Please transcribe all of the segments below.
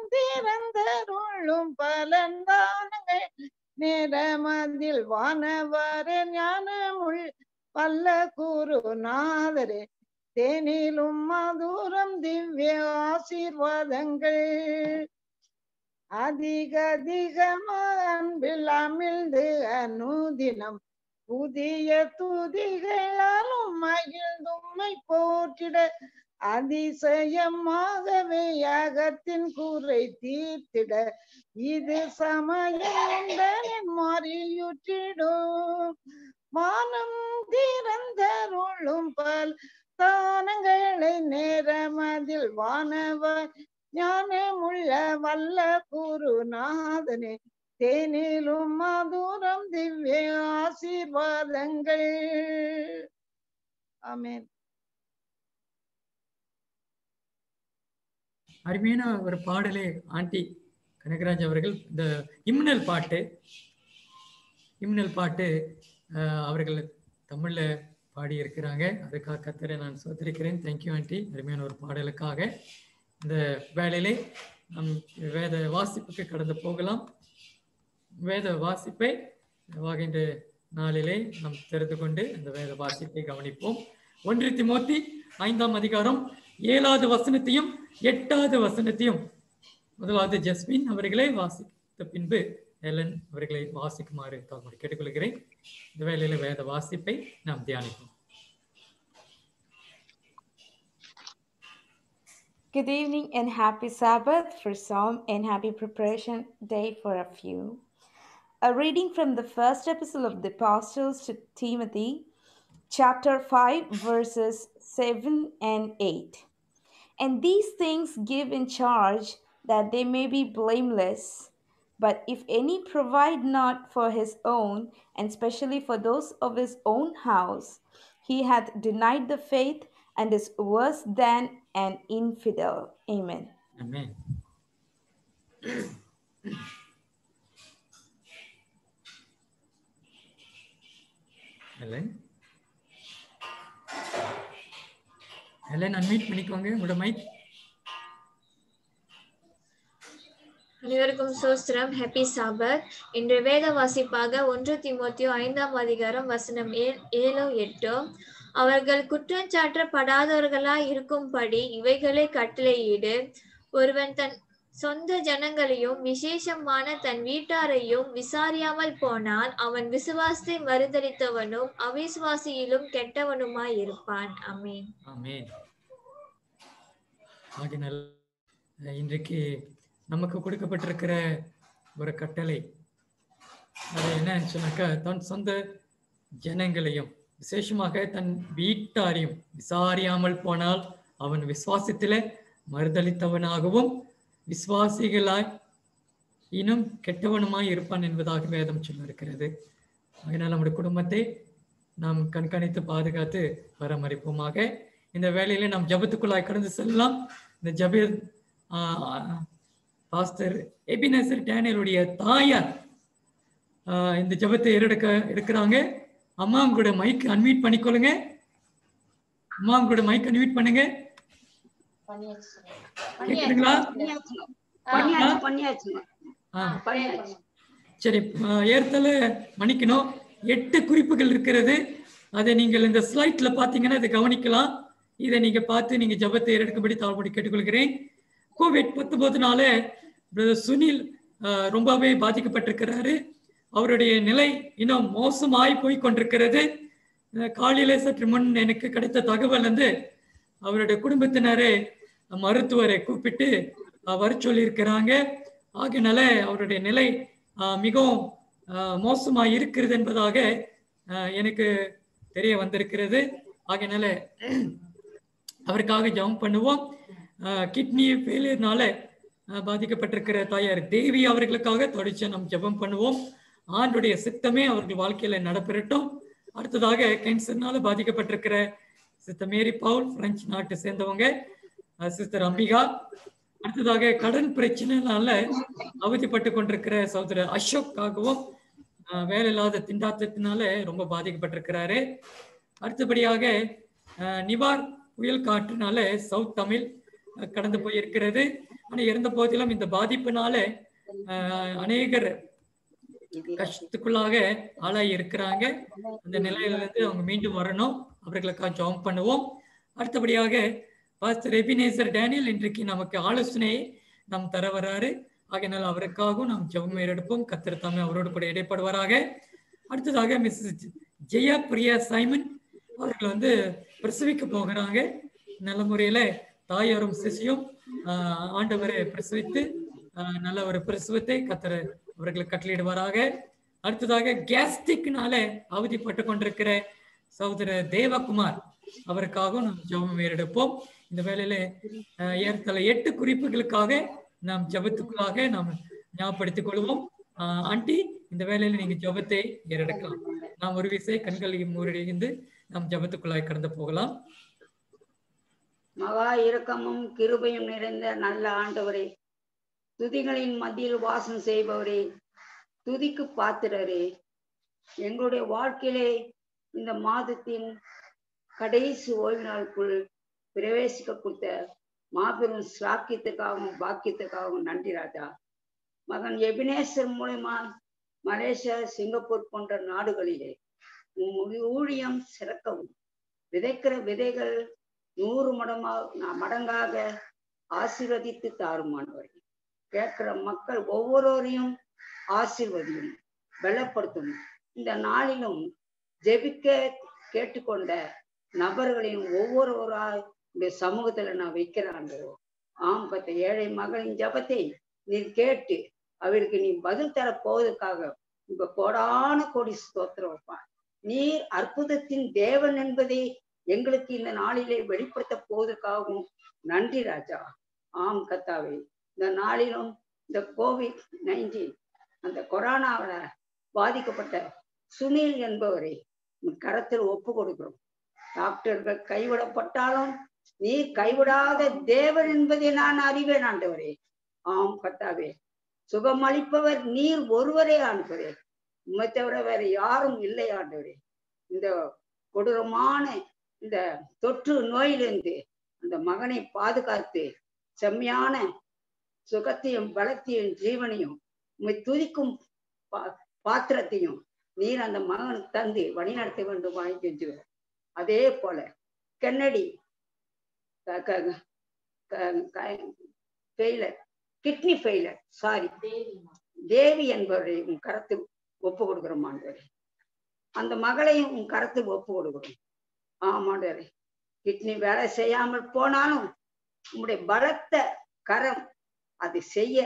திறந்தருளும் பலன்தானங்கள் நேரமதில் வானவர ஞானமுள் வல்ல குருநாதரே தேனிலும் மதுரம் திவ்ய ஆசீர்வாதங்கள் அதிக அதிகமாக அன்பில் அமிழ்ந்து அனுதினம் புதிய துதிகளாலும் மகிழ்ந்தும்மை போற்றிட அதிசயமாகவே யாகத்தின் கூரை தீர்த்திட இது சமயம் மாறியுற்றிடும் மானம் திறந்தருளும் பல் தானங்களை நேரமதில் வானவர் ஞானமுள்ள வல்ல குருநாதனே தேனிலும் மதுரம் திவ்ய ஆசீர்வாதங்கள் ஆமென் அருமையான ஒரு பாடலே ஆண்டி கனகராஜ் அவர்கள் இந்த இம்னல் பாட்டு இம்னல் பாட்டு அஹ், அவர்கள் தமிழ்ல பாடி இருக்கிறாங்க அதுக்காக கத்தரை நான் சோதரிக்கிறேன் தேங்க்யூ ஆண்டி அருமையான ஒரு பாடலுக்காக இந்த வேளையிலே நம் வேத வாசிப்புக்கு கடந்து போகலாம் வேத வாசிப்பை வாகின்ற நாளிலே நாம் தெரிந்து கொண்டு அந்த வேத வாசிப்பை கவனிப்போம் ஒன்று திமோத்தி ஐந்தாம் அதிகாரம் ஏழாவது வசனத்தையும் எட்டாவது வசனத்தையும் முதலாவது ஜஸ்மின் அவர்களே வாசித்த பின்பு எலன் அவர்களை வாசிக்குமாறு தாழ்மொழி கேட்டுக்கொள்கிறேன் இந்த வேளையில வேத வாசிப்பை நாம் தியானிப்போம் Good evening and happy Sabbath for some and happy preparation day for a few. A reading from the first epistle of the apostles to Timothy, chapter 5, verses 7 and 8. And these things give in charge that they may be blameless. But if any provide not for his own, and specially for those of his own house, he hath denied the faith and is worse than an infidel. Amen. Amen. Helen Helen unmute பண்ணிக்கோங்க உங்களோட mic அனைவருக்கும் சோஸ்திரம் happy சாபத் இன்று வேத வாசிப்பாக ஒன்று திமோத்தியோ ஐந்தாம் அதிகாரம் வசனம் ஏ- ஏழோ எட்டோ அவர்கள் குற்றஞ்சாற்றப்படாதவர்களாய் இருக்கும்படி இவைகளை கட்டளையிடு ஒருவன் தன் சொந்த ஜனங்களையும் விசேஷமான தன் வீட்டாரையும் விசாரியாமல் போனால் அவன் விசுவாசத்தை மறுதளித்தவனும் அவிசுவாசியிலும் கெட்டவனுமாய் இருப்பான் அமீன் ஆமென் ஆகினால் அஹ், இன்றைக்கு நமக்கு கொடுக்கப்பட்டிருக்கிற ஒரு கட்டளை அது என்னன்னு சொன்னாக்கா தன் சொந்த ஜனங்களையும் விசேஷமாக தன் வீட்டாரையும் விசாரியாமல் போனால் அவன் விசுவாசத்திலே மறுதளித்தவனாகவும் விசுவாசிகளாய் இன்னும் கெட்டவனுமாய் இருப்பான் என்பதாக வேதம் சொல்லியிருக்கிறது அதனால் நம்முடைய குடும்பத்தை நாம் கண்காணித்து பாதுகாத்து பராமரிப்போமாக இந்த வேலையில நாம் ஜபத்துக்குள்ளாய் கடந்து செல்லலாம் இந்த ஜப பாஸ்டர் எபினசர் டேனியலுடைய தாயார் ஆஹ் இந்த ஜபத்தை ஏறெடுக்க எடுக்கிறாங்க அம்மா உங்களோட மைக் அன்மியூட் பண்ணிக்கொள்ளுங்க அம்மா உங்களோட மைக் அன்மியூட் பண்ணுங்க கேக்குதுங்களா பண்ணியாச்சு பண்ணியாச்சுங்க ஆ பண்ணியாச்சு சரி அஹ் ஏற்தல மன்னிக்கணும் எட்டு குறிப்புகள் இருக்கிறது அதை நீங்கள் இந்த ஸ்லைட்ல பார்த்தீங்கன்னா இதை கவனிக்கலாம் இதை நீங்க பார்த்து நீங்க ஜபத்தை ஏறெடுக்கும்படி தாழ்படி கேட்டுக்கொள்கிறேன் கோவிட் பத்தொன்பதுனால பிரதர் சுனில் அஹ், ரொம்பவே பாதிக்கப்பட்டிருக்கிறாரு அவருடைய நிலை இன்னும் மோசமாய் போய் கொண்டிருக்கிறது அஹ், காலையில சற்று முன் எனக்கு கிடைத்த தகவல் வந்து அவருடைய குடும்பத்தினரே மருத்துவரை கூப்பிட்டு அஹ், வர சொல்லியிருக்கிறாங்க ஆகையினால அவருடைய நிலை அஹ், மிகவும் அஹ், மோசமாய் இருக்கிறது என்பதாக அஹ், எனக்கு தெரிய வந்திருக்கிறது ஆகையினால அவருக்காக ஜெபம் பண்ணுவோம் கிட்னி ஃபெயிலியர்னால பாதிக்கப்பட்டிருக்கிற தாயார் தேவி அவர்களுக்காக தொடர்ச்சி நாம் ஜெபம் பண்ணுவோம் ஆண்டுடைய சித்தமே அவர்கள் வாழ்க்கையில நடைபெறட்டும் அடுத்ததாக கேன்சர்னால பாதிக்கப்பட்டிருக்கிற சிஸ்டர் மேரி பவுல் பிரெஞ்சு நாட்டை சேர்ந்தவங்க சிஸ்டர் அம்பிகா அடுத்ததாக கடன் பிரச்சனைனால அவதிப்பட்டு கொண்டிருக்கிற சகோதரர் அசோக்காகவும் அஹ், வேலை இல்லாத திண்டாட்டத்தினால ரொம்ப பாதிக்கப்பட்டிருக்கிறாரு அடுத்தபடியாக அஹ், நிவார் புயல் காற்றுனால சவுத் தமிழ் அஹ், கடந்து போயிருக்கிறது ஆனா இருந்த போதிலும் இந்த பாதிப்பினால ஆஹ், அநேகர் கஷ்டத்துக்குள்ளாக ஆளாகி இருக்கிறாங்க அந்த நிலையில இருந்து அவங்க மீண்டும் வரணும் அவர்களுக்காக ஜெபம் பண்ணுவோம் அடுத்தபடியாக பாஸ்டர் எபினேசர் டேனியல் இன்றைக்கு நமக்கு ஆலோசனையை நாம் தர வராரு ஆகையினால் அவருக்காகவும் நாம் ஜெபம் ஏறெடுப்போம் கத்தர் தாமே அவரோடு கூட இடைப்படுவாராக அடுத்ததாக மிஸ்ஸஸ் ஜெயா பிரியா சைமன் அவர்கள் வந்து பிரசவிக்க போகிறாங்க நல்ல முறையில தாயாரும் சிசியும் ஆஹ், ஆண்டவரை பிரசவித்து ஆஹ், நல்ல ஒரு பிரசவத்தை கத்தர் அவர்களுக்கு கட்டளையிடுவாராக அடுத்ததாக கேஸ்டிக்னால அவதிப்பட்டு கொண்டிருக்கிற சகோதரர் தேவகுமார் அவருக்காகவும் நாம் ஜெபம் ஏறெடுப்போம் இந்த வேளையில ஆஹ், ஏறத்தாழ எட்டு குறிப்புகளுக்காக நாம் ஜெபத்துக்குள்ளாக நாம் ஞாபகப்படுத்திக் கொள்வோம் ஆஹ், ஆண்டி இந்த வேளையில நீங்க ஜெபத்தை ஏறெடுக்கலாம் நாம் ஒரு விசை கண்களை மூடிந்து நாம் ஜெபத்துக்குள்ளாக கடந்து போகலாம் மகா இரக்கமும் கிருபையும் நிறைந்த நல்ல ஆண்டவரே துதிகளின் மத்தியில் வாசம் செய்பவரே துதிக்கு பாத்திரரே எங்களுடைய வாழ்க்கையிலே இந்த மாதத்தின் கடைசி ஓய்வு நாளுக்குள் பிரவேசிக்க கொடுத்த மாபெரும் சாக்கியத்துக்காகவும் பாக்கியத்துக்காகவும் நன்றி ராஜா மகன் எபினேசர் மூலமா மலேசியா சிங்கப்பூர் போன்ற நாடுகளிலே உம் ஊழியம் சிறக்கவும் விதைக்கிற விதைகள் நூறு மடமா மடங்காக ஆசீர்வதித்து தாருமானவர் கேட்கிற மக்கள் ஒவ்வொருவரையும் ஆசீர்வதியும் பலப்படுத்தும் இந்த நாளிலும் ஜெபிக்க கேட்டுக்கொண்ட நபர்களையும் ஒவ்வொருவராய் இந்த சமூகத்துல நான் வைக்கிறேன் ஆம் பத்த ஏழை மகளின் ஜபத்தை நீர் கேட்டு அவருக்கு நீ பதில் தர போவதற்காக உங்க கோடான கோடி ஸ்தோத்திரம் வைப்பான் நீர் அற்புதத்தின் தேவன் என்பதை எங்களுக்கு இந்த நாளிலே வெளிப்படுத்த போவதற்காகவும் நன்றி ராஜா ஆம் கத்தாவே இந்த நாளிலும் இந்த கோவிட் நைன்டீன் அந்த கொரோனாவில பாதிக்கப்பட்ட சுனில் என்பவரை உன் கரத்தில் ஒப்பு கொடுக்கிறோம் டாக்டர்கள் கைவிடப்பட்டாலும் நீர் கைவிடாத தேவன் என்பதை நான் அறிவேன் ஆண்டவரே ஆம் கத்தாவே சுகமளிப்பவர் நீர் ஒருவரே ஆண்டவரே உண்மை தவிர வேற யாரும் இல்லை ஆண்டவரே இந்த கொடூரமான இந்த தொற்று நோயிலிருந்து அந்த மகனை பாதுகாத்து செம்மையான சுகத்தையும் பலத்தையும் ஜீவனையும் உம்மை துதிக்கும் பா- பாத்திரத்தையும் நீர் அந்த மகனுக்கு தந்து வழிநடத்த வேண்டும் வாங்கி கெஞ்சுகிறோம் அதே போல கென்னடி க- க- க- க- failure kidney failure sorry Devi என்பவரை உன் கரத்தில் ஒப்பு கொடுக்கிறோம் ஆண்டவரே அந்த மகளையும் உன் கரத்தில் ஒப்பு கொடுக்கிறோம் ஆமாண்டவரே கிட்னி வேலை செய்யாமல் போனாலும் உம்முடைய பலத்த கரம் அதை செய்ய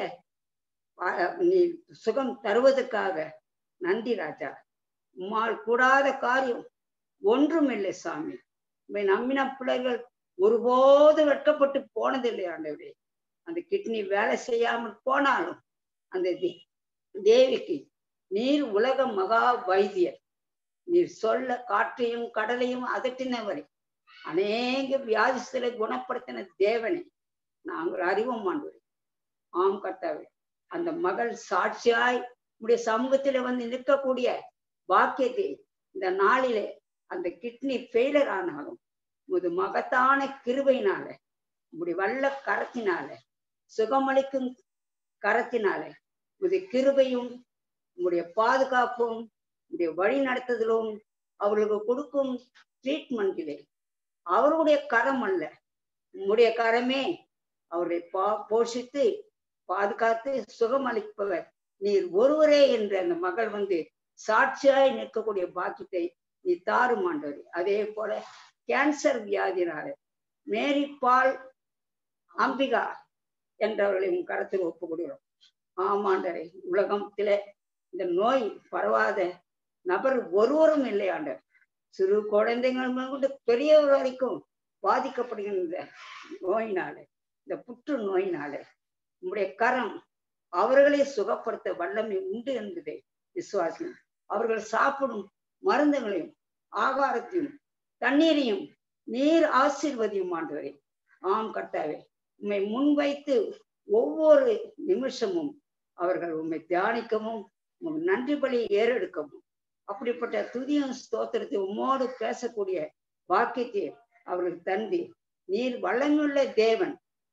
அஹ், நீ சுகம் தருவதற்காக நன்றி ராஜா உம்மால் கூடாத காரியம் ஒன்றுமில்லை சாமி உம்மை நம்பின பிள்ளைகள் ஒருபோது வெட்கப்பட்டு போனதில்லை ஆண்டவரே அந்த கிட்னி வேலை செய்யாமல் போனாலும் அந்த தே- தேவிக்கு நீர் உலக மகா வைத்தியர் நீர் சொல்ல காற்றையும் கடலையும் அதட்டினவரை அநேக வியாதிஸ்தலை குணப்படுத்தின தேவனை நாங்கள் அறிவோம் ஆண்டவரே ஆம் கர்த்தாவே அந்த மகள் சாட்சியாய் உடைய சமூகத்தில வந்து நிற்கக்கூடிய பாக்கியத்தை இந்த நாளிலே அந்த கிட்னி ஃபெயிலர் ஆனாலும் உமது மகத்தான கிருபையினால உம்முடைய வல்ல கரத்தினால சுகமளிக்கும் கரத்தினால உமது கிருபையும் உம்முடைய பாதுகாப்பும் உம்முடைய வழி நடத்துதலும் அவர்களுக்கு கொடுக்கும் ட்ரீட்மெண்ட்டிலே அவருடைய கரம் அல்ல உம்முடைய கரமே அவரை பா போஷித்து பாதுகாத்து சுகமளிப்பவர் நீர் ஒருவரே என்று அந்த மகள் வந்து சாட்சியாய் நிற்கக்கூடிய பாக்கியத்தை நீ தாரும் ஆண்டவரே அதே போல கேன்சர் வியாதினால மேரி பால் அம்பிகா என்றவர்களை உன் கரத்தில் ஒப்பு கொடுக்கிறோம் ஆமாண்டரே உலகத்திலே இந்த நோய் பரவாத நபர் ஒருவரும் இல்லை ஆண்டவர் சிறு குழந்தைகள் முதல் கொண்டு பெரியவர் வரைக்கும் பாதிக்கப்படுகின்ற இந்த நோயினால இந்த புற்று நோயினால உம்முடைய கரம் அவர்களை சுகப்படுத்த வல்லமை உண்டு என்பதை விசுவாசம் அவர்கள் சாப்பிடும் மருந்துகளையும் ஆகாரத்தையும் தண்ணீரையும் நீர் ஆசீர்வதியும் ஆண்டவரே ஆம் கர்த்தாவே உம்மை முன்வைத்து ஒவ்வொரு நிமிஷமும் அவர்கள் உம்மை தியானிக்கவும் உம் நன்றி பலி ஏறெடுக்கவும் அப்படிப்பட்ட துதியும் ஸ்தோத்திரத்தை உம்மோடு பேசக்கூடிய வாக்கியத்தை அவர்களுக்கு தந்து நீர் வல்லமையுள்ள தேவன்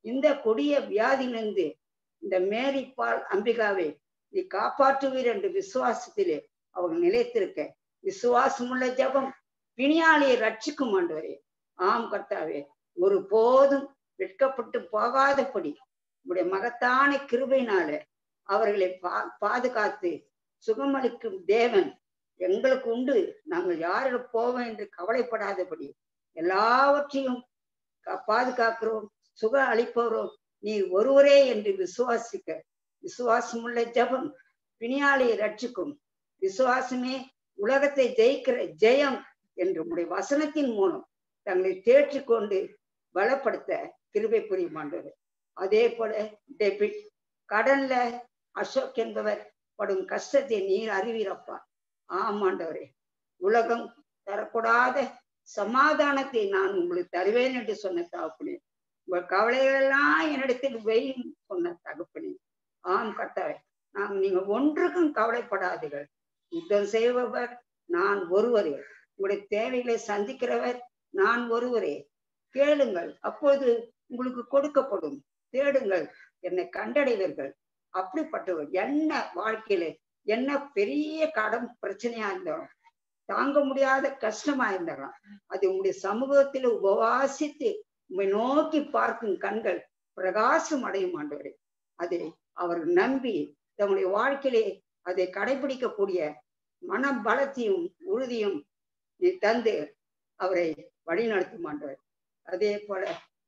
இந்த கொடிய வியாதியிலிருந்து இந்த மேரி பால் அம்பிகாவை நீ காப்பாற்றுவீர் என்று விசுவாசத்திலே அவங்க நிலைத்திருக்க விசுவாசமுள்ள ஜெபம் பிணியாளியை ரட்சிக்கும் ஆண்டவரே ஆம் கர்த்தாவே ஒரு போதும் வெட்கப்பட்டு போகாதபடி உடைய மகத்தான கிருபையினால அவர்களை பா பாதுகாத்து சுகமளிக்கும் தேவன் எங்களுக்கு உண்டு நாங்கள் யாரிடம் போவோம் என்று கவலைப்படாதபடி எல்லாவற்றையும் கா- பாதுகாக்கிறோம் சுக அளிப்பவரும் நீ ஒருவரே என்று விசுவாசிக்க விசுவாசமுள்ள ஜெபம் பிணியாளியை ரட்சிக்கும் விசுவாசமே உலகத்தை ஜெயிக்கிற ஜெயம் என்று உடைய வசனத்தின் மூலம் தங்களை தேற்றிக்கொண்டு பலப்படுத்த கிருபை புரியும் ஆண்டவர் அதே போல டெபிட் கடன்ல அசோக் என்பவர் படும் கஷ்டத்தை நீர் அறிவீரப்பா ஆமாண்டவரே உலகம் தரக்கூடாத சமாதானத்தை நான் உங்களுக்கு தருவேன் என்று சொன்ன தகப்பனே உங்கள் கவலைகள் எல்லாம் என்னிடத்தில் வெயின் சொன்ன தகப்பனே ஆம் கர்த்தாவே நாம் நீங்க ஒன்றுக்கும் கவலைப்படாதீர்கள் யுத்தம் செய்பவர் நான் ஒருவரே உங்களுடைய தேவைகளை சந்திக்கிறவர் நான் ஒருவரே கேளுங்கள் அப்போது உங்களுக்கு கொடுக்கப்படும் தேடுங்கள் என்னை கண்டடைவீர்கள் அப்படிப்பட்டவர் என்ன வாழ்க்கையில என்ன பெரிய கடன் பிரச்சனையா இருந்தாலும் தாங்க முடியாத கஷ்டமா இருந்தாலும் அது உங்களுடைய சமூகத்தில் உபவாசித்து உண்மை நோக்கி பார்க்கும் கண்கள் பிரகாசம் அடையும் ஆண்டவரே அதை அவர் நம்பி தம்முடைய வாழ்க்கையிலே அதை கடைபிடிக்கக்கூடிய மன பலத்தையும் உறுதியும் நீ தந்து அவரை வழிநடத்தும் ஆண்டவர் அதே போல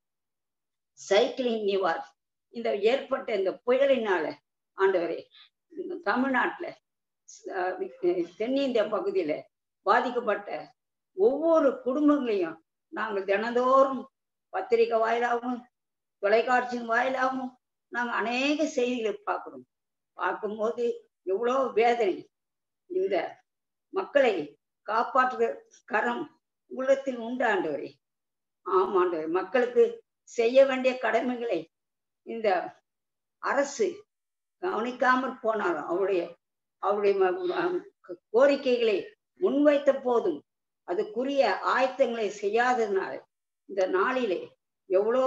சைக்கிளிங் நிவார் இந்த ஏற்பட்ட இந்த புயலினால ஆண்டவரே இந்த தமிழ்நாட்டுல அஹ், தென்னிந்திய பகுதியில பாதிக்கப்பட்ட ஒவ்வொரு குடும்பங்களையும் நாங்கள் தினந்தோறும் பத்திரிகை வாயிலாகவும் தொலைக்காட்சியின் வாயிலாகவும் நாங்க அநேக செய்திகளை பார்க்கிறோம் பார்க்கும்போது எவ்வளோ வேதனை இந்த மக்களை காப்பாற்றுகிற கரம் உள்ளத்தில் உண்டு ஆண்டவரே ஆமாண்டவர் மக்களுக்கு செய்ய வேண்டிய கடமைகளை இந்த அரசு கவனிக்காமற் போனாலும் அவருடைய அவருடைய ம- ம- கோரிக்கைகளை முன்வைத்த போதும் அதுக்குரிய ஆயத்தங்களை செய்யாததுனால இந்த நாளிலே எவ்வளோ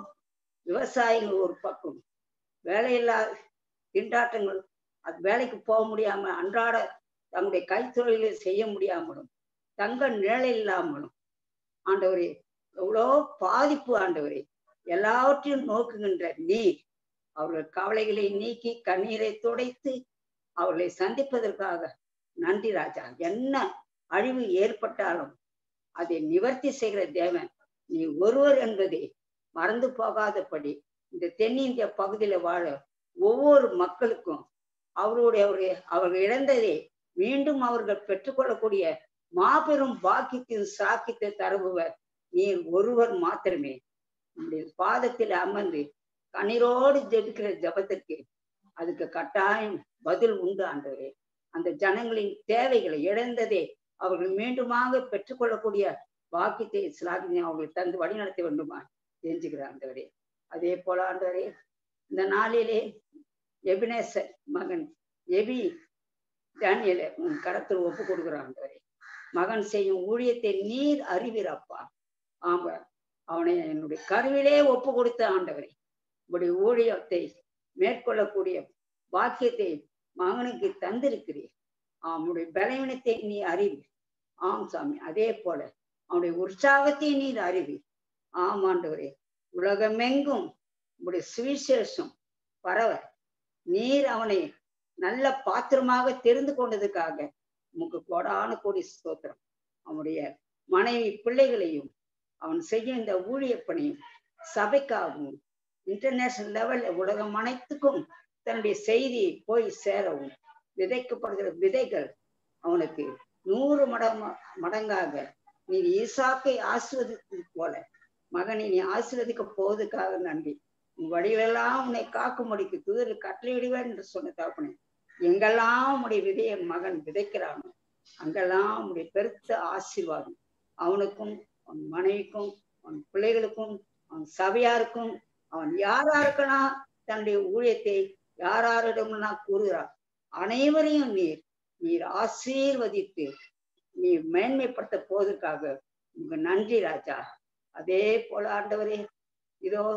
விவசாயிகள் ஒரு பக்கம் வேலையில்லாத திண்டாட்டங்கள் அது வேலைக்கு போக முடியாம அன்றாட தங்களுடைய கைத்தொழிலை செய்ய முடியாமலும் தங்க நிழல் இல்லாமலும் ஆண்டவரே எவ்வளோ பாதிப்பு ஆண்டவரே எல்லாவற்றையும் நோக்குகின்ற நீர் அவர்கள் கவலைகளை நீக்கி கண்ணீரை துடைத்து அவர்களை சந்திப்பதற்காக நன்றி ராஜா என்ன அழிவு ஏற்பட்டாலும் அதை நிவர்த்தி செய்கிற தேவன் நீ ஒருவர் என்பதை மறந்து போகாதபடி இந்த தென்னிந்திய பகுதியில வாழ ஒவ்வொரு மக்களுக்கும் அவருடைய அவருடைய அவர்கள் இழந்ததை மீண்டும் அவர்கள் பெற்றுக்கொள்ளக்கூடிய மாபெரும் பாக்கியத்தின் சாக்கியத்தை தருபவர் நீர் ஒருவர் மாத்திரமே உங்களுடைய பாதத்தில் அமர்ந்து கண்ணீரோடு ஜெபிக்கிற ஜபத்திற்கு அதுக்கு கட்டாயம் பதில் உண்டு ஆண்டவரே அந்த ஜனங்களின் தேவைகளை இழந்ததே அவர்கள் மீண்டுமாக பெற்றுக்கொள்ளக்கூடிய பாக்கியத்தை சிலாகினை அவங்களுக்கு தந்து வழிநடத்த வேண்டுமா தெரிஞ்சுக்கிறார் ஆண்டவரே அதே போல ஆண்டவரே இந்த நாளிலே எபினேசர் மகன் எபி டேனியலை உன் கரத்தில் ஒப்பு கொடுக்குறான் ஆண்டவரே மகன் செய்யும் ஊழியத்தை நீர் அறிவீரப்பா ஆமா அவனை என்னுடைய கருவிலே ஒப்பு கொடுத்த ஆண்டவரே உடைய ஊழியத்தை மேற்கொள்ளக்கூடிய பாக்கியத்தை மகனுக்கு தந்திருக்கிறீர் அவனுடைய பலவீனத்தை நீ அறிவி ஆம் சாமி அதே போல அவனுடைய உற்சாகத்தை நீர் அறிவி ஆம் ஆண்டவரே உலகமெங்கும் உடைய சுவிசேஷம் பரவ நீர் அவனை நல்ல பாத்திரமாக தெரிந்து கொண்டதுக்காக உமக்கு கோடான கோடி ஸ்தோத்திரம் அவனுடைய மனைவி பிள்ளைகளையும் அவன் செய்ய இந்த ஊழிய பணியும் சபைக்காகவும் இன்டர்நேஷனல் லெவல்ல உலகம் அனைத்துக்கும் தன்னுடைய செய்தி போய் சேரவும் விதைக்கப்படுகிற விதைகள் அவனுக்கு நூறு மடங்கு மடங்காக நீ ஈசாக்கை ஆசிர்வதித்தது போல மகனை நீ ஆசீர்வதிக்க போவதுக்காக நன்றி உன் வழிகளெல்லாம் உன்னை காக்கும்படிக்கு தூதர் கட்டளையிடுவேன் என்று சொன்ன தகப்பனே எங்கெல்லாம் உடைய விதையை மகன் விதைக்கிறானோ அங்கெல்லாம் உடைய பெருத்த ஆசீர்வாதம் அவனுக்கும் அவன் மனைவிக்கும் அவன் பிள்ளைகளுக்கும் அவன் சபையாருக்கும் அவன் யார் யாருக்கெல்லாம் தன்னுடைய ஊழியத்தை யார் யாரிடமெல்லாம் கூறுகிறார் அனைவரையும் நீர் நீர் ஆசீர்வதித்து நீ மேன்மைப்படுத்த போவதற்காக உங்க நன்றி ராஜா அதே போல ஆண்டவரே இதோ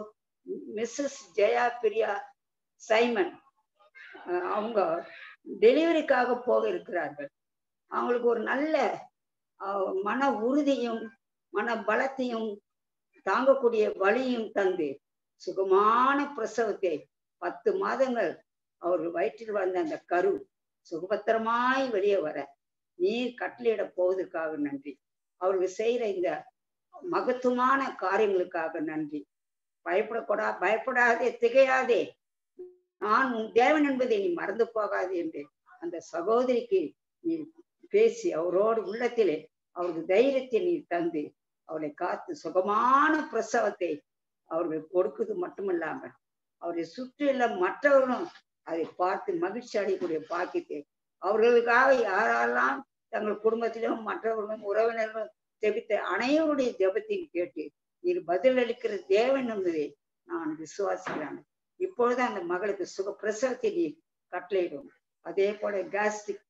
மிஸ்ஸஸ் ஜெயா பிரியா சைமன் அஹ் அவங்க டெலிவரிக்காக போக இருக்கிறார்கள் அவங்களுக்கு ஒரு நல்ல அஹ், மன உறுதியும் மன பலத்தையும் தாங்கக்கூடிய வழியும் தந்து சுகமான பிரசவத்தை பத்து மாதங்கள் அவர்கள் வயிற்றில் வந்த அந்த கரு சுகபத்திரமாய் வெளியே வர நீர் கட்டளையிட போவதற்காக நன்றி அவர்கள் செய்யற இந்த மகத்துவமான காரியங்களுக்காக நன்றி பயப்படக்கூடா பயப்படாதே திகையாதே நான் உன் தேவன் என்பதை நீ மறந்து போகாதே என்று அந்த சகோதரிக்கு நீ பேசி அவரோடு உள்ளத்திலே அவருக்கு தைரியத்தை நீ தந்து அவளை காத்து சுகமான பிரசவத்தை அவர்கள் கொடுக்குது மட்டுமல்லாம அவரை சுற்றியுள்ள மற்றவர்களும் அதை பார்த்து மகிழ்ச்சி அடையக்கூடிய பாக்கியத்தை அவர்களுக்காக யாரெல்லாம் தங்கள் குடும்பத்திலும் மற்றவர்களும் உறவினர்களும் ஜெபித்த அனைவருடைய ஜெபத்தையும் கேட்டு நீர் பதிலளிக்கிற தேவன் என்பதை நான் விசுவாசிக்கிறேன் இப்பொழுது அந்த மகளுக்கு சுக பிரசவத்தை நீ கட்டளையிடும் அதே போல கேஸ்ட்ரிக்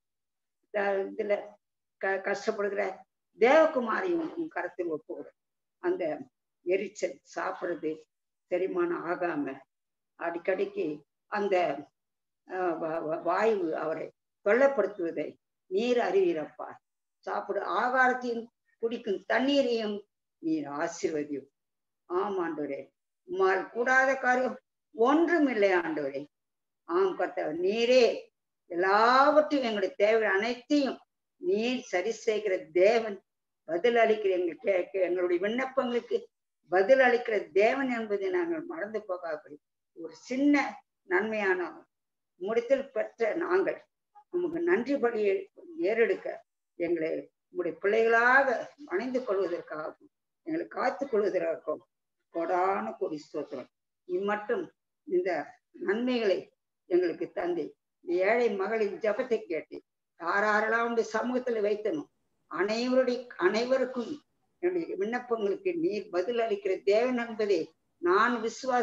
இதுல க கஷ்டப்படுகிற தேவகுமாரியும் உன் கருத்தில் ஒப்புகிறேன் அந்த எரிச்சல் சாப்பிடுறது செரிமானம் ஆகாம அடிக்கடிக்கு அந்த ஆஹ், வ- வ- வாயு அவரை தொல்லைப்படுத்துவதை நீர் அறிவீரப்பா சாப்பிடு ஆகாரத்தையும் குடிக்கும் தண்ணீரையும் நீர் ஆசீர்வதியும் ஆம் ஆண்டவரே உம்மால் கூடாத காரியம் ஒன்றும் இல்லை ஆண்டவரே ஆம் கர்த்தர் நீரே எல்லாவற்றையும் எங்களுடைய தேவை அனைத்தையும் நீர் சரி செய்கிற தேவன் பதில் அளிக்கிற எங்கள் கே- கே- எங்களுடைய விண்ணப்பங்களுக்கு பதில் அளிக்கிற தேவன் என்பதை நாங்கள் மறந்து போகாதபடி ஒரு சின்ன நன்மையான முடித்தல் பெற்ற நாங்கள் உமக்கு நன்றி பலியை ஏறெடுக்க எங்களை உங்களுடைய பிள்ளைகளாக அணைந்து கொள்வதற்காகவும் எங்களை காத்துக் கொள்வதற்காகவும் கொடான கொடி ஸ்தோத்திரம் இம்மட்டும் இந்த நன்மைகளை எங்களுக்கு தந்து இந்த ஏழை மகளின் ஜெபத்தை கேட்டு யாரெல்லாம் உடைய சமூகத்துல வைத்தனும் அனைவருடைய அனைவருக்கும் என்னுடைய விண்ணப்பங்களுக்கு நீர் பதில் அளிக்கிற தேவன் என்பதை நான் விசுவாச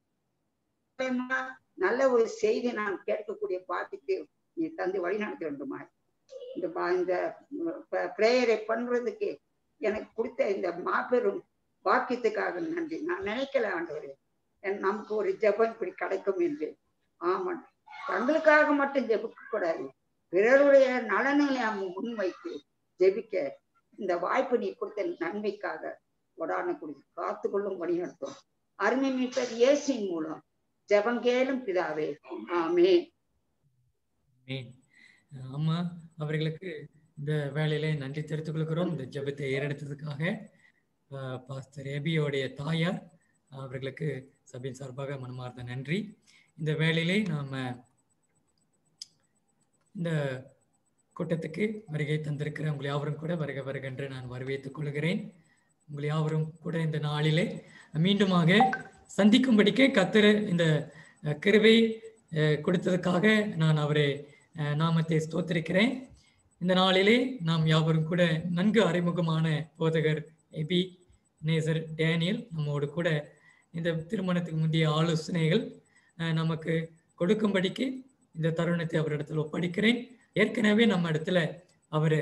நல்ல ஒரு செய்தி நான் கேட்கக்கூடிய பாட்டுக்கு நீ தந்து வழி நடத்த வேண்டுமா இந்த பா- இந்த பிரேயரை பண்றதுக்கு எனக்கு கொடுத்த இந்த மாபெரும் பாக்கியத்துக்காக நன்றி நான் நினைக்கல ஆண்டவரே என் நமக்கு ஒரு ஜெபம் இப்படி கிடைக்கும் என்று ஆமாம் தங்களுக்காக மட்டும் ஜெபிக்க கூடாது பிறருடைய நலன்களை நாம் முன்வைத்து ஜெபிக்க இந்த வாய்ப்பு நீ கொடுத்த நன்மைக்காக கொடான கொடுத்து காத்துக்கொள்ளும் பணி நடத்தும் அருமை மீட்பர் இயேசின் மூலம் ஜெபங்கேலும் பிதாவே ஆமே ஆமென். அம்மா அவர்களுக்கு இந்த வேலையில நன்றி தெரிவித்துக் கொள்கிறோம் இந்த ஜெபத்தை ஏறெடுத்ததுக்காக ஆஹ், பாஸ்டர் எபியோடைய தாயார் அவர்களுக்கு சபையின் சார்பாக மனமார்ந்த நன்றி இந்த வேலையிலே நாம இந்த கூட்டத்துக்கு வருகை தந்திருக்கிற உங்கள் யாவரும் கூட வருக வருக என்று நான் வரவேற்றுக் கொள்கிறேன் உங்கள் யாவரும் கூட இந்த நாளிலே மீண்டுமாக சந்திக்கும்படிக்கு கத்திர இந்த அஹ், கிருபை அஹ், கொடுத்ததுக்காக நான் அவரை அஹ், நாமத்தை ஸ்தோத்திரிக்கிறேன் இந்த நாளிலே நாம் யாவரும் கூட நன்கு அறிமுகமான போதகர் எபி நேசர் டேனியல் நம்மோடு கூட இந்த திருமணத்துக்கு முந்தைய ஆலோசனைகள் அஹ், நமக்கு கொடுக்கும்படிக்கு இந்த தருணத்தை அவரிடத்தில் ஒப்படைக்கிறேன் ஏற்கனவே நம்ம இடத்துல அவர்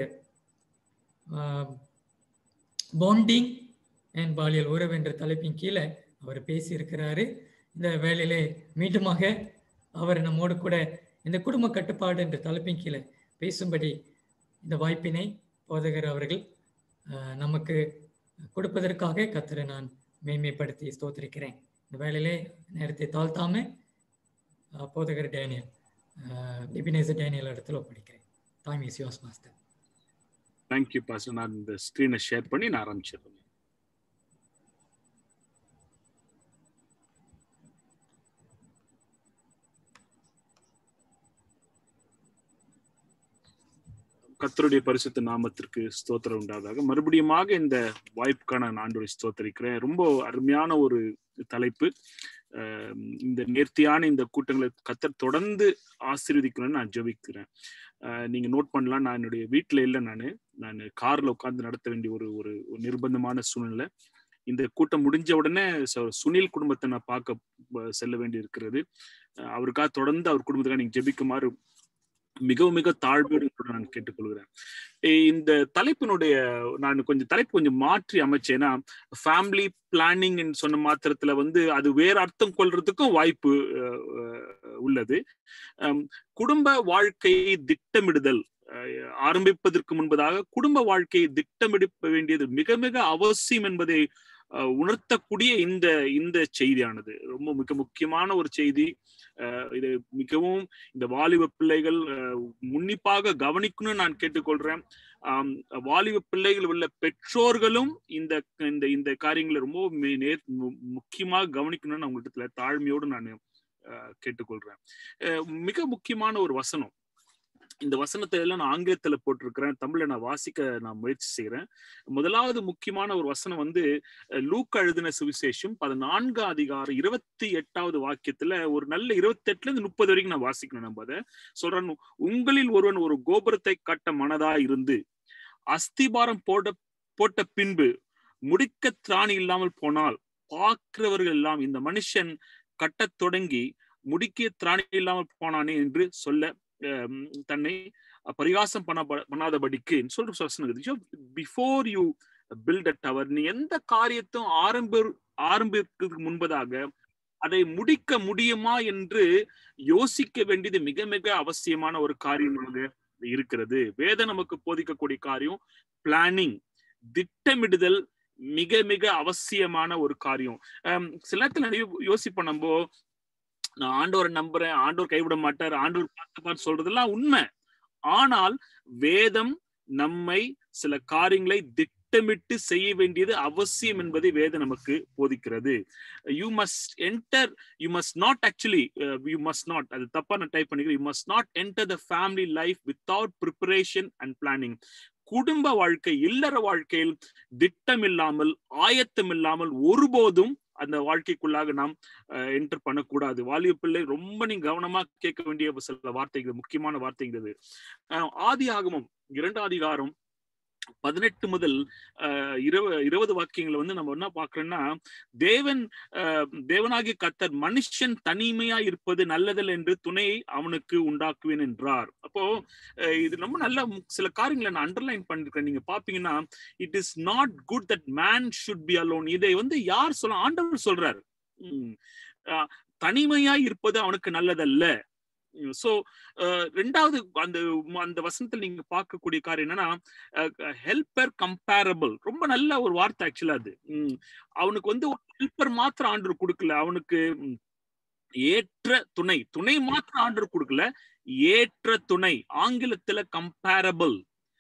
பாண்டிங் அண்ட் பாலியல் உறவு என்ற தலைப்பின் கீழே அவர் பேசியிருக்கிறாரு இந்த வேளையிலே மீண்டுமாக அவர் நம்மோடு கூட இந்த குடும்ப கட்டுப்பாடு என்ற தலைப்பின் கீழே பேசும்படி இந்த வாய்ப்பினை போதகர் அவர்கள் அஹ், நமக்கு கொடுப்பதற்காக கத்தரை நான் மேன்மைப்படுத்தி ஸ்தோத்திரிக்கிறேன் இந்த வேளையிலே நேரத்தை தாழ்த்தாம அஹ், போதகர் டேனியல் டிபினேசர் டேனியல் இடத்துல ஒப்படைக்கிறேன் time is yours master thank you pastor நான் இந்த ஸ்க்ரீனை ஷேர் பண்ணி நான் ஆரம்பிச்சிடுறேன் கர்த்தருடைய பரிசுத்த நாமத்திற்கு ஸ்தோத்திரம் உண்டாதாக மறுபடியுமாக இந்த வாய்ப்புக்கான நான் ஆண்டோரை ஸ்தோத்தரிக்கிறேன் ரொம்ப அருமையான ஒரு தலைப்பு அஹ் இந்த நேர்த்தியான இந்த கூட்டங்களை கத்தர் தொடர்ந்து ஆசீர்வதிக்கணும்னு நான் ஜெபிக்கிறேன் அஹ் நீங்க நோட் பண்ணலாம் நான் என்னுடைய வீட்டுல இல்லை நான் நான் கார்ல உட்கார்ந்து நடத்த வேண்டிய ஒரு ஒரு ஒரு நிர்பந்தமான சூழ்நிலை இந்த கூட்டம் முடிஞ்ச உடனே ச- சுனில் குடும்பத்தை நான் பார்க்க அஹ், செல்ல வேண்டி இருக்கிறது அஹ் அவருக்காக தொடர்ந்து அவர் குடும்பத்துக்காக நீங்க ஜெபிக்குமாறு மிகவும் மிக தாழ்வோடு கூட நான் கேட்டுக்கொள்கிறேன் ஏய், இந்த தலைப்பினுடைய நான் கொஞ்சம் தலைப்பு கொஞ்சம் மாற்றி அமைச்சேன்னா ஃபேமிலி பிளானிங் சொன்ன மாத்திரத்துல வந்து அது வேற அர்த்தம் கொள்றதுக்கும் வாய்ப்பு அஹ், அஹ், உள்ளது அம், குடும்ப வாழ்க்கையை திட்டமிடுதல் அஹ், ஆரம்பிப்பதற்கு முன்பதாக குடும்ப வாழ்க்கையை திட்டமிட வேண்டியது மிக மிக அவசியம் என்பதை அஹ், உணர்த்தக்கூடிய இந்த இந்த செய்தியானது ரொம்ப மிக முக்கியமான ஒரு செய்தி அஹ், இது மிகவும் இந்த வாலிப பிள்ளைகள் அஹ், உன்னிப்பாக கவனிக்கணும்னு நான் கேட்டுக்கொள்றேன் ஆம், வாலிப பிள்ளைகள் உள்ள பெற்றோர்களும் இந்த இந்த இந்த காரியங்களை ரொம்ப மே- நேர் மு- முக்கியமாக கவனிக்கணும்னு உங்கள்கிட்ட தாழ்மையோடு நான் அஹ், கேட்டுக்கொள்றேன் அஹ், மிக முக்கியமான ஒரு வசனம் இந்த வசனத்தை எல்லாம் நான் ஆங்கிலத்துல போட்டிருக்கிறேன் தமிழ்ல நான் வாசிக்க நான் முயற்சி செய்யறேன் முதலாவது முக்கியமான ஒரு வசனம் வந்து அஹ், லூக்கா எழுதின சுவிசேஷம் பதினான்கு அதிகாரம் இருபத்தி எட்டாவது வாக்கியத்துல ஒரு நல்ல இருபத்தி எட்டுல இருந்து முப்பது வரைக்கும் நான் வாசிக்கணும் நம்ம அதை சொல்றேன் உங்களில் ஒருவன் ஒரு கோபுரத்தை கட்ட மனதா இருந்து அஸ்திபாரம் போட போட்ட பின்பு முடிக்க திராணி இல்லாமல் போனால் பார்க்கிறவர்கள் எல்லாம் இந்த மனுஷன் கட்டத் தொடங்கி முடிக்க திராணி இல்லாமல் போனானே என்று சொல்ல அஹ், தன்னை பரிகாசம் பண்ண பண்ணாதபடிக்கு சொல்ற வசனம் before you build a tower நீ எந்த காரியத்தும் ஆரம்ப ஆரம்பிக்கிறதுக்கு முன்பதாக அதை முடிக்க முடியுமா என்று யோசிக்க வேண்டியது மிக மிக அவசியமான ஒரு காரியமாக இருக்கிறது வேதம் நமக்கு போதிக்கக்கூடிய காரியம் பிளானிங் திட்டமிடுதல் மிக மிக அவசியமான ஒரு காரியம் அம், சில நேரத்துல நிறைய யோசிப்போம் நம்ம நான் ஆண்டவரை நம்புறேன் ஆண்டவர் கைவிட மாட்டார் ஆண்டவர் பார்த்துப்பார் சொல்றதெல்லாம் உண்மை ஆனால் வேதம் நம்மை சில காரியங்களை திட்டமிட்டு செய்ய வேண்டியது அவசியம் என்பதை வேதம் நமக்கு போதிக்கிறது you must enter you must not actually you must not அது தப்பா நான் டைப் பண்ணிக்கிறேன் you must not enter the family life without preparation and planning குடும்ப வாழ்க்கை இல்லற வாழ்க்கையில் திட்டம் இல்லாமல் ஆயத்தம் இல்லாமல் ஒருபோதும் அந்த வாழ்க்கைக்குள்ளாக நாம் என்டர் பண்ணக்கூடாது வாலிப பிள்ளை ரொம்ப நீங்க கவனமா கேட்க வேண்டிய சில வார்த்தைகள் முக்கியமான வார்த்தைங்கிறது அஹ் ஆதி ஆகமம் இரண்டாம் அதிகாரம் பதினெட்டு முதல் அஹ் இருபது இருபது வாக்கியங்களை வந்து நம்ம என்ன பாக்குறோம்னா தேவன் அஹ் தேவனாகிய கத்தர் மனுஷன் தனிமையா இருப்பது நல்லதல் என்று துணையை அவனுக்கு உண்டாக்குவேன் என்றார் அப்போ அஹ் இது ரொம்ப நல்ல மு- சில காரியங்களை நான் அண்டர்லைன் பண்ணிருக்கேன் நீங்க பாப்பீங்கன்னா it is not good that man should be alone இதை வந்து யார் சொல்ல ஆண்டவர் சொல்றாரு உம் அஹ் தனிமையா இருப்பது அவனுக்கு நல்லதல்ல சோ ரெண்டாவது அந்த அந்த வசனத்தில் நீங்க பார்க்கக்கூடிய காரியம் என்னன்னா ஹெல்பர் கம்பேரபிள் ரொம்ப நல்ல ஒரு வார்த்தை ஆக்சுவலா அது உம் அவனுக்கு வந்து ஹெல்பர் மாத்திரம் ஆண்டர் கொடுக்கல அவனுக்கு உம், ஏற்ற துணை துணை மாத்திரம் ஆண்டர் கொடுக்கல ஏற்ற துணை ஆங்கிலத்துல கம்பேரபிள்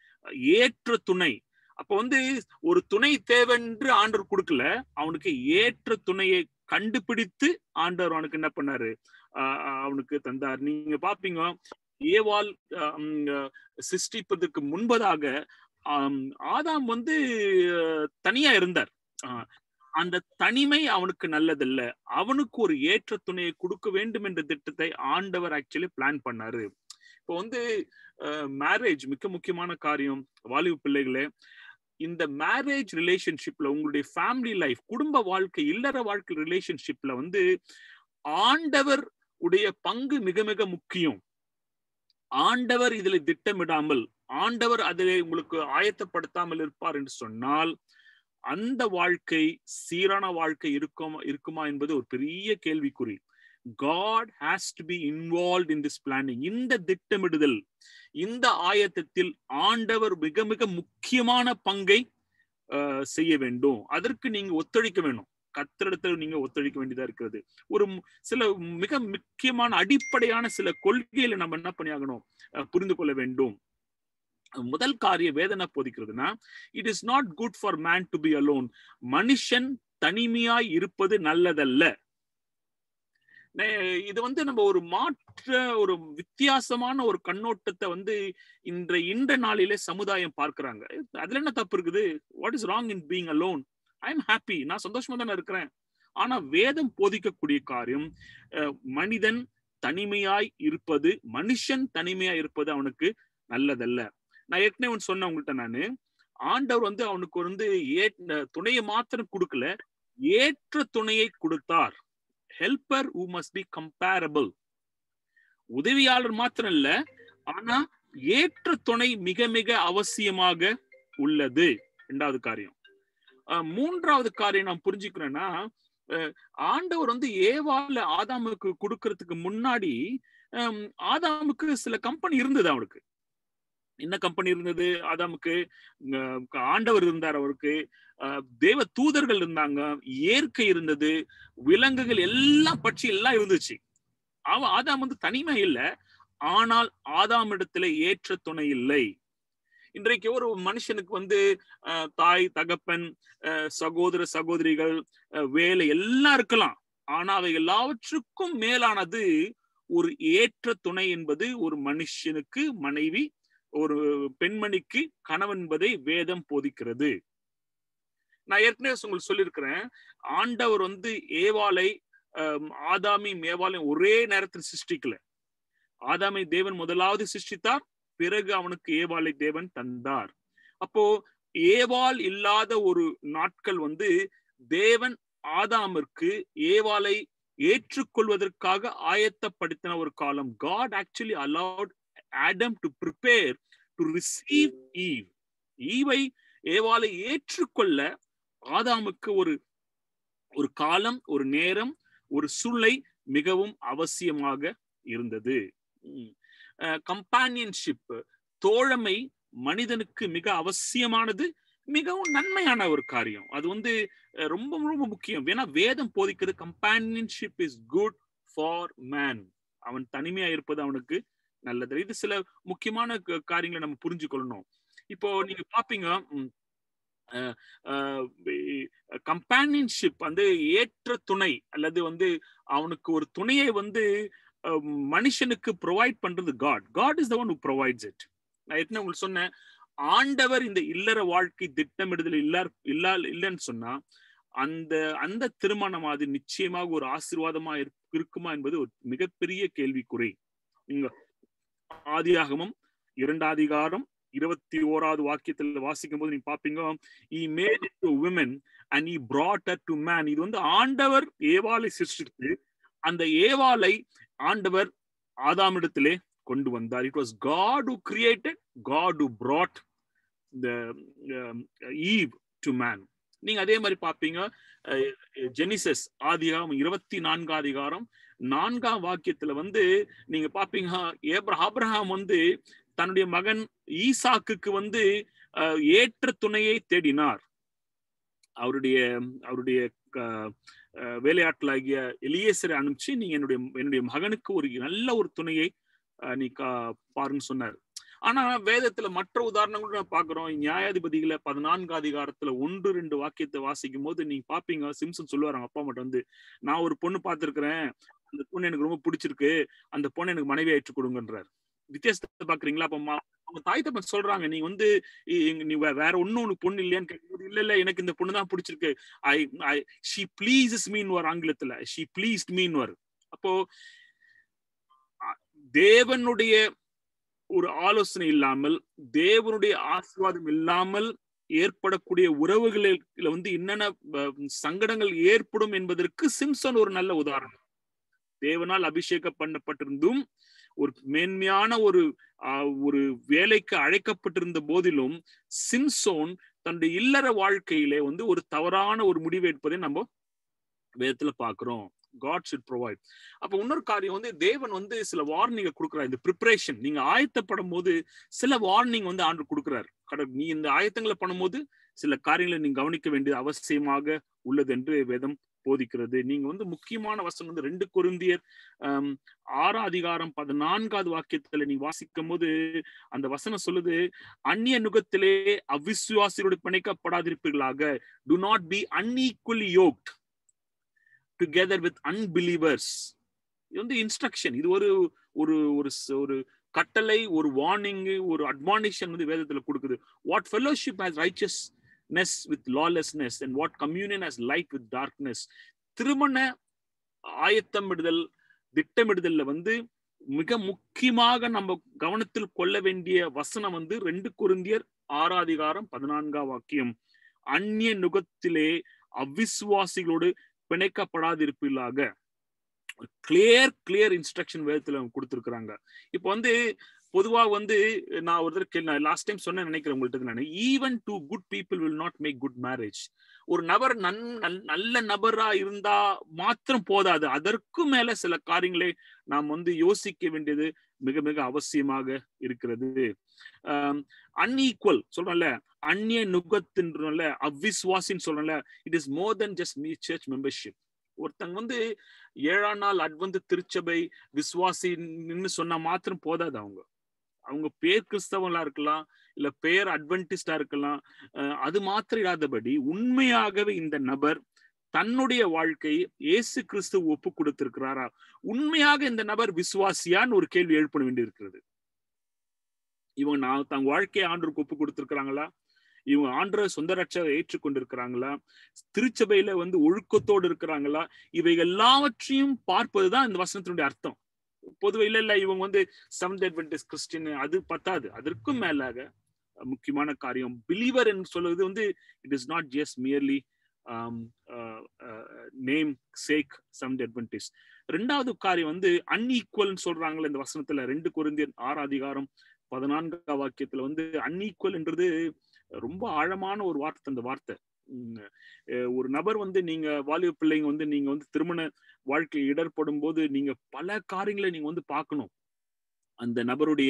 ஏற்ற துணை அப்ப வந்து ஒரு துணை தேவென்று ஆண்டவர் கொடுக்கல அவனுக்கு ஏற்ற துணையை கண்டுபிடித்து ஆண்டவர் அவனுக்கு என்ன பண்ணாரு ஆஹ் ஆஹ் அவனுக்கு தந்தார் நீங்க பாப்பீங்க ஏவாள் ஆஹ் ஆஹ் சிருஷ்டிப்பதற்கு முன்பதாக ஆம், ஆதாம் வந்து ஆஹ் தனியா இருந்தார் ஆஹ் அந்த தனிமை அவனுக்கு நல்லதல்ல அவனுக்கு ஒரு ஏற்ற துணையை கொடுக்க வேண்டும் என்ற திட்டத்தை ஆண்டவர் ஆக்சுவலி பிளான் பண்ணாரு இப்போ வந்து மேரேஜ் மிக முக்கியமான காரியம் வாலிப பிள்ளைகளே இந்த மேரேஜ் ரிலேஷன்ஷிப்ல உங்களுடைய ஃபேமிலி லைஃப் குடும்ப வாழ்க்கை இல்லற வாழ்க்கை ரிலேஷன்ஷிப்ல வந்து ஆண்டவர் உடைய பங்கு மிக மிக முக்கியம் ஆண்டவர் இதில் திட்டமிடாமல் ஆண்டவர் அதிலே உங்களுக்கு ஆயத்தப்படுத்தாமல் இருப்பார் என்று சொன்னால் அந்த வாழ்க்கை சீரான வாழ்க்கை இருக்குமா இருக்குமா என்பது ஒரு பெரிய கேள்விக்குறி God has to be involve in this planning இந்த திட்டமிடுதல் இந்த ஆயத்தத்தில் ஆண்டவர் மிக மிக முக்கியமான பங்கை அஹ், செய்ய வேண்டும் அதற்கு நீங்க ஒத்துழைக்க வேணும் கத்திரிடத்தில் நீங்க ஒத்துழைக்க வேண்டியதா இருக்கிறது ஒரு மு- சில மிக முக்கியமான அடிப்படையான சில கொள்கைகளை நம்ம என்ன பண்ணியாகணும் அஹ், புரிந்து கொள்ள வேண்டும் முதல் காரிய வேதனை போதிக்கிறதுனா it is not good for man to be alone மனுஷன் தனிமையாய் இருப்பது நல்லதல்ல நே- இது வந்து நம்ம ஒரு மாற்ற ஒரு வித்தியாசமான ஒரு கண்ணோட்டத்தை வந்து இன்ற இன்ற நாளிலே சமுதாயம் பார்க்கறாங்க அதுல என்ன தப்பு இருக்குது what is wrong in being alone I am happy நான் சந்தோஷமா தானே இருக்கிறேன் ஆனா வேதம் போதிக்கக்கூடிய காரியம் அஹ், மனிதன் தனிமையாய் இருப்பது மனுஷன் தனிமையாய் இருப்பது அவனுக்கு நல்லதல்ல நான் ஏற்கனவே ஒன்று சொன்னேன் உங்கள்கிட்ட நானு ஆண்டவர் வந்து அவனுக்கு வந்து ஏ துணையை மாத்திரம் கொடுக்கல ஏற்ற துணையை கொடுத்தார் helper who must be comparable உதவியாளர் மாத்திரம் இல்ல ஆனா ஏற்ற துணை மிக மிக அவசியமாக உள்ளது இரண்டாவது காரியம் அஹ் மூன்றாவது காரியம் நான் புரிஞ்சுக்கிறேன்னா அஹ் ஆண்டவர் வந்து ஏவால ஆதாமுக்கு கொடுக்கறதுக்கு முன்னாடி ஹம், ஆதாமுக்கு சில கம்பெனி இருந்தது அவனுக்கு என்ன கம்பெனி இருந்தது ஆதாமுக்கு அஹ் ஆண்டவர் இருந்தார் அவருக்கு அஹ் தேவ தூதர்கள் இருந்தாங்க இயற்கை இருந்தது விலங்குகள் எல்லாம் பட்சி எல்லாம் இருந்துச்சு அவன் ஆதாம் வந்து தனிமை இல்லை ஆனால் ஆதாம் இடத்துல ஏற்ற துணை இல்லை இன்றைக்கு ஒரு மனுஷனுக்கு வந்து அஹ், தாய் தகப்பன் அஹ், சகோதர சகோதரிகள் அஹ், வேலை எல்லாம் இருக்கலாம் ஆனா அவை எல்லாவற்றுக்கும் மேலானது ஒரு ஏற்ற துணை என்பது ஒரு மனுஷனுக்கு மனைவி ஒரு பெண்மணிக்கு கணவன் என்பதை வேதம் போதிக்கிறது நான் ஏற்கனவே உங்களுக்கு சொல்லியிருக்கிறேன் ஆண்டவர் வந்து ஏவாளை அஹ், ஆதாமையும் ஏவாளையும் ஒரே நேரத்தில் சிருஷ்டிக்கல ஆதாமை தேவன் முதலாவது சிருஷ்டித்தார் பிறகு அவனுக்கு ஏவாளை தேவன் தந்தார் அப்போ ஏவாள் இல்லாத ஒரு நாட்கள் வந்து தேவன் ஆதாமிற்கு ஏவாளை ஏற்றுக்கொள்வதற்காக ஆயத்தப்படுத்தின ஒரு காலம் God actually allowed Adam to prepare to receive Eve ஈவை ஏவாளை ஏற்றுக்கொள்ள ஆதாமுக்கு ஒரு ஒரு காலம் ஒரு நேரம் ஒரு சூழ்நிலை மிகவும் அவசியமாக இருந்தது கம்பானியன்ஷிப் தோழமை மனிதனுக்கு மிக அவசியமானது மிகவும் நன்மையான ஒரு காரியம் அது வந்து அஹ், ரொம்ப ரொம்ப முக்கியம் ஏன்னா வேதம் போதிக்கிறது companionship is good for man அவன் தனிமையா இருப்பது அவனுக்கு நல்லது இது சில முக்கியமான க- காரியங்களை நம்ம புரிஞ்சுக்கொள்ளணும் இப்போ நீங்க பாப்பீங்க கம்பானியன்ஷிப் வந்து ஏற்ற துணை அல்லது வந்து அவனுக்கு ஒரு துணையை வந்து அஹ், மனுஷனுக்கு ப்ரொவைட் பண்றது God God is the one who provides it நான் ஏற்கனவே உங்களுக்கு சொன்னேன் ஆண்டவர் இந்த இல்லற வாழ்க்கை திட்டமிடுதல் இல்ல இல்லா இல்லைன்னு சொன்னா அந்த அந்த திருமணம் அது நிச்சயமாக ஒரு ஆசீர்வாதமா இருக்- இருக்குமா என்பது ஒரு மிகப்பெரிய கேள்விக்குறி நீங்க ஆதியாகமம் இரண்டாம் அதிகாரம் இருபத்தி ஓராவது வாக்கியத்துல வாசிக்கும் போது நீங்க பாப்பீங்க he made it to women and he brought her to man இது வந்து ஆண்டவர் ஏவாளை சிருஷ்டித்து அந்த ஏவாளை ஆண்டவர் ஆதாமிடத்திலே கொண்டு வந்தார் it was God who created God who brought the um, eve to man நீங்க அதே மாதிரி பாப்பீங்க ஜெனிசஸ் ஆதிகாரம் இருபத்தி நான்காம் அதிகாரம் நான்காம் வாக்கியத்துல வந்து நீங்க பாப்பீங்க ஏப்ர ஆபிரகாம் வந்து தன்னுடைய மகன் ஈசாக்குக்கு வந்து அஹ், ஏற்ற துணையை தேடினார் அவருடைய அவருடைய க- அஹ், வேலையாட்களாகிய எலியேசரை அனுப்பிச்சு நீங்க என்னுடைய என்னுடைய மகனுக்கு ஒரு நல்ல ஒரு துணையை அஹ், நீ கா- பாருன்னு சொன்னார் ஆனா வேதத்துல மற்ற உதாரணங்களும் நம்ம பாக்குறோம் நியாயாதிபதிகளை பதினான்கு அதிகாரத்துல ஒன்று ரெண்டு வாக்கியத்தை வாசிக்கும் போது நீங்க பாப்பீங்க சிம்சன் சொல்லுவாரு அவங்க அப்பா மட்டும் வந்து நான் ஒரு பொண்ணு பார்த்திருக்கிறேன் அந்த பொண்ணு எனக்கு ரொம்ப பிடிச்சிருக்கு அந்த பொண்ணு எனக்கு மனைவி ஏற்றுக் கொடுங்கன்றார் வித்தியாசத்தை பாக்குறீங்களா அப்ப மா- அவங்க தாய் தப்பன் சொல்றாங்க நீ வந்து இ- இங்க நீ வே- வேற ஒண்ணும் உனக்கு பொண்ணு இல்லையான்னு கேட்கும்போது இல்ல இல்ல எனக்கு இந்த பொண்ணு தான் பிடிச்சிருக்கு ஐ ஐ ஷி ப்ளீசஸ் மீன் வர் ஆங்கிலத்துல ஷி ப்ளீஸ்ட் மீன் வர் அப்போ அ- தேவனுடைய ஒரு ஆலோசனை இல்லாமல் தேவனுடைய ஆசீர்வாதம் இல்லாமல் ஏற்படக்கூடிய உறவுகளில் வந்து என்னென்ன அஹ், சங்கடங்கள் ஏற்படும் என்பதற்கு சிம்சன் ஒரு நல்ல உதாரணம் தேவனால் அபிஷேகம் பண்ணப்பட்டிருந்தும் ஒரு மேன்மையான ஒரு ஆஹ், ஒரு வேலைக்கு அழைக்கப்பட்டிருந்த போதிலும் சிம்சோன் தன்னுடைய இல்லற வாழ்க்கையிலே வந்து ஒரு தவறான ஒரு முடிவு எடுப்பதை நம்ம வேதத்துல பாக்குறோம் காட் ஷுட் ப்ரொவைட் அப்ப இன்னொரு காரியம் வந்து தேவன் வந்து சில வார்னிங்க கொடுக்குறாரு இந்த ப்ரிப்பரேஷன் நீங்க ஆயத்தப்படும் போது சில வார்னிங் வந்து ஆண்டு கொடுக்குறாரு கடவுள் நீ இந்த ஆயத்தங்களை பண்ணும்போது சில காரியங்களை நீங்க கவனிக்க வேண்டியது அவசியமாக உள்ளது என்று வேதம் போதிக்கிறது நீங்க வந்து முக்கியமான வசனம் வந்து ரெண்டு கொருந்தியர் ஆம், ஆறாம் அதிகாரம் பதினான்காவது வாக்கியத்துல நீ வாசிக்கும் போது அந்த வசனம் சொல்லுது அந்நிய நுகத்திலே அவிசுவாசியோடு பிணைக்கப்படாதிருப்பீர்களாக to not be unequally yoked together with unbelievers இது வந்து இன்ஸ்ட்ரக்ஷன் இது ஒரு ஒரு ஒரு ச- ஒரு கட்டளை ஒரு வார்னிங் ஒரு அட்மானிஷன் வந்து வேதத்துல கொடுக்குது what fellowship has righteousness with lawlessness and what communion has light with darkness திருமண ஆயத்தமிடுதல் திட்டமிடுதல்ல வந்து மிக முக்கியமாக நம்ம கவனத்தில் கொள்ள வேண்டிய வசனம் வந்து ரெண்டு குருந்தியர் ஆறாம் அதிகாரம் பதினான்காம் வாக்கியம் அந்நிய நுகத்திலே அவிசுவாசிகளோடு பிணைக்கப்படாதிருப்பீர்களாக கிளியர் கிளியர் இன்ஸ்ட்ரக்ஷன் வேதத்துல கொடுத்துருக்குறாங்க இப்போ வந்து பொதுவா வந்து நான் ஒரு தடவை லாஸ்ட் டைம் சொன்ன நினைக்கிறேன் உங்கள்கிட்ட நான் even two good people will not make good marriage ஒரு நபர் நன் நல்ல நபரா இருந்தா மாத்திரம் போதாது அதற்கும் மேல சில காரியங்களை நாம் வந்து யோசிக்க வேண்டியது மிக மிக அவசியமாக இருக்கிறது அன்ஈக்குவல் சொல்றோம்ல அந்நிய நுகத்தின்றோம்ல அவ்விஸ்வாசின்னு சொல்றோம்ல it is more than just me church membership ஒருத்தங்க வந்து ஏழாம் நாள் அட்வந்து திருச்சபை விசுவாசின்னு சொன்னா மாத்திரம் போதாது அவங்க அவங்க பேர் கிறிஸ்தவங்களா இருக்கலாம் இல்ல பேர் அட்வென்டிஸ்டா இருக்கலாம் அது மாத்திரம் இல்லாதபடி உண்மையாகவே இந்த நபர் தன்னுடைய வாழ்க்கையை இயேசு கிறிஸ்து ஒப்பு கொடுத்திருக்கிறாரா உண்மையாக இந்த நபர் விசுவாசியான்னு ஒரு கேள்வி எழுப்ப வேண்டி இருக்கிறது இவங்க நான் தங்க வாழ்க்கையை ஆண்டருக்கு ஒப்பு கொடுத்திருக்கிறாங்களா இவங்க ஆண்டரை சொந்த ரட்சரை ஏற்றுக்கொண்டிருக்கிறாங்களா திருச்சபையில வந்து ஒழுக்கத்தோடு இருக்கிறாங்களா இவை எல்லாவற்றையும் பார்ப்பதுதான் இந்த வசனத்தினுடைய அர்த்தம் பொதுவே இல்ல இல்ல இவங்க வந்து செவன்த் அட்வென்டிஸ் கிறிஸ்டின் அது பத்தாது அதற்கும் மேலாக முக்கியமான காரியம் பிலீவர் என்று சொல்வது வந்து it is not just merely namesake seventh Adventist ரெண்டாவது காரியம் வந்து அன்ஈக்குவல் சொல்றாங்களே இந்த வசனத்துல ரெண்டு குருந்தியன் ஆறு அதிகாரம் பதினான்காம் வாக்கியத்துல வந்து அன்ஈக்குவல் என்றது ரொம்ப ஆழமான ஒரு வார்த்தை அந்த வார்த்தை ஒரு நபர் வந்து நீங்க வாலிப பிள்ளைங்க வந்து நீங்க வந்து திருமண வாழ்க்கை இடர்படும் போது நீங்க பல காரியங்களை நீங்க வந்து பார்க்கணும் அந்த நபருடைய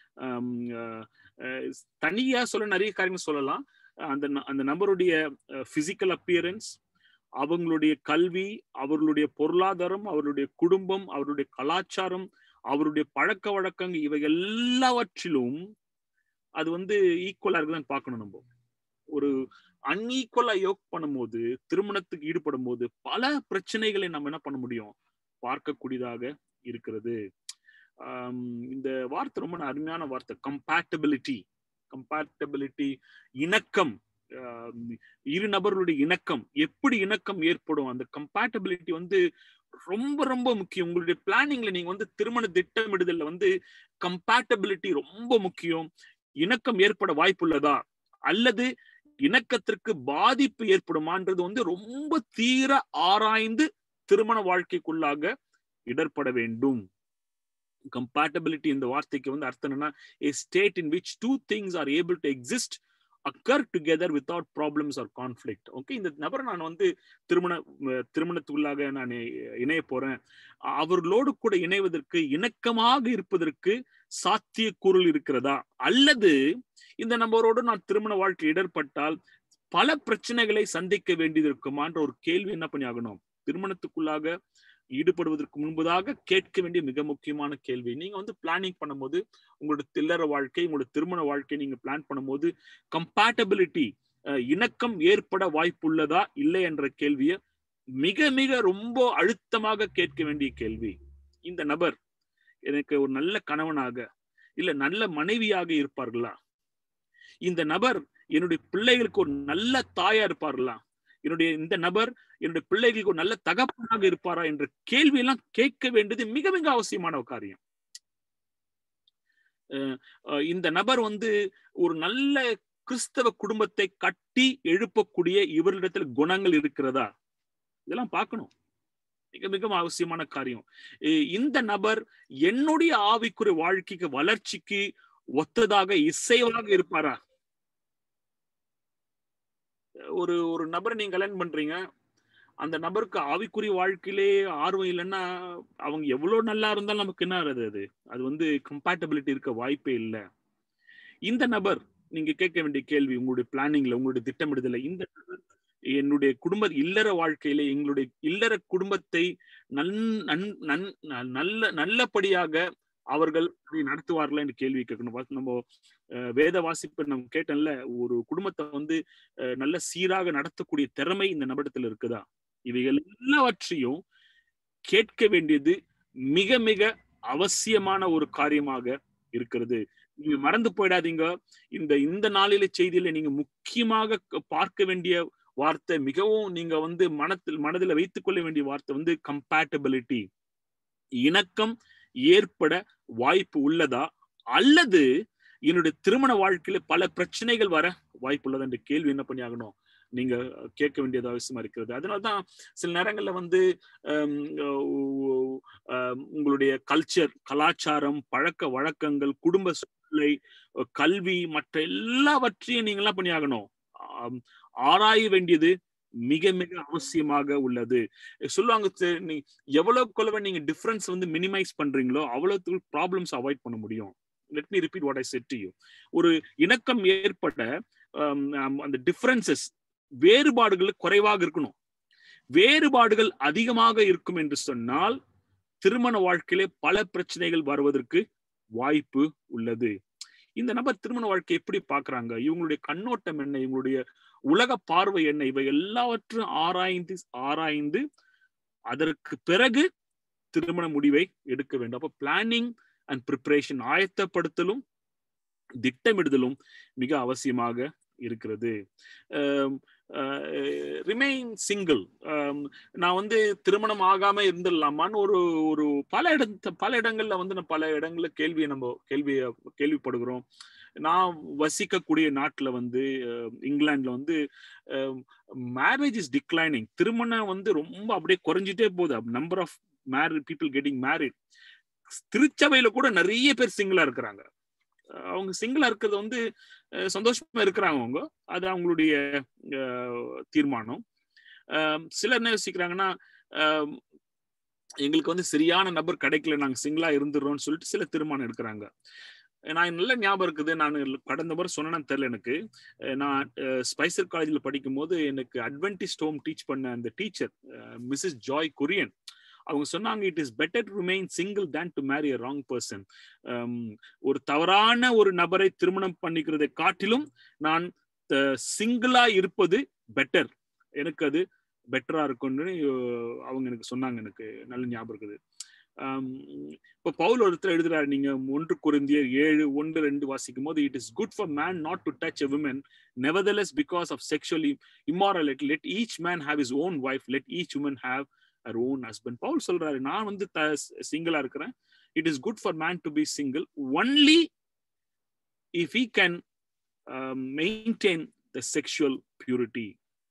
தனியா சொல்ல நிறைய காரியங்கள் சொல்லலாம் அந்த அந்த நபருடைய பிசிக்கல் அப்பியரன்ஸ் அவங்களுடைய கல்வி அவர்களுடைய பொருளாதாரம் அவருடைய குடும்பம் அவருடைய கலாச்சாரம் அவருடைய பழக்க வழக்கங்கள் இவை எல்லாவற்றிலும் அது வந்து ஈக்குவலா இருக்குதான் பார்க்கணும் நம்ம ஒரு அன்ஈக்குவலா யோக் பண்ணும்போது திருமணத்துக்கு ஈடுபடும் போது பல பிரச்சனைகளை நம்ம என்ன பண்ண முடியும் பார்க்கக்கூடியதாக இருக்கிறது இந்த வார்த்தை ரொம்ப அருமையான வார்த்தை கம்பேட்டபிலிட்டி கம்பேட்டபிலிட்டி இணக்கம் இரு நபர்களுடைய இணக்கம் எப்படி இணக்கம் ஏற்படும் அந்த கம்பேட்டபிலிட்டி வந்து ரொம்ப ரொம்ப முக்கியம் உங்களுடைய பிளானிங்ல நீங்க வந்து திருமண திட்டமிடுதல்ல வந்து கம்பேட்டபிலிட்டி ரொம்ப முக்கியம் இணக்கம் ஏற்பட வாய்ப்புள்ளதா அல்லது இணக்கத்திற்கு பாதிப்பு ஏற்படுமான்றது வந்து ரொம்ப தீர ஆராய்ந்து திருமண வாழ்க்கைக்குள்ளாக இடர்பட வேண்டும் கம்பேட்டபிலிட்டி இந்த வார்த்தைக்கு வந்து அர்த்தம் என்னன்னா a state in which two things are able to exist occur together without problems or conflict okay இந்த நபரை நான் வந்து திருமண திருமணத்துக்குள்ளாக நான் இணைய போறேன் அவர்களோடு கூட இணைவதற்கு இணக்கமாக இருப்பதற்கு சாத்தியக்கூறல் இருக்கிறதா அல்லது இந்த நபரோடு நான் திருமண வாழ்க்கை இடர்பட்டால் பல பிரச்சனைகளை சந்திக்க வேண்டியது இருக்குமான்ற ஒரு கேள்வி என்ன பண்ணி ஆகணும் திருமணத்துக்குள்ளாக ஈடுபடுவதற்கு முன்பதாக கேட்க வேண்டிய மிக முக்கியமான கேள்வி நீங்க வந்து பிளானிங் பண்ணும்போது உங்களோட தில்லற வாழ்க்கை உங்களோட திருமண வாழ்க்கை நீங்க பிளான் பண்ணும்போது கம்பேட்டபிலிட்டி இணக்கம் ஏற்பட வாய்ப்புள்ளதா இல்லை என்ற கேள்வியை மிக மிக ரொம்ப அழுத்தமாக கேட்க வேண்டிய கேள்வி இந்த நபர் எனக்கு ஒரு நல்ல கணவனாக இல்ல நல்ல மனைவியாக இருப்பார்களா இந்த நபர் என்னுடைய பிள்ளைகளுக்கு ஒரு நல்ல தாயா இருப்பார்களா என்னுடைய இந்த நபர் என்னுடைய பிள்ளைகளுக்கு ஒரு நல்ல தகப்பனாக இருப்பாரா என்ற கேள்வி எல்லாம் கேட்க வேண்டியது மிக மிக அவசியமான ஒரு காரியம் இந்த நபர் வந்து ஒரு நல்ல கிறிஸ்தவ குடும்பத்தை கட்டி எழுப்பக்கூடிய இவரிடத்தில் குணங்கள் இருக்கிறதா இதெல்லாம் பார்க்கணும் மிக மிக அவசியமான காரியம் இந்த நபர் என்னுடைய ஆவிக்குரிய வாழ்க்கைக்கு வளர்ச்சிக்கு ஒத்ததாக இசைவாக இருப்பாரா ஒரு ஒரு நபரை நீங்க கல்யாணம் பண்றீங்க அந்த நபருக்கு ஆவிக்குரிய வாழ்க்கையிலே ஆர்வம் இல்லைன்னா அவங்க எவ்வளவு நல்லா இருந்தாலும் நமக்கு என்ன ஆகுது அது அது வந்து கம்பேட்டபிலிட்டி இருக்க வாய்ப்பே இல்லை இந்த நபர் நீங்க கேட்க வேண்டிய கேள்வி உங்களுடைய பிளானிங்ல உங்களுடைய திட்டமிடுதல இந்த நபர் என்னுடைய குடும்ப இல்லற வாழ்க்கையில எங்களுடைய இல்லற குடும்பத்தை நன் நன் நல்ல நல்லபடியாக அவர்கள் நடத்துவார்களா என்று கேள்வி கேட்கணும் நம்ம வேத வாசிப்பு நம்ம கேட்டோம்ல ஒரு குடும்பத்தை வந்து நல்ல சீராக நடத்தக்கூடிய திறமை இந்த நபடத்துல இருக்குதா இவைகள் எல்லாவற்றையும் கேட்க வேண்டியது மிக மிக அவசியமான ஒரு காரியமாக இருக்கிறது நீங்க மறந்து போயிடாதீங்க இந்த இந்த நாளில செய்தியில நீங்க முக்கியமாக பார்க்க வேண்டிய வார்த்தை மிகவும் நீங்க வந்து மனத்தில் மனதில் வைத்துக் கொள்ள வேண்டிய வார்த்தை வந்து கம்பேட்டபிலிட்டி இணக்கம் ஏற்பட வாய்ப்பு உள்ளதா அல்லது என்னுடைய திருமண வாழ்க்கையில பல பிரச்சனைகள் வர வாய்ப்பு உள்ளதா என்ற கேள்வி என்ன பண்ணி ஆகணும் நீங்க கேட்க வேண்டியது அவசியமா இருக்கிறது அதனாலதான் சில நேரங்கள்ல வந்து ஹம், உ- அஹ், உங்களுடைய கல்ச்சர் கலாச்சாரம் பழக்க வழக்கங்கள் குடும்ப சூழ்நிலை அஹ், கல்வி மற்ற எல்லாவற்றையும் நீங்க என்ன பண்ணி ஆகணும் ஆம், ஆராய வேண்டியது மிக மிக அவசியமாக உள்ளது சொல்லுவாங்க "சரி, நீ எவ்வளவுக்கு எவ்வளவு நீங்க டிஃபரன்ஸ் வந்து மினிமைஸ் பண்றீங்களோ அவ்வளவுக்கு ப்ராப்ளம்ஸ் அவாய்ட் பண்ண முடியும் let me repeat what I said to you ஒரு இணக்கம் ஏற்பட ஆம், ஆம், அந்த டிஃபரன்சஸ் வேறுபாடுகள் குறைவாக இருக்கணும் வேறுபாடுகள் அதிகமாக இருக்கும் என்று சொன்னால் திருமண வாழ்க்கையிலே பல பிரச்சனைகள் வருவதற்கு வாய்ப்பு உள்ளது இந்த நபர் திருமண வாழ்க்கை எப்படி பார்க்கறாங்க இவங்களுடைய கண்ணோட்டம் என்ன இவங்களுடைய உலக பார்வை என்ன இவை எல்லாவற்றும் ஆராய்ந்து ஆராய்ந்து அதற்கு பிறகு திருமண முடிவை எடுக்க வேண்டும் அப்ப பிளானிங் அண்ட் ப்ரிப்பரேஷன் ஆயத்தப்படுத்தலும் திட்டமிடுதலும் மிக அவசியமாக இருக்கிறது ரிமைன் சிங்கிள் நான் வந்து திருமணம் ஆகாம இருந்துடலாமான்னு ஒரு ஒரு பல இடத்த பல இடங்கள்ல வந்து நான் பல இடங்கள்ல கேள்வியை நம்ம கேள்வியை கேள்விப்படுகிறோம் நான் வசிக்கக்கூடிய நாட்டுல வந்து அஹ், இங்கிலாந்துல வந்து மேரேஜ் இஸ் டிக்ளைனிங் திருமணம் வந்து ரொம்ப அப்படியே குறைஞ்சிட்டே போகுது number of married people getting married திருச்சபையில கூட நிறைய பேர் சிங்கிளா இருக்கிறாங்க அஹ் அவங்க சிங்கிளா இருக்கிறது வந்து அஹ் சந்தோஷமா இருக்கிறாங்க அவங்க அது அவங்களுடைய அஹ், தீர்மானம் அஹ் சிலர் என்ன யோசிக்கிறாங்கன்னா அஹ், எங்களுக்கு வந்து சரியான நபர் கிடைக்கல நாங்க சிங்கிளா இருந்துடுறோம்னு சொல்லிட்டு சில தீர்மானம் எடுக்கிறாங்க நான் நல்ல ஞாபகம் இருக்குது நான் கடந்த முறை சொன்னேன்னு தெரியல எனக்கு அஹ் நான் ஸ்பைசர் காலேஜில் படிக்கும் போது எனக்கு அட்வென்டிஸ்ட் ஹோம் டீச் பண்ண அந்த டீச்சர் மிஸ்ஸஸ் ஜாய் குரியன் அவங்க சொன்னாங்க it is better to remain single than to marry a wrong person ஒரு தவறான ஒரு நபரை திருமணம் பண்ணிக்கிறதை காட்டிலும் நான் சிங்கிளா இருப்பது பெட்டர் எனக்கு அது பெட்டரா இருக்கும்னு அஹ், அவங்க எனக்கு சொன்னாங்க எனக்கு நல்ல ஞாபகம் இருக்குது ஆம், இப்போ பவுல் ஒருத்தர் எழுதுறாரு நீங்க ஒன்று குருந்தியர் ஏழு ஒன்று ரெண்டு வாசிக்கும் போது it is good for man not to touch a women nevertheless because of sexual immorality let each man have his own wife let each woman have her own husband Paul சொல்றாரு நான் வந்து சிங்கிளா இருக்கிறேன் it is good for man to be single only if he can maintain the sexual purity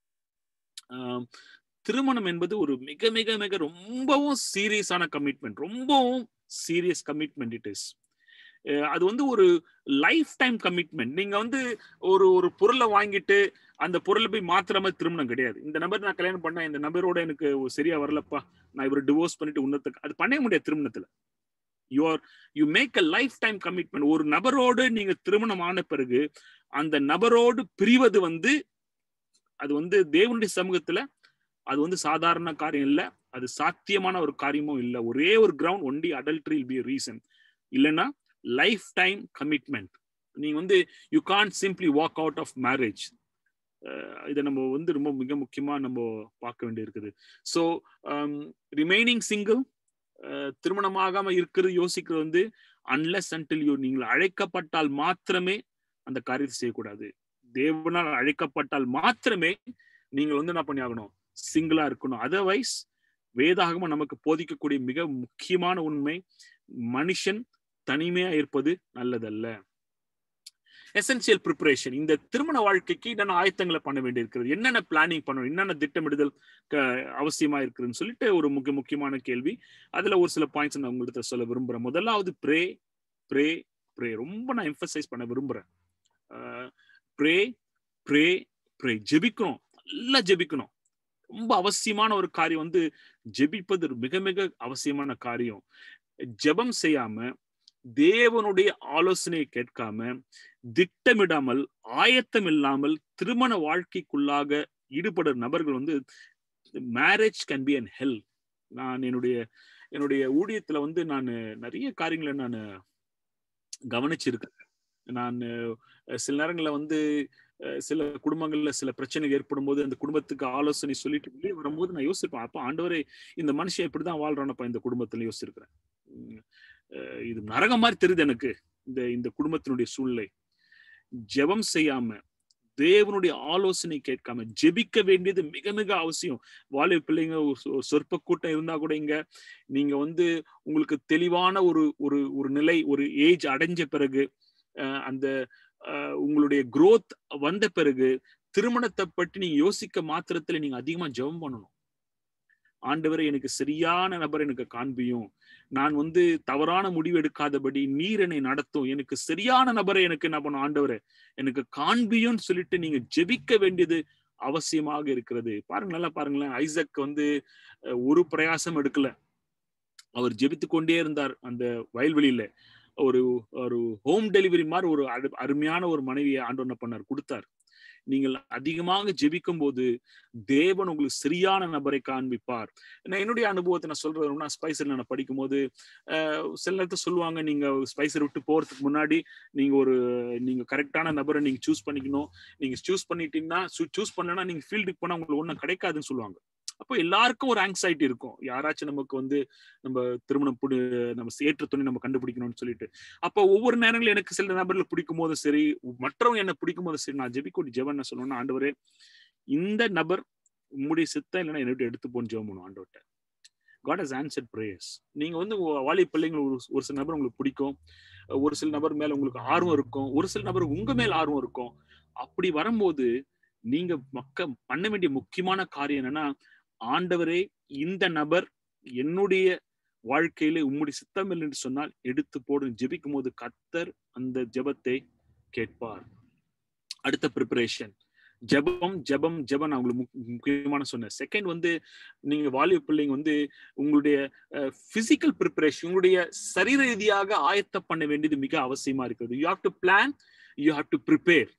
திருமணம் என்பது ஒரு மிக மிக மிக ரொம்பவும் சீரியஸான கமிட்மெண்ட் ரொம்பவும் சீரியஸ் கமிட்மெண்ட் இட் இஸ் அது வந்து ஒரு லைஃப் டைம் கமிட்மெண்ட் நீங்க வந்து ஒரு ஒரு பொருளை வாங்கிட்டு அந்த பொருளை போய் மாத்துற மாதிரி திருமணம் கிடையாது இந்த நபர் நான் கல்யாணம் பண்ணேன் இந்த நபரோட எனக்கு சரியா வரலப்பா நான் இவரை டிவோர்ஸ் பண்ணிட்டு உன்னத்துக்கு அது பண்ணவே முடியாது திருமணத்துல your you make a lifetime commitment ஒரு நபரோடு நீங்க திருமணம் ஆன பிறகு அந்த நபரோடு பிரிவது வந்து அது வந்து தேவனுடைய சமூகத்துல அது வந்து சாதாரண காரியம் இல்ல அது சாத்தியமான ஒரு காரியமும் இல்ல ஒரே ஒரு ground only adultery be reason இல்லைன்னா லைஃப் டைம் கமிட்மெண்ட் நீங்க வந்து you can simply walk out of marriage இதை நம்ம வந்து ரொம்ப மிக முக்கியமா நம்ம பார்க்க வேண்டி இருக்குது ஸோ ரிமைனிங் சிங்கிள் திருமணமாகாம இருக்கிறது யோசிக்கிறது வந்து அன்லெஸ் அன்டில் யூ நீங்கள் அழைக்கப்பட்டால் மாத்திரமே அந்த காரியத்தை செய்யக்கூடாது தேவனால் அழைக்கப்பட்டால் மாத்திரமே நீங்கள் வந்து என்ன பண்ணி ஆகணும் சிங்கிளா இருக்கணும் அதர்வைஸ் வேதாகமம் நமக்கு போதிக்கக்கூடிய மிக முக்கியமான உண்மை மனுஷன் தனிமையா இருப்பது நல்லதல்ல எசென்சியல் ப்ரிப்பரேஷன் இந்த திருமண வாழ்க்கைக்கு என்னென்ன ஆயத்தங்களை பண்ண வேண்டியிருக்கிறது என்னென்ன பிளானிங் பண்ணணும் என்னென்ன திட்டமிடுதல் அவசியமா இருக்குதுன்னு சொல்லிட்டு ஒரு முக்கிய முக்கியமான கேள்வி அதுல ஒரு சில பாயிண்ட்ஸ் நான் உங்கள்கிட்ட சொல்ல விரும்புறேன் முதலாவது ப்ரே ப்ரே ப்ரே ரொம்ப நான் எம்பசைஸ் பண்ண விரும்புறேன் ப்ரே ப்ரே ப்ரே ஜெபிக்கணும் நல்லா ஜெபிக்கணும் ரொம்ப அவசியமான ஒரு காரியம் வந்து ஜெபிப்பது மிக மிக அவசியமான காரியம் ஜெபம் செய்யாம தேவனுடைய ஆலோசனையை கேட்காம திட்டமிடாமல் ஆயத்தம் இல்லாமல் திருமண வாழ்க்கைக்குள்ளாக ஈடுபடுற நபர்கள் வந்து marriage can be an hell நான் என்னுடைய என்னுடைய ஊழியத்துல வந்து நான் நிறைய காரியங்களை நான் கவனிச்சிருக்கேன் நான் சில நேரங்களில் வந்து சில குடும்பங்கள்ல சில பிரச்சனைகள் ஏற்படும் போது அந்த குடும்பத்துக்கு ஆலோசனை சொல்லிட்டு வெளியே வரும்போது நான் யோசிப்பேன் அப்ப ஆண்டவரே இந்த மனுஷன் இப்படிதான் வாழ்றானப்பா இந்த குடும்பத்துல யோசிச்சிருக்கிறேன் இது நரகம் மாதிரி தெரியுது எனக்கு இந்த இந்த குடும்பத்தினுடைய சூழ்நிலை ஜெபம் செய்யாம தேவனுடைய ஆலோசனை கேட்காம ஜெபிக்க வேண்டியது மிக மிக அவசியம் வாலிப பிள்ளைங்க சொற்ப கூட்டம் இருந்தா கூட இங்க நீங்க வந்து உங்களுக்கு தெளிவான ஒரு ஒரு ஒரு நிலை ஒரு ஏஜ் அடைஞ்ச பிறகு அந்த உங்களுடைய குரோத் வந்த பிறகு திருமணத்தை பற்றி நீங்க யோசிக்க மாத்திரத்துல நீங்க அதிகமா ஜெபம் பண்ணணும் ஆண்டவரே எனக்கு சரியான நபர் எனக்கு காண்பியும் நான் வந்து தவறான முடிவு எடுக்காதபடி நீர் என்னை நடத்தும் எனக்கு சரியான நபரை எனக்கு என்ன பண்ணும் ஆண்டவரே எனக்கு காண்பியும்னு சொல்லிட்டு நீங்க ஜெபிக்க வேண்டியது அவசியமாக இருக்கிறது பாருங்க நல்லா பாருங்களேன் ஐசக் வந்து அஹ், ஒரு பிரயாசம் எடுக்கல அவர் ஜெபித்து கொண்டே இருந்தார் அந்த வயல்வெளியில ஒரு ஒரு ஹோம் டெலிவரி மாதிரி ஒரு அரு- அருமையான ஒரு மனைவியை ஆண்டவர் என்ன பண்ணார் கொடுத்தார் நீங்கள் அதிகமாக ஜெபிக்கும் போது தேவன் உங்களுக்கு சரியான நபரை காண்பிப்பார் நான் என்னுடைய அனுபவத்தை நான் சொல்றேன் நான் ஸ்பைசர் நான் படிக்கும் போது அஹ், சில நேரத்தில் சொல்லுவாங்க நீங்க ஸ்பைசர் விட்டு போறதுக்கு முன்னாடி நீங்க ஒரு நீங்க கரெக்டான நபரை நீங்க சூஸ் பண்ணிக்கணும் நீங்க சூஸ் பண்ணிட்டீங்கன்னா சூஸ் பண்ணலன்னா நீங்க ஃபீல்டுக்கு போனா உங்களுக்கு ஒன்றும் கிடைக்காதுன்னு சொல்லுவாங்க அப்போ எல்லாருக்கும் ஒரு ஆங்ஸைட்டி இருக்கும் யாராச்சும் நமக்கு வந்து நம்ம திருமணம் புடி நம்ம ஏற்ற துணை நம்ம கண்டுபிடிக்கணும்னு சொல்லிட்டு அப்போ ஒவ்வொரு நேரங்களும் எனக்கு சில நபர்கள் பிடிக்கும் போதும் சரி மற்றவங்க என்ன பிடிக்கும் போதும் சரி நான் ஜெபிக்கோடி ஜெபம் என்ன சொல்லணும்னா ஆண்டவரே இந்த நபர் உம்முடைய சித்தம் இல்லைன்னா என்னை விட்டு எடுத்து போன்னு ஜெபம் பண்ணும் ஆண்டவர்கிட்ட காட் ஹஸ் ஆன்சர்ட் ப்ரேயர்ஸ் நீங்க வந்து உங்க வாலி பிள்ளைங்க ஒரு ஒரு சில நபர் உங்களுக்கு பிடிக்கும் ஒரு சில நபர் மேல உங்களுக்கு ஆர்வம் இருக்கும் ஒரு சில நபர் உங்க மேல ஆர்வம் இருக்கும் அப்படி வரும்போது நீங்க மக்க பண்ண வேண்டிய முக்கியமான காரியம் என்னன்னா ஆண்டவரே இந்த நபர் என்னுடைய வாழ்க்கையில உம்முடைய சித்தம் இல்லை என்று சொன்னால் எடுத்து போடும் ஜெபிக்கும் போது கத்தர் அந்த ஜெபத்தை கேட்பார் அடுத்த ப்ரிப்பரேஷன் ஜெபம் ஜெபம் ஜெபம் நான் உங்களுக்கு முக்- முக்கியமான சொன்னேன் செகண்ட் வந்து நீங்க வாலிப பிள்ளைங்க வந்து உங்களுடைய பிசிக்கல் ப்ரிப்பரேஷன் உங்களுடைய சரீர ரீதியாக ஆயத்த பண்ண வேண்டியது மிக அவசியமா இருக்கிறது you have to plan you have to prepare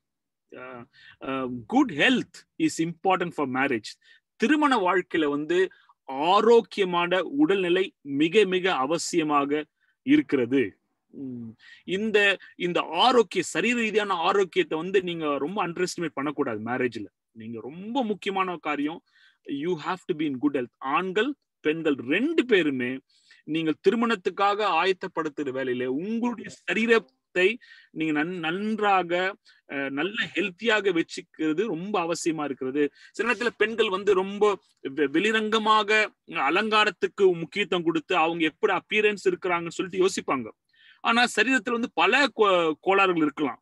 good health is important for marriage திருமண வாழ்க்கையில வந்து ஆரோக்கியமான உடல்நிலை மிக மிக அவசியமாக இருக்கிறது உம் இந்த இந்த ஆரோக்கிய சரீர ரீதியான ஆரோக்கியத்தை வந்து நீங்க ரொம்ப அண்டர் எஸ்டிமேட் பண்ணக்கூடாது மேரேஜ்ல நீங்க ரொம்ப முக்கியமான காரியம் you have to be in good health ஆண்கள் பெண்கள் ரெண்டு பேருமே நீங்கள் திருமணத்துக்காக ஆயத்தப்படுத்துற வேலையில உங்களுடைய சரீரத்தை நீங்க நன் நன்றாக அஹ், நல்ல ஹெல்த்தியாக வச்சுக்கிறது ரொம்ப அவசியமா இருக்கிறது சில நேரத்துல பெண்கள் வந்து ரொம்ப வெ- வெளிரங்கமாக அலங்காரத்துக்கு முக்கியத்துவம் கொடுத்து அவங்க எப்படி அப்பியரன்ஸ் இருக்கிறாங்கன்னு சொல்லிட்டு யோசிப்பாங்க ஆனா சரீரத்துல வந்து பல கோ- கோளாறுகள் இருக்கலாம்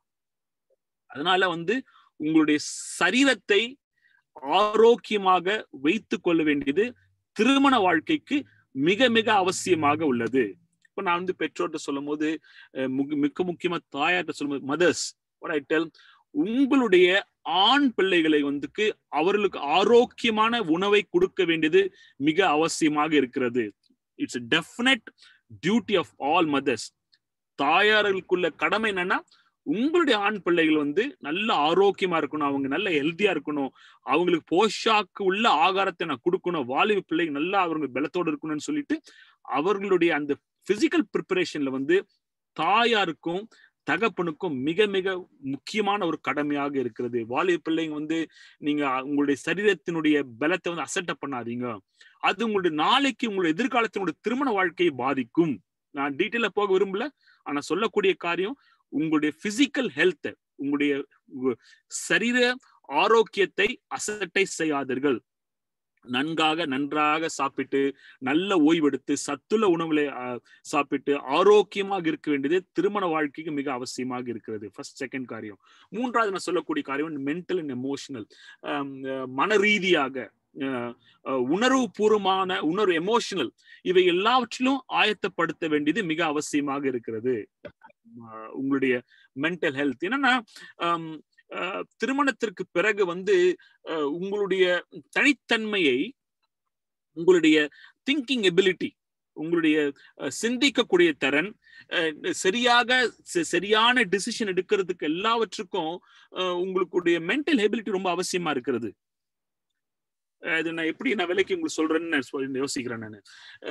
அதனால வந்து உங்களுடைய சரீரத்தை ஆரோக்கியமாக வைத்து கொள்ள வேண்டியது திருமண வாழ்க்கைக்கு மிக மிக அவசியமாக உள்ளது இப்ப நான் வந்து பெற்றோர்கிட்ட சொல்லும் போது அஹ், முக- மிக முக்கியமா தாயார்கிட்ட சொல்லும்போது மதர்ஸ் what I tell உங்களுடைய ஆண் பிள்ளைகளை வந்துக்கு அவர்களுக்கு ஆரோக்கியமான உணவை கொடுக்க வேண்டியது மிக அவசியமாக இருக்கிறது it's definite duty of all mothers தாயார்களுக்குள்ள கடமை என்னன்னா உங்களுடைய ஆண் பிள்ளைகள் வந்து நல்ல ஆரோக்கியமா இருக்கணும் அவங்க நல்ல ஹெல்த்தியா இருக்கணும் அவங்களுக்கு போஷாக்கு உள்ள ஆகாரத்தை நான் கொடுக்கணும் வாலிப பிள்ளைங்க நல்லா அவங்க பலத்தோடு இருக்கணும்னு சொல்லிட்டு அவர்களுடைய அந்த பிசிக்கல் ப்ரிப்பரேஷன்ல வந்து தாயாருக்கும் தகப்பனுக்கும் மிக மிக முக்கியமான ஒரு கடமையாக இருக்கிறது வாலிப பிள்ளைங்க வந்து நீங்க உங்களுடைய சரீரத்தினுடைய பலத்தை வந்து அசட்ட பண்ணாதீங்க அது உங்களுடைய நாளைக்கு உங்களுடைய எதிர்காலத்தினுடைய திருமண வாழ்க்கையை பாதிக்கும் நான் டீட்டெயில போக விரும்பல ஆனா சொல்லக்கூடிய காரியம் உங்களுடைய பிசிக்கல் ஹெல்த் உங்களுடைய உங்க சரீர ஆரோக்கியத்தை அசட்டை செய்யாதீர்கள் நன்காக நன்றாக சாப்பிட்டு நல்ல ஓய்வெடுத்து சத்துள்ள உணவுகளை ஆஹ், சாப்பிட்டு ஆரோக்கியமாக இருக்க வேண்டியது திருமண வாழ்க்கைக்கு மிக அவசியமாக இருக்கிறது ஃபர்ஸ்ட் செகண்ட் காரியம் மூன்றாவது நான் சொல்லக்கூடிய காரியம் மென்டல் அண்ட் எமோஷனல் மன ரீதியாக அஹ், அஹ், உணர்வு பூர்வமான உணர்வு எமோஷனல் இவை எல்லாவற்றிலும் ஆயத்தப்படுத்த வேண்டியது மிக அவசியமாக இருக்கிறது அஹ், உங்களுடைய மென்டல் ஹெல்த் என்னன்னா ஹம், அஹ், திருமணத்திற்கு பிறகு வந்து அஹ், உங்களுடைய தனித்தன்மையை உங்களுடைய திங்கிங் எபிலிட்டி உங்களுடைய அஹ், சிந்திக்கக்கூடிய திறன் அஹ், சரியாக ச- சரியான டிசிஷன் எடுக்கிறதுக்கு எல்லாவற்றுக்கும் அஹ், உங்களுடைய மென்டல் எபிலிட்டி ரொம்ப அவசியமா இருக்கிறது அஹ், இது நான் எப்படி நான் விலைக்கு உங்களுக்கு சொல்றேன்னு நான் சொல்~ யோசிக்கிறேன் நான்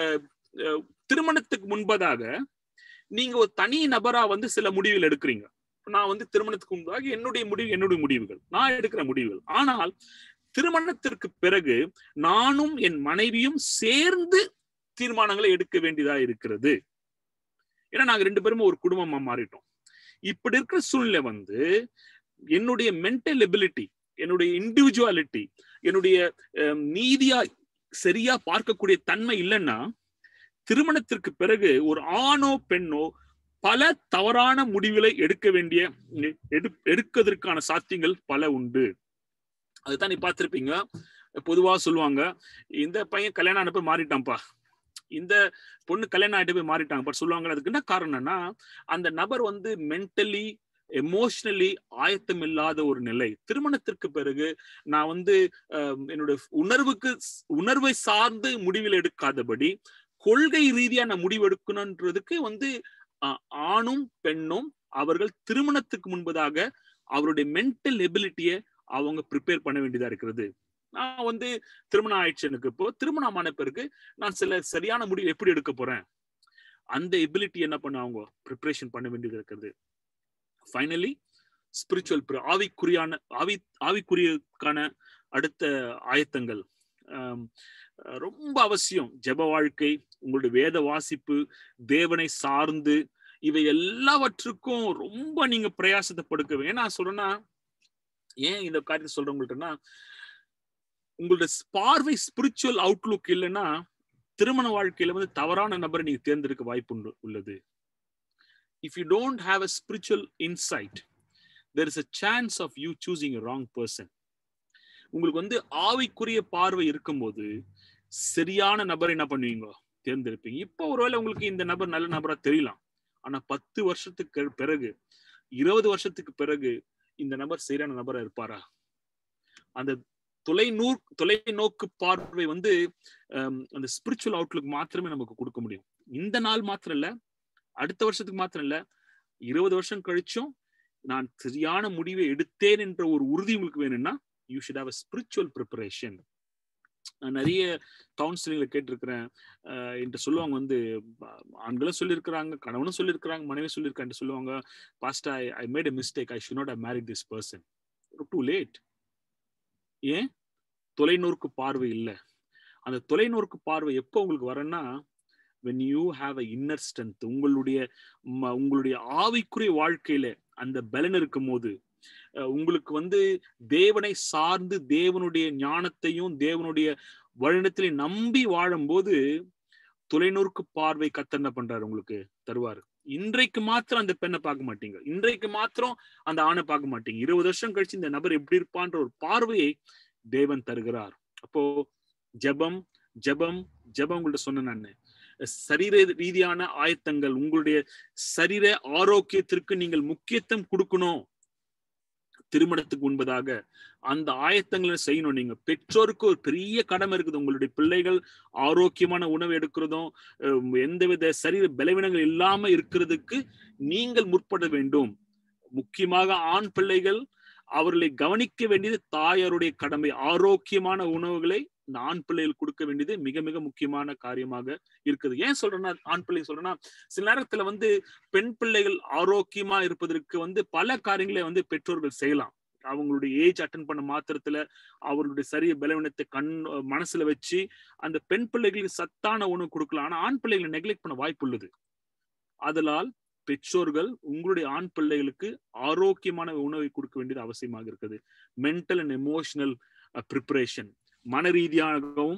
திருமணத்துக்கு முன்பதாக நீங்க ஒரு தனி நபரா வந்து சில முடிவுகள் எடுக்கிறீங்க நான் வந்து திருமணத்துக்கு முன்பாக என்னுடைய முடிவு என்னுடைய முடிவுகள் நான் எடுக்கிற முடிவுகள் ஆனால் திருமணத்திற்கு பிறகு நானும் என் மனைவியும் சேர்ந்து தீர்மானங்களை எடுக்க வேண்டியதா இருக்கிறது ஏன்னா நாங்க ரெண்டு பேருமே ஒரு குடும்பமா மாறிட்டோம் இப்படி இருக்கிற சூழ்நிலை வந்து என்னுடைய மென்டல் எபிலிட்டி என்னுடைய இண்டிவிஜுவாலிட்டி என்னுடைய அஹ், நீதியா சரியா பார்க்கக்கூடிய தன்மை இல்லைன்னா திருமணத்திற்கு பிறகு ஒரு ஆணோ பெண்ணோ பல தவறான முடிவுகளை எடுக்க வேண்டிய எடு எடுக்கிறதுக்கான சாத்தியங்கள் பல உண்டு அதுதான் நீ பார்த்திருப்பீங்க பொதுவா சொல்லுவாங்க இந்த பையன் கல்யாணம் ஆன போய் மாறிட்டான்ப்பா இந்த பொண்ணு கல்யாணம் ஆகிட்டு போய் மாறிட்டாங்க பட் சொல்லுவாங்க அதுக்கு என்ன காரணம்னா அந்த நபர் வந்து மென்டலி எமோஷனலி ஆயத்தம் இல்லாத ஒரு நிலை திருமணத்திற்கு பிறகு நான் வந்து அஹ், என்னோட உணர்வுக்கு உணர்வை சார்ந்து முடிவில் எடுக்காதபடி கொள்கை ரீதியா நான் முடிவு எடுக்கணுன்றதுக்கு வந்து அஹ், ஆணும் பெண்ணும் அவர்கள் திருமணத்துக்கு முன்பதாக அவருடைய மென்டல் எபிலிட்டியை அவங்க ப்ரிப்பேர் பண்ண வேண்டியதா இருக்கிறது நான் வந்து திருமணம் ஆயிடுச்சு எனக்கு இப்போ திருமணம் ஆன பிறகு நான் சில சரியான முடிவு எப்படி எடுக்க போறேன் அந்த எபிலிட்டி என்ன பண்ண அவங்க ப்ரிப்பரேஷன் பண்ண வேண்டியது இருக்கிறது ஃபைனலி ஸ்பிரிச்சுவல் ஆவிக்குரியான ஆவி ஆவிக்குரியக்கான அடுத்த ஆயத்தங்கள் ஆம், ரொம்ப அவசியம் ஜெப வாழ்க்கை உங்களுடைய வேத வாசிப்பு தேவனை சார்ந்து இவை எல்லாவற்றுக்கும் ரொம்ப நீங்க பிரயாசத்தை படுக்க ஏன்னா சொல்றேன்னா ஏன் இந்த காரியத்தை சொல்றேன் உங்கள்ட்டனா உங்களுடைய பார்வை ஸ்பிரிச்சுவல் அவுட்லுக் இல்லைன்னா திருமண வாழ்க்கையில வந்து தவறான நபரை நீங்க தேர்ந்தெடுக்க வாய்ப்பு உண்டு உள்ளது if you don't have a spiritual insight there is a chance of you choosing a wrong person உங்களுக்கு வந்து ஆவிக்குரிய பார்வை இருக்கும்போது சரியான நபரை என்ன பண்ணுவீங்க தேர்ந்தெடுப்பீங்க இப்போ ஒருவேளை உங்களுக்கு இந்த நபர் நல்ல நபரா தெரியலாம் ஆனா பத்து வருஷத்துக்கு பிறகு இருபது வருஷத்துக்கு பிறகு இந்த நபர் சரியான நபரா இருப்பாரா அந்த தொலைநூ தொலைநோக்கு பார்வை வந்து ஹம், அந்த ஸ்பிரிச்சுவல் அவுட்லுக் மாத்திரமே நமக்கு கொடுக்க முடியும் இந்த நாள் மாத்திரம் இல்ல அடுத்த வருஷத்துக்கு மாத்திரம் இல்ல இருபது வருஷம் கழிச்சும் நான் சரியான முடிவை எடுத்தேன் என்ற ஒரு உறுதி உங்களுக்கு வேணும்னா you should have a spiritual preparation நான் நிறைய கவுன்சிலிங்ல கேட்டிருக்கிறேன் அஹ் என்று சொல்லுவாங்க வந்து ப- ஆண்களும் சொல்லியிருக்கிறாங்க கணவனும் சொல்லியிருக்கிறாங்க மனைவி சொல்லியிருக்காங்க சொல்லுவாங்க past I I made a mistake I should not have married this person too late ஏன் தொலைநோக்கு பார்வை இல்லை அந்த தொலைநோக்கு பார்வை எப்போ உங்களுக்கு வரேன்னா when you have a inner strength உங்களுடைய ம- உங்களுடைய ஆவிக்குரிய வாழ்க்கையில அந்த பலன் இருக்கும் போது அஹ் உங்களுக்கு வந்து தேவனை சார்ந்து தேவனுடைய ஞானத்தையும் தேவனுடைய வழிநடத்திலே நம்பி வாழும்போது தொலைநோக்கு பார்வை கத்தர் என்ன பண்றாரு உங்களுக்கு தருவாரு இன்றைக்கு மாத்திரம் அந்த பெண்ணை பார்க்க மாட்டீங்க இன்றைக்கு மாத்திரம் அந்த ஆணை பார்க்க மாட்டீங்க இருபது வருஷம் கழிச்சு இந்த நபர் எப்படி இருப்பான்ற ஒரு பார்வையை தேவன் தருகிறார் அப்போ ஜெபம் ஜெபம் ஜெபம் உங்கள்ட்ட சொன்ன நான் சரீர ரீதியான ஆயத்தங்கள் உங்களுடைய சரீர ஆரோக்கியத்திற்கு நீங்கள் முக்கியத்துவம் கொடுக்கணும் திருமணத்துக்கு முன்பதாக அந்த ஆயத்தங்களை செய்யணும் நீங்க பெற்றோருக்கு ஒரு பெரிய கடமை இருக்குது உங்களுடைய பிள்ளைகள் ஆரோக்கியமான உணவு எடுக்கிறதும் அஹ் எந்தவித சரீர பலவீனங்கள் இல்லாம இருக்கிறதுக்கு நீங்கள் முற்பட வேண்டும் முக்கியமாக ஆண் பிள்ளைகள் அவர்களை கவனிக்க வேண்டியது தாயாருடைய கடமை ஆரோக்கியமான உணவுகளை இந்த ஆண் பிள்ளைகள் கொடுக்க வேண்டியது மிக மிக முக்கியமான காரியமாக இருக்குது ஏன் சொல்றேன்னா ஆண் பிள்ளை சொல்றேன்னா சில நேரத்துல வந்து பெண் பிள்ளைகள் ஆரோக்கியமா இருப்பதற்கு வந்து பல காரியங்களை வந்து பெற்றோர்கள் செய்யலாம் அவங்களுடைய ஏஜ் அட்டன் பண்ண மாத்திரத்துல அவர்களுடைய சரிய பலவீனத்தை கண் மனசுல வச்சு அந்த பெண் பிள்ளைகளுக்கு சத்தான உணவு கொடுக்கலாம் ஆனா ஆண் பிள்ளைகளை நெக்லெக்ட் பண்ண வாய்ப்பு உள்ளது அதனால் பெற்றோர்கள் உங்களுடைய ஆண் பிள்ளைகளுக்கு ஆரோக்கியமான உணவை கொடுக்க வேண்டியது அவசியமாக இருக்குது மென்டல் அண்ட் எமோஷனல் ப்ரிப்பரேஷன் மன ரீதியாகவும்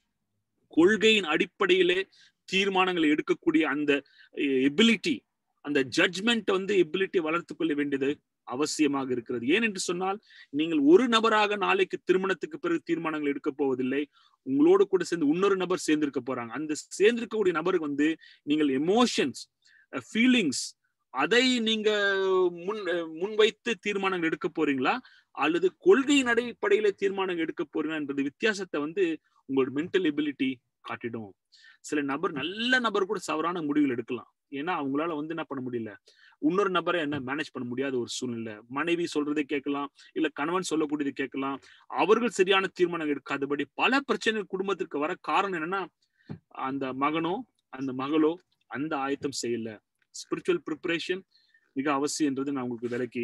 கொள்கையின் அடிப்படையிலே தீர்மானங்களை எடுக்கக்கூடிய அந்த எபிலிட்டி அந்த ஜட்ஜ்மெண்ட் வந்து எபிலிட்டி வளர்த்துக் கொள்ள வேண்டியது அவசியமாக இருக்கிறது ஏன் என்று சொன்னால் நீங்கள் ஒரு நபராக நாளைக்கு திருமணத்துக்கு பிறகு தீர்மானங்கள் எடுக்க போவதில்லை உங்களோடு கூட சேர்ந்து இன்னொரு நபர் சேர்ந்திருக்க போறாங்க அந்த சேர்ந்திருக்கக்கூடிய நபருக்கு வந்து நீங்கள் எமோஷன்ஸ் ஃபீலிங்ஸ் அதை நீங்க முன் முன்வைத்து தீர்மானங்கள் எடுக்க போறீங்களா அல்லது கொள்கையின் அடிப்படையில தீர்மானங்கள் எடுக்க போறீங்கன்றது வித்தியாசத்தை வந்து உங்களோட மென்டல் எபிலிட்டி காட்டிடும் சில நபர் நல்ல நபர் கூட தவறான முடிவுகள் எடுக்கலாம் ஏன்னா அவங்களால வந்து என்ன பண்ண முடியல இன்னொரு நபரை என்ன மேனேஜ் பண்ண முடியாத ஒரு சூழ்நிலை மனைவி சொல்றதை கேட்கலாம் இல்ல கணவன் சொல்லக்கூடியதை கேட்கலாம் அவர்கள் சரியான தீர்மானம் எடுக்காதபடி பல பிரச்சனைகள் குடும்பத்திற்கு வர காரணம் என்னன்னா அந்த மகனோ அந்த மகளோ அந்த ஆயத்தம் செய்யல ஸ்பிரிச்சுவல் ப்ரிப்பரேஷன் மிக அவசியன்றது நான் உங்களுக்கு விலைக்கு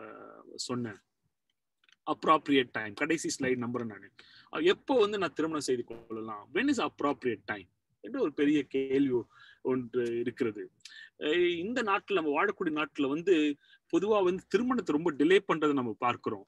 சொன்னேன் அப்ராப்ரியேட் டைம் கடைசி ஸ்லைட் நம்புறேன் நான் எப்போ வந்து நான் திருமணம் செய்து கொள்ளலாம் வென் இஸ் அப்ராப்ரியேட் டைம் என்று ஒரு பெரிய கேள்வி ஒன்று இருக்கிறது இந்த நாட்டில் நம்ம வாழக்கூடிய நாட்டில் வந்து பொதுவாக வந்து திருமணத்தை ரொம்ப டிலே பண்றதை நம்ம பார்க்கிறோம்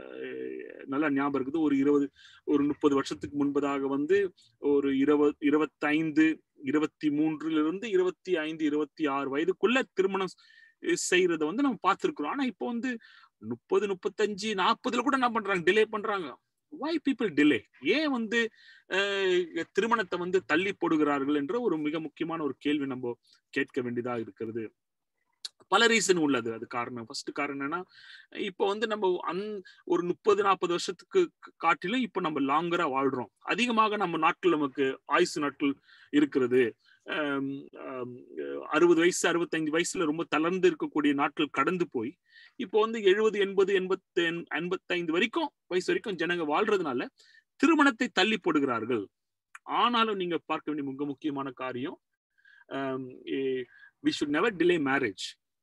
நல்லா ஞாபகம் இருக்குது ஒரு இருபது ஒரு முப்பது வருஷத்துக்கு முன்பதாக வந்து ஒரு இருபது இருபத்தைந்து இருபத்தி மூன்றுல இருந்து இருபத்தி ஐந்து இருபத்தி ஆறு வயதுக்குள்ள திருமணம் செய்யறத வந்து நம்ம பார்த்துருக்குறோம் ஆனா இப்போ வந்து முப்பது முப்பத்தஞ்சு நாற்பதுல கூட என்ன பண்றாங்க டிலே பண்றாங்க வை பீப்புள் டிலே ஏன் வந்து அஹ், திருமணத்தை வந்து தள்ளி போடுகிறார்கள் என்ற ஒரு மிக முக்கியமான ஒரு கேள்வி நம்ம கேட்க வேண்டியதா இருக்கிறது பல ரீசன் உள்ளது அது காரணம் ஃபர்ஸ்ட் காரணம் என்னன்னா இப்போ வந்து நம்ம அந் ஒரு முப்பது நாற்பது வருஷத்துக்கு காட்டிலும் இப்போ நம்ம லாங்கரா வாழ்றோம் அதிகமாக நம்ம நாட்கள் நமக்கு ஆயுசு நாட்கள் இருக்கிறது ஆம், ஆம், அறுபது வயசு அறுபத்தைந்து வயசுல ரொம்ப தளர்ந்து இருக்கக்கூடிய நாட்கள் கடந்து போய் இப்போ வந்து எழுபது எண்பது எண்பத்து எண்பத்தைந்து வரைக்கும் வயசு வரைக்கும் ஜனங்க வாழ்றதுனால திருமணத்தை தள்ளி போடுகிறார்கள் ஆனாலும் நீங்க பார்க்க வேண்டிய மிக முக்கியமான காரியம் we should never delay marriage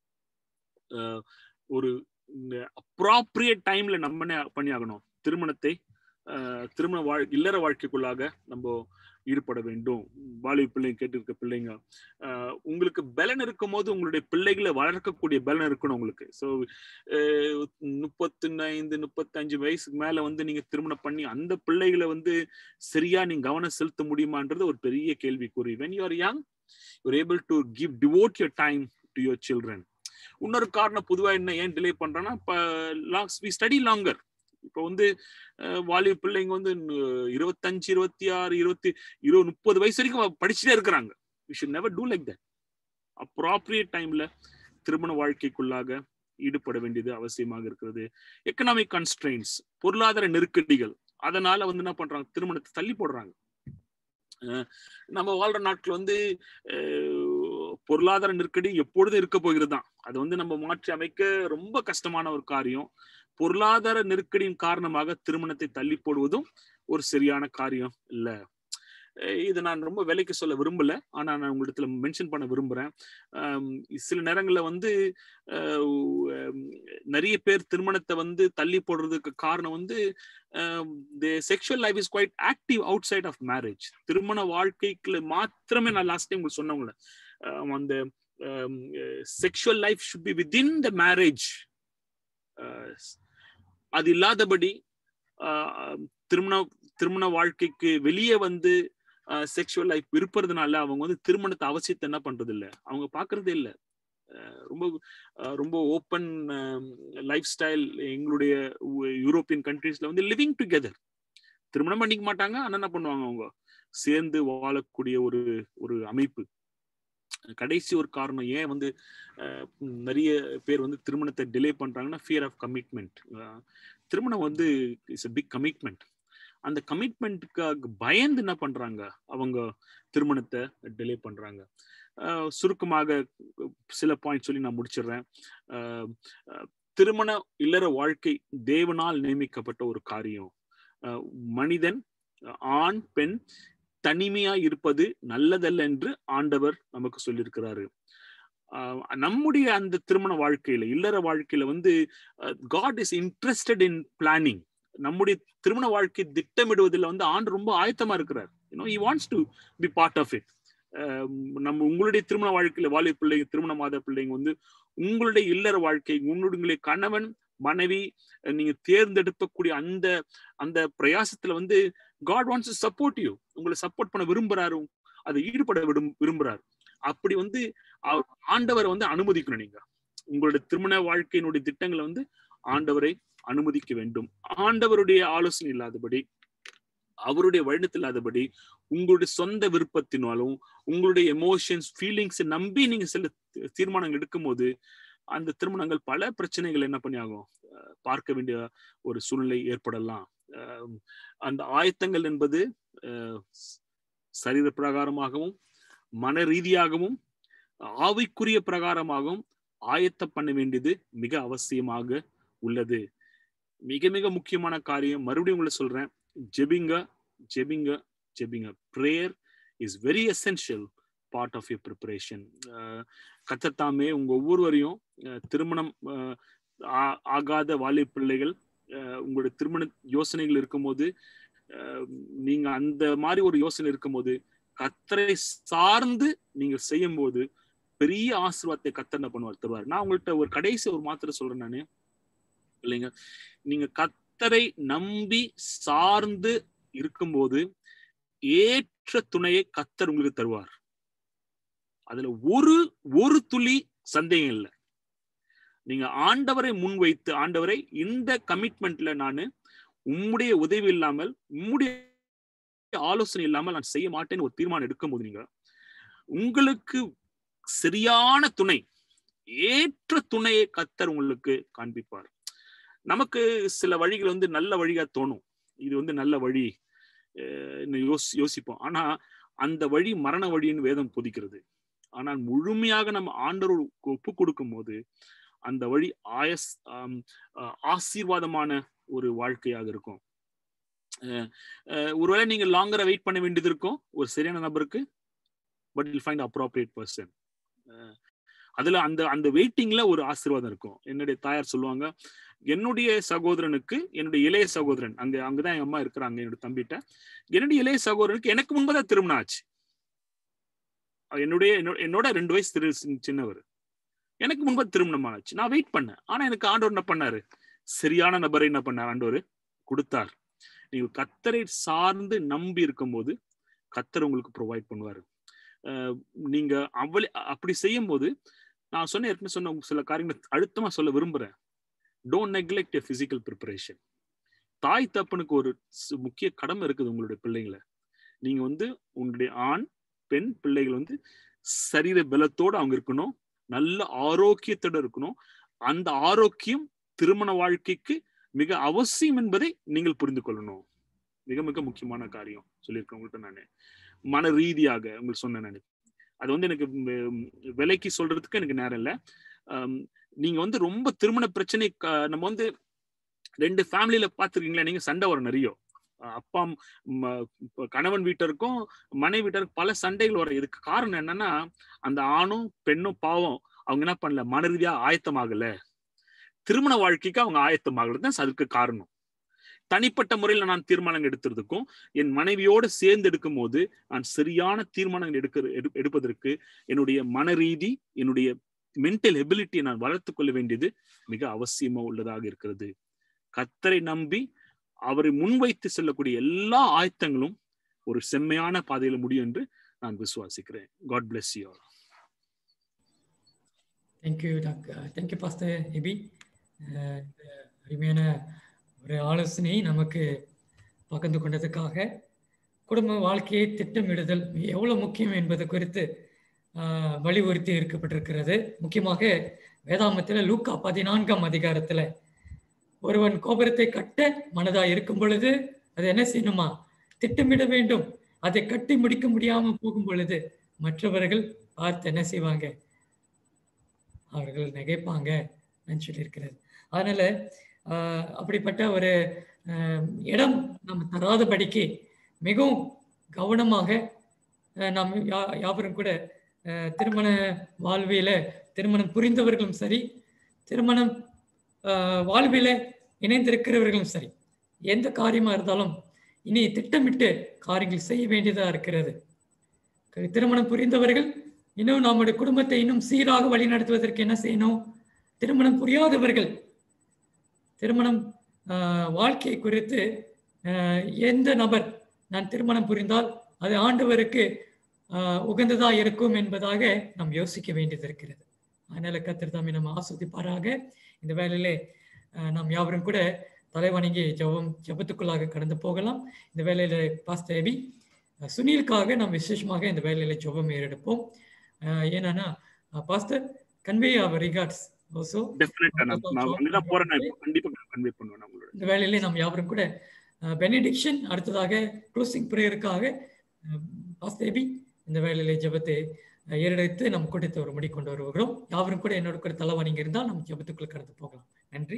ஒரு அப்ராப்ரியேட் டைம்ல நம்ம என்ன பண்ணி ஆகணும் திருமணத்தை அஹ், திருமண வாழ் இல்லற வாழ்க்கைக்குள்ளாக நம்ம ஈடுபட வேண்டும் வாலிப பிள்ளைங்க கேட்டு இருக்க பிள்ளைங்க அஹ், உங்களுக்கு பலன் இருக்கும் போது உங்களுடைய பிள்ளைகளை வளர்க்கக்கூடிய பலன் இருக்கணும் உங்களுக்கு ஸோ முப்பத்தி ஐந்து முப்பத்தஞ்சு வயசுக்கு மேல வந்து நீங்க திருமணம் பண்ணி அந்த பிள்ளைகளை வந்து சரியா நீங்க கவனம் செலுத்த முடியுமான்றது ஒரு பெரிய கேள்விக்குறி when you are young you're able to give devote your time to your children இன்னொரு காரணம் பொதுவா என்ன ஏன் டிலே பண்றேன்னா இப்போ லாங்ஸ் வி ஸ்டடி லாங்கர் இப்போ வந்து அஹ், வாலிப பிள்ளைங்க வந்து அஹ், இருபத்தஞ்சு இருபத்தி ஆறு இருபத்தி இருபது முப்பது வயசு வரைக்கும் படிச்சுட்டே இருக்கிறாங்க we should never do like that appropriate டைம்ல திருமண வாழ்க்கைக்குள்ளாக ஈடுபட வேண்டியது அவசியமாக இருக்கிறது எக்கனாமிக் கன்ஸ்ட்ரெயின்ஸ் பொருளாதார நெருக்கடிகள் அதனால வந்து என்ன பண்றாங்க திருமணத்தை தள்ளி போடுறாங்க அஹ், நம்ம வாழ்ற நாட்கள் வந்து அஹ், பொருளாதார நெருக்கடி எப்பொழுதும் இருக்க போகிறது தான் அதை வந்து நம்ம மாற்றி அமைக்க ரொம்ப கஷ்டமான ஒரு காரியம் பொருளாதார நெருக்கடியின் காரணமாக திருமணத்தை தள்ளி போடுவதும் ஒரு சரியான காரியம் இல்ல அஹ் இதை நான் ரொம்ப விலைக்கு சொல்ல விரும்பல ஆனா நான் உங்களிடத்துல மென்ஷன் பண்ண விரும்புறேன் ஆம், சில நேரங்கள்ல வந்து அஹ், உம், நிறைய பேர் திருமணத்தை வந்து தள்ளி போடுறதுக்கு காரணம் வந்து sexual life is quite active outside of marriage திருமண வாழ்க்கைக்குள்ள மாத்திரமே நான் லாஸ்ட் டைம் உங்களுக்கு சொன்னவங்கள அந்த sexual life should be within the marriage அது இல்லாதபடி அஹ், திருமண திருமண வாழ்க்கைக்கு வெளியே வந்து செக்ஷுவல் லைஃப் இருப்பதுனால அவங்க வந்து திருமணத்தை அவசியத்தை என்ன பண்றது இல்ல அவங்க பாக்குறதே இல்ல அஹ், ரொம்ப அஹ், ரொம்ப ஓப்பன் லைஃப் ஸ்டைல் எங்களுடைய உ- யூரோப்பியன் கண்ட்ரீஸ்ல வந்து லிவிங் டுகெதர் திருமணம் பண்ணிக்க மாட்டாங்க ஆனா என்ன பண்ணுவாங்க அவங்க சேர்ந்து வாழக்கூடிய ஒரு ஒரு அமைப்பு கடைசி ஒரு காரணம் ஏன் வந்து அஹ், நிறைய பேர் வந்து திருமணத்தை டிலே பண்றாங்கன்னா ஃபியர் ஆஃப் கமிட்மெண்ட் திருமணம் வந்து இட்ஸ் a பிக் கமிட்மெண்ட் அந்த கமிட்மெண்ட்டுக்காக பயந்து என்ன பண்றாங்க அவங்க திருமணத்தை டிலே பண்றாங்க அஹ், சுருக்கமாக சில பாயிண்ட் சொல்லி நான் முடிச்சிடுறேன் அஹ், அஹ், திருமண இல்லற வாழ்க்கை தேவனால் நியமிக்கப்பட்ட ஒரு காரியம் அஹ், மனிதன் ஆண் பெண் தனிமையா இருப்பது நல்லதல்ல என்று ஆண்டவர் நமக்கு சொல்லியிருக்கிறாரு ஆஹ் நம்முடைய அந்த திருமண வாழ்க்கையில இல்லற வாழ்க்கையில வந்து God is interested in planning நம்முடைய திருமண வாழ்க்கை திட்டமிடுவதில் வந்து ஆண்டு ரொம்ப ஆயத்தமா இருக்கிறார் you know he wants to be part of it நம்ம உங்களுடைய திருமண வாழ்க்கையில வாலிப பிள்ளைங்க திருமணமாத பிள்ளைங்க வந்து உங்களுடைய இல்லற வாழ்க்கை உங்களுடைய கணவன் மனைவி அஹ் நீங்க தேர்ந்தெடுக்கக்கூடிய அந்த அந்த பிரயாசத்துல வந்து God wants to support you உங்களை சப்போர்ட் பண்ண விரும்புறாரு அதை ஈடுபட விரும் விரும்புறாரு அப்படி வந்து அவர் ஆண்டவரை வந்து அனுமதிக்கணும் நீங்க உங்களுடைய திருமண வாழ்க்கையினுடைய திட்டங்களை வந்து ஆண்டவரை அனுமதிக்க வேண்டும் ஆண்டவருடைய ஆலோசனை இல்லாதபடி அவருடைய வழிநடத்தல் இல்லாதபடி உங்களுடைய சொந்த விருப்பத்தினாலும் உங்களுடைய எமோஷன்ஸ் ஃபீலிங்ஸ் நம்பி நீங்க சில தி- தீர்மானங்கள் எடுக்கும்போது அந்த திருமணங்கள் பல பிரச்சனைகள் என்ன பண்ணி ஆகும் அஹ் பார்க்க வேண்டிய ஒரு சூழ்நிலை ஏற்படலாம் அஹ் அந்த ஆயத்தங்கள் என்பது அஹ் சரீர பிரகாரமாகவும் மன ரீதியாகவும் ஆவிக்குரிய பிரகாரமாகவும் ஆயத்தம் பண்ண வேண்டியது மிக அவசியமாக உள்ளது மிக மிக முக்கியமான காரியம் மறுபடியும் உங்களை சொல்றேன் ஜெபிங்க ஜெபிங்க ஜெபிங்க prayer is very essential part of your preparation கத்தத்தாமே உங்க ஒவ்வொருவரையும் அஹ், திருமணம் அஹ், ஆ- ஆகாத வாலிப பிள்ளைகள் அஹ், உங்களுடைய திருமண யோசனைகள் இருக்கும்போது அஹ், நீங்க அந்த மாதிரி ஒரு யோசனை இருக்கும்போது கத்தரை சார்ந்து நீங்க செய்யும்போது பெரிய ஆசீர்வாதத்தை கத்தர் என்ன பண்ணுவார் தருவார் நான் உங்கள்கிட்ட ஒரு கடைசி ஒரு மாத்திரை சொல்றேன் நானு இல்லைங்க நீங்க கத்தரை நம்பி சார்ந்து இருக்கும்போது ஏற்ற துணையை கத்தர் உங்களுக்கு தருவார் அதுல ஒரு ஒரு துளி சந்தேகம் இல்லை நீங்க ஆண்டவரை முன்வைத்து ஆண்டவரை இந்த கமிட்மெண்ட்ல நான் உம்முடைய உதவி இல்லாமல் உம்முடைய ஆலோசனை இல்லாமல் நான் செய்ய மாட்டேன்னு ஒரு தீர்மானம் எடுக்கும் போது நீங்க உங்களுக்கு சரியான துணை ஏற்ற துணையை கத்தர் உங்களுக்கு காண்பிப்பார் நமக்கு சில வழிகள் வந்து நல்ல வழியா தோணும் இது வந்து நல்ல வழி அஹ் யோசி யோசிப்போம் ஆனா அந்த வழி மரண வழின்னு வேதம் பொதிக்கிறது ஆனால் முழுமையாக நம்ம ஆண்டவர் ஒப்பு கொடுக்கும் போது அந்த வழி ஆயஸ் ஆம், ஆஹ் ஆசீர்வாதமான ஒரு வாழ்க்கையாக இருக்கும் அஹ் அஹ் ஒருவேளை நீங்க லாங்கரா வெயிட் பண்ண வேண்டியது இருக்கும் ஒரு சரியான நபருக்கு but will find appropriate person அதுல அந்த அந்த வெயிட்டிங்ல ஒரு ஆசீர்வாதம் இருக்கும் என்னுடைய தாயார் சொல்லுவாங்க என்னுடைய சகோதரனுக்கு என்னுடைய இளைய சகோதரன் அங்க அங்கதான் எங்க அம்மா இருக்கிறாங்க என்னோட தம்பிட்ட என்னுடைய இளைய சகோதரனுக்கு எனக்கு முன்பதான் திருமணம் ஆச்சு அவர் என்னுடைய என்னோட- என்னோட ரெண்டு வயசு திரு சின்னவர் எனக்கு முன்பு திருமணம் ஆச்சு நான் வெயிட் பண்ணேன் ஆனா எனக்கு ஆண்டவர் என்ன பண்ணாரு சரியான நபரை என்ன பண்ணார் ஆண்டவர் கொடுத்தார் நீங்கள் கத்தரை சார்ந்து நம்பி இருக்கும்போது கத்தர் உங்களுக்கு ப்ரொவைட் பண்ணுவாரு அஹ் நீங்க அவளை அப்படி செய்யும் போது நான் சொன்ன ஏற்கனவே சொன்ன சில காரியங்களை அழுத்தமா சொல்ல விரும்புறேன் டோன்ட் நெக்லெக்ட் பிசிக்கல் ப்ரிப்பரேஷன் தாய் தப்பனுக்கு ஒரு சு- முக்கிய கடமை இருக்குது உங்களுடைய பிள்ளைங்களை நீங்க வந்து உங்களுடைய ஆண் பெண் பிள்ளைகள் வந்து சரீர பலத்தோட அவங்க இருக்கணும் நல்ல ஆரோக்கியத்தோட இருக்கணும் அந்த ஆரோக்கியம் திருமண வாழ்க்கைக்கு மிக அவசியம் என்பதை நீங்கள் புரிந்து கொள்ளணும் மிக மிக முக்கியமான காரியம் சொல்லியிருக்கேன் உங்கள்கிட்ட நான் மன ரீதியாக உங்களுக்கு சொன்னேன் நான் அது வந்து எனக்கு ம், விலைக்கு சொல்றதுக்கு எனக்கு நேரம் இல்லை ஆம், நீங்க வந்து ரொம்ப திருமண பிரச்சனை க- நம்ம வந்து ரெண்டு ஃபேமிலியில பார்த்துருக்கீங்களா நீங்க சண்டை வரும் நிறைய அஹ் அப்பா ம- இப்ப கணவன் வீட்டருக்கும் மனைவி வீட்டருக்கும் பல சண்டைகள் வரும் இதுக்கு காரணம் என்னன்னா அந்த ஆணும் பெண்ணும் பாவம் அவங்க என்ன பண்ணல மன ரீதியா ஆயத்தமாகல திருமண வாழ்க்கைக்கு அவங்க ஆயத்தமாகல தான் அதுக்கு காரணம் தனிப்பட்ட முறையில் நான் தீர்மானங்கள் எடுத்துறதுக்கும் என் மனைவியோடு சேர்ந்து எடுக்கும் போது நான் சரியான தீர்மானங்கள் எடுக்க எடு- எடுப்பதற்கு என்னுடைய மன ரீதி என்னுடைய மென்டல் எபிலிட்டியை நான் வளர்த்துக் கொள்ள வேண்டியது மிக அவசியமா உள்ளதாக இருக்கிறது கத்தரை நம்பி அவரை முன்வைத்து செல்லக்கூடிய எல்லா ஆயத்தங்களும் ஒரு செம்மையான பாதையில முடியும் என்று நான் விசுவாசிக்கிறேன் God bless you all thank you doctor thank you pastor Ebi அஹ் இந்த அருமையான ஒரு ஆலோசனை நமக்கு பகிர்ந்து கொண்டதுக்காக குடும்ப வாழ்க்கையை திட்டமிடுதல் எவ்வளவு முக்கியம் என்பது குறித்து ஆஹ், வலியுறுத்தி இருக்கப்பட்டிருக்கிறது முக்கியமாக வேதாமத்தில் லூக்கா பதினான்காம் அதிகாரத்துல ஒருவன் கோபுரத்தை கட்ட மனதா இருக்கும் பொழுது அது என்ன செய்யணுமா திட்டமிட வேண்டும் அதை கட்டி முடிக்க முடியாம போகும் பொழுது மற்றவர்கள் பார்த்து என்ன செய்வாங்க அவர்கள் நகைப்பாங்க சொல்லியிருக்கிறது அதனால ஆஹ், அப்படிப்பட்ட ஒரு ஆஹ், இடம் நம்ம தராதபடிக்கு மிகவும் கவனமாக ஆஹ், நாம் யா- யாவரும் கூட ஆஹ், திருமண வாழ்வில திருமணம் புரிந்தவர்களும் சரி திருமணம் ஆஹ், வாழ்வில இணைந்திருக்கிறவர்களும் சரி எந்த காரியமா இருந்தாலும் இனி திட்டமிட்டு காரியங்கள் செய்ய வேண்டியதா இருக்கிறது க- திருமணம் புரிந்தவர்கள் இன்னும் நம்முடைய குடும்பத்தை இன்னும் சீராக வழிநடத்துவதற்கு என்ன செய்யணும் திருமணம் புரியாதவர்கள் திருமணம் ஆஹ், வாழ்க்கை குறித்து ஆஹ், எந்த நபர் நான் திருமணம் புரிந்தால் அது ஆண்டவருக்கு ஆஹ், உகந்ததா இருக்கும் என்பதாக நாம் யோசிக்க வேண்டியது இருக்கிறது அதனால கத்திர தாமே நம்ம ஆஸ்வதிப்பாராக இந்த வேலையிலே ஆஹ், நாம் யாவரும் கூட தலைவணங்கி ஜெபம் ஜெபத்துக்குள்ளாக கடந்து போகலாம் இந்த வேலையில பாஸ்டர் எபி அஹ், சுனிலுக்காக நாம் விசேஷமாக இந்த வேலையில ஜெபம் ஏறெடுப்போம் ஆஹ், ஏன்னா pastor Conway our regards also டெஃபினட்டா நான் நான் அங்கதான் போறேன் நான் இப்ப கண்டிப்பா கன்வே பண்ணுவேன் நான் உங்களோட இந்த வேலையிலே நாம் யாவரும் கூட பெனிடிக்ஷன் அடுத்ததாக க்ளோசிங் ப்ரேயருக்காக பாஸ்தேபி இந்த வேலையிலே ஜெபத்தை அஹ், ஏறெடுத்து நம் கூட்டத்தை ஒரு முடி கொண்டு வருகிறோம் யாவரும் கூட என்னோட கூட தலைவணிங்க இருந்தால் நம்ம ஜெபத்துக்குள்ள கடந்து போகலாம் நன்றி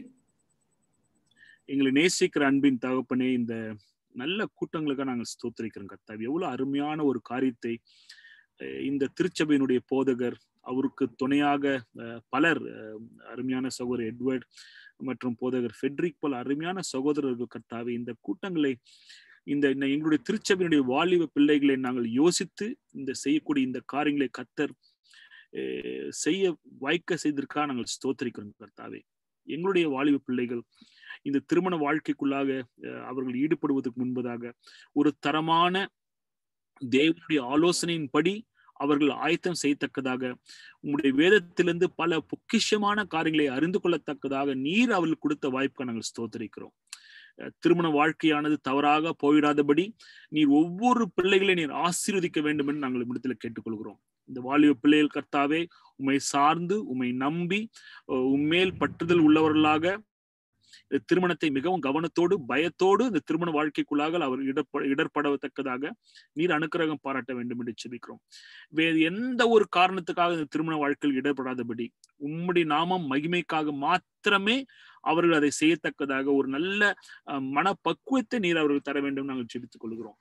எங்களை நேசிக்கிற அன்பின் தகப்பனே இந்த நல்ல கூட்டங்களுக்காக நாங்கள் ஸ்தோத்திரிக்கிறோம் கர்த்தாவே எவ்வளவு அருமையான ஒரு காரியத்தை அஹ், இந்த திருச்சபையினுடைய போதகர் அவருக்கு துணையாக அஹ், பலர் அஹ், அருமையான சகோதரர் எட்வர்ட் மற்றும் போதகர் ஃபெட்ரிக் போல அருமையான சகோதரர்கள் கர்த்தாவே இந்த கூட்டங்களை இந்த இந்த எங்களுடைய திருச்சபையினுடைய வாலிப பிள்ளைகளை நாங்கள் யோசித்து இந்த செய்யக்கூடிய இந்த காரியங்களை கத்தர் அஹ், செய்ய வாய்க்க செய்திருக்கா நாங்கள் ஸ்தோத்திரிக்கிறோம் கர்த்தாவே எங்களுடைய வாலிப பிள்ளைகள் இந்த திருமண வாழ்க்கைக்குள்ளாக அஹ், அவர்கள் ஈடுபடுவதற்கு முன்பதாக ஒரு தரமான தேவனுடைய ஆலோசனையின்படி அவர்கள் ஆயத்தம் செய்யத்தக்கதாக உங்களுடைய வேதத்திலிருந்து பல பொக்கிஷமான காரியங்களை அறிந்து கொள்ளத்தக்கதாக நீர் அவர்களுக்கு கொடுத்த வாய்ப்பை நாங்கள் ஸ்தோத்தரிக்கிறோம் அஹ் திருமண வாழ்க்கையானது தவறாக போயிடாதபடி நீர் ஒவ்வொரு பிள்ளைகளை நீர் ஆசீர்வதிக்க வேண்டும் என்று நாங்கள் இடத்துல கேட்டுக்கொள்கிறோம் இந்த வாலிப பிள்ளைகள் கர்த்தாவே உம்மை சார்ந்து உம்மை நம்பி அஹ் உம்மேல் பற்றுதல் உள்ளவர்களாக இந்த திருமணத்தை மிகவும் கவனத்தோடு பயத்தோடு இந்த திருமண வாழ்க்கைக்குள்ளாக அவர் இடப்ப இடர்படத்தக்கதாக நீர் அனுக்கிரகம் பாராட்ட வேண்டும் என்று செபிக்கிறோம் வேறு எந்த ஒரு காரணத்துக்காக இந்த திருமண வாழ்க்கையில் இடர்படாதபடி உம்முடைய நாமம் மகிமைக்காக மாத்திரமே அவர்கள் அதை செய்யத்தக்கதாக ஒரு நல்ல அஹ், மனப்பக்குவத்தை நீர் அவர்கள் தர வேண்டும் நாங்கள் ஜெபித்துக் கொள்கிறோம்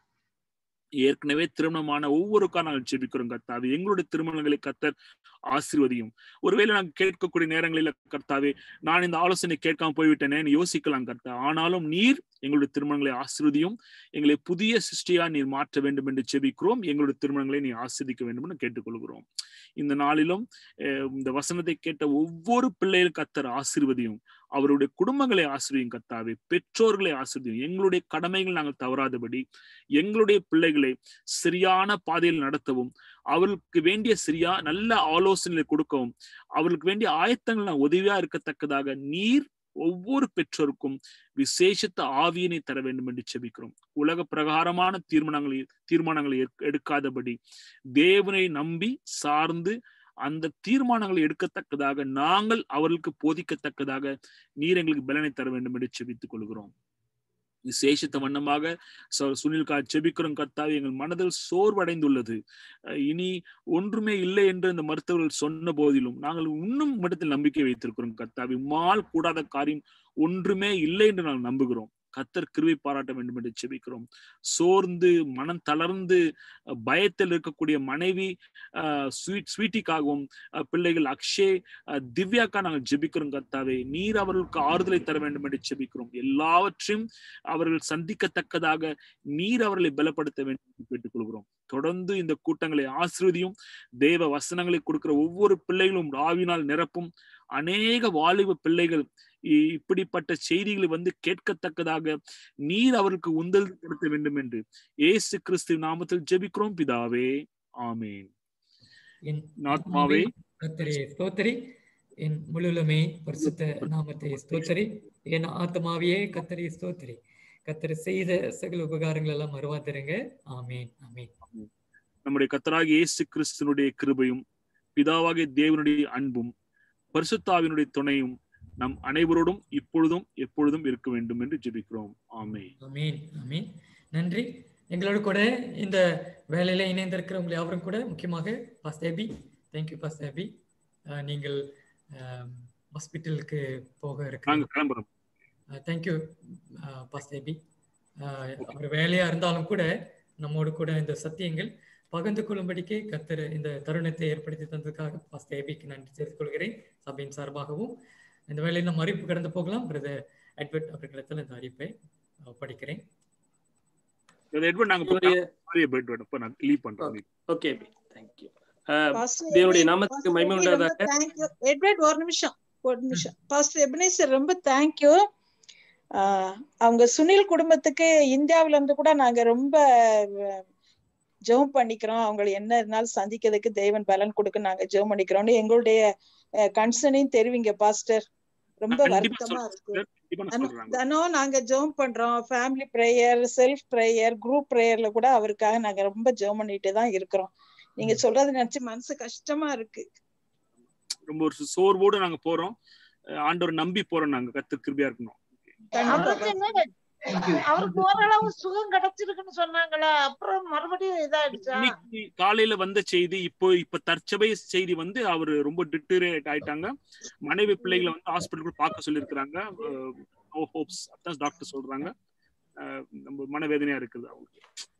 ஏற்கனவே திருமணமான ஒவ்வொரு காலம் நாங்கள் ஜெபிக்கிறோம் கர்த்தாவே எங்களுடைய திருமணங்களை கத்தர் ஆசீர்வதியும் ஒருவேளை நாங்கள் கேட்கக்கூடிய நேரங்களில் கர்த்தாவே நான் இந்த ஆலோசனை கேட்காம போய்விட்டேனேன்னு யோசிக்கலாம் கர்த்தா ஆனாலும் நீர் எங்களுடைய திருமணங்களை ஆசிர்வதியும் எங்களை புதிய சிருஷ்டியா நீர் மாற்ற வேண்டும் என்று ஜெபிக்கிறோம் எங்களுடைய திருமணங்களை நீ ஆஸ்வதிக்க வேண்டும் என்று கேட்டுக்கொள்கிறோம் இந்த நாளிலும் அஹ், இந்த வசனத்தை கேட்ட ஒவ்வொரு பிள்ளைகள் கத்தர் ஆசீர்வதியும் அவருடைய குடும்பங்களை ஆசிரியும் கத்தாவே பெற்றோர்களை ஆசிரியும் எங்களுடைய கடமைகள் நாங்கள் தவறாதபடி எங்களுடைய பிள்ளைகளை சரியான பாதையில் நடத்தவும் அவர்களுக்கு வேண்டிய சரியா நல்ல ஆலோசனைகளை கொடுக்கவும் அவர்களுக்கு வேண்டிய ஆயத்தங்கள் நான் உதவியா இருக்கத்தக்கதாக நீர் ஒவ்வொரு பெற்றோருக்கும் விசேஷத்த ஆவியினை தர வேண்டும் என்று செபிக்கிறோம் உலக பிரகாரமான தீர்மானங்களை தீர்மானங்களை எடுக்க- எடுக்காதபடி தேவனை நம்பி சார்ந்து அந்த தீர்மானங்களை எடுக்கத்தக்கதாக நாங்கள் அவர்களுக்கு போதிக்கத்தக்கதாக நீர் எங்களுக்கு பலனை தர வேண்டும் என்று செபித்துக் கொள்கிறோம் விசேஷத்த வண்ணமாக ச- சுனில் கா செபிக்கிறோம் கர்த்தாவே எங்கள் மனதில் சோர்வடைந்துள்ளது அஹ் இனி ஒன்றுமே இல்லை என்று இந்த மருத்துவர்கள் சொன்ன போதிலும் நாங்கள் இன்னும் இடத்தில் நம்பிக்கை வைத்திருக்கிறோம் கர்த்தாவே உம்மால் கூடாத காரியம் ஒன்றுமே இல்லை என்று நாங்கள் நம்புகிறோம் கத்தர் கிருவை பாராட்ட வேண்டும் என்று செபிக்கிறோம் சோர்ந்து மனம் தளர்ந்து அஹ், பயத்தில் இருக்கக்கூடிய மனைவி அஹ், ஸ்வீட் ஸ்வீட்டிக்காகவும் அஹ், பிள்ளைகள் அக்ஷய் அஹ், திவ்யாக்கா நாங்கள் ஜெபிக்கிறோம் கர்த்தாவே நீர் அவர்களுக்கு ஆறுதலை தர வேண்டும் என்று ஜெபிக்கிறோம் எல்லாவற்றையும் அவர்கள் சந்திக்கத்தக்கதாக நீர் அவர்களை பலப்படுத்த வேண்டும் என்று கேட்டுக்கொள்கிறோம் தொடர்ந்து இந்த கூட்டங்களை ஆசிர்வதியும் தேவ வசனங்களை கொடுக்கிற ஒவ்வொரு பிள்ளைகளும் ஆவினால் நிரப்பும் அநேக வாலிப பிள்ளைகள் இ- இப்படிப்பட்ட செய்திகளை வந்து கேட்கத்தக்கதாக நீர் அவருக்கு உந்தல் கொடுக்க வேண்டும் என்று இயேசு கிறிஸ்து நாமத்தில் ஜெபிக்கிறோம் பிதாவே ஆமென் என் ஆத்மாவே கர்த்தரே ஸ்தோத்திரி என் முழுலுமே பரிசுத்த நாமத்தை ஸ்தோத்திரி என் ஆத்மாவையே கத்தரி ஸ்தோத்திரி கத்தர் செய்த சகல உபகாரங்கள் எல்லாம் மறுவாதிருங்க ஆமேன் ஆமேன் நம்முடைய கத்தராகிய இயேசு கிறிஸ்துனுடைய கிருபையும் பிதாவாகிய தேவனுடைய அன்பும் பரிசுத்தாவினுடைய துணையும் நம் அனைவரோடும் இப்பொழுதும் எப்பொழுதும் இருக்க வேண்டும் என்று ஜெபிக்கிறோம் ஆமென் ஆமீன் ஆமீன் நன்றி எங்களோட கூட இந்த வேலையில இணைந்திருக்கிற உங்களை யாவரும் கூட முக்கியமாக pas Debi thank you pas Debi நீங்கள் ஹாஸ்பிட்டலுக்கு போக நாங்க இருக்கிறீங்க கிளம்புறோம் தேங்க்யூ பாஸ் தேபி அவர் வேலையா இருந்தாலும் கூட நம்மோடு கூட இந்த சத்தியங்கள் பகிர்ந்து கொள்ளும்படிக்கு கத்தர் இந்த தருணத்தை ஏற்படுத்தி தந்ததுக்காக பாஸ் தேபிக்கு நன்றி தெரிவித்துக் கொள்கிறேன் சபையின் சார்பாகவும் இந்த வேலையில் நம்ம அறிவிப்பு கடந்து போகலாம் பிரதர் அட்வர்ட் அப்படிங்கிறதுல இந்த அறிவிப்பை அஹ், படிக்கிறேன் எட்வர்ட் நாங்க என்னுடைய பெரிய பெட் இப்ப நான் லீவ் பண்றோம் ஓகே தேங்க்யூ Pastor தேவனுடைய Ebenezer, நாமத்துக்கு Pastor மகிமை Ebenezer, ரொம்ப உண்டாதாக thank you. எட்வர்ட் ஒரு நிமிஷம் ஒரு நிமிஷம் பாஸ்டர் எபினேசர் ரொம்ப தேங்க்யூ அவங்க சுனில் குடும்பத்துக்கு இந்தியாவுல இருந்து கூட நாங்க ரொம்ப ஜெபம் பண்ணிக்கிறோம் அவங்களை என்ன இருந்தாலும் சந்திக்கிறதுக்கு தேவன் பலன் கொடுக்க நாங்க ஜெபம் பண்ணிக்கிறோம்னு எங்களுடைய கன்சர்னையும் தெரிவிங்க பாஸ்டர் ரொம்ப கண்டிப்பா வருத்தமா சொல்றேன் இருக்கு sir. கண்டிப்பா நான் தினம் சொல்றேன் தினம் நாங்க ஜெபம் பண்றோம் family prayer self prayer group ப்ரேயர்ல கூட அவருக்காக நாங்க ரொம்ப ஜெபம் பண்ணிட்டு தான் இருக்கிறோம் நீங்க சொல்றது நினைச்சு மனசு கஷ்டமா இருக்கு ரொம்ப ஒரு சோர்வோடு நாங்க போறோம் அஹ் ஆண்டவர் நம்பி போறோம் நாங்க கத்து கிருபியா இருக்கணும் கண்டிப்பா அவருக்கு என்ன அவருக்கு ஓரளவு சுகம் கிடைச்சிருக்குன்னு சொன்னாங்களே அப்புறம் மறுபடியும் இதாயிடுச்சா இன்னைக்கு காலையில வந்த செய்தி இப்போ இப்ப தற்சபை செய்தி வந்து அவர் ரொம்ப டிட்டரேட் ஆயிட்டாங்க மனைவி பிள்ளைகளை வந்து ஹாஸ்பிட்டலுக்கு பார்க்க சொல்லியிருக்கிறாங்க நோ ஹோப்ஸ் அதான் டாக்டர் சொல்றாங்க அஹ் நம்ம மனவேதனையா இருக்குது அவங்களுக்கு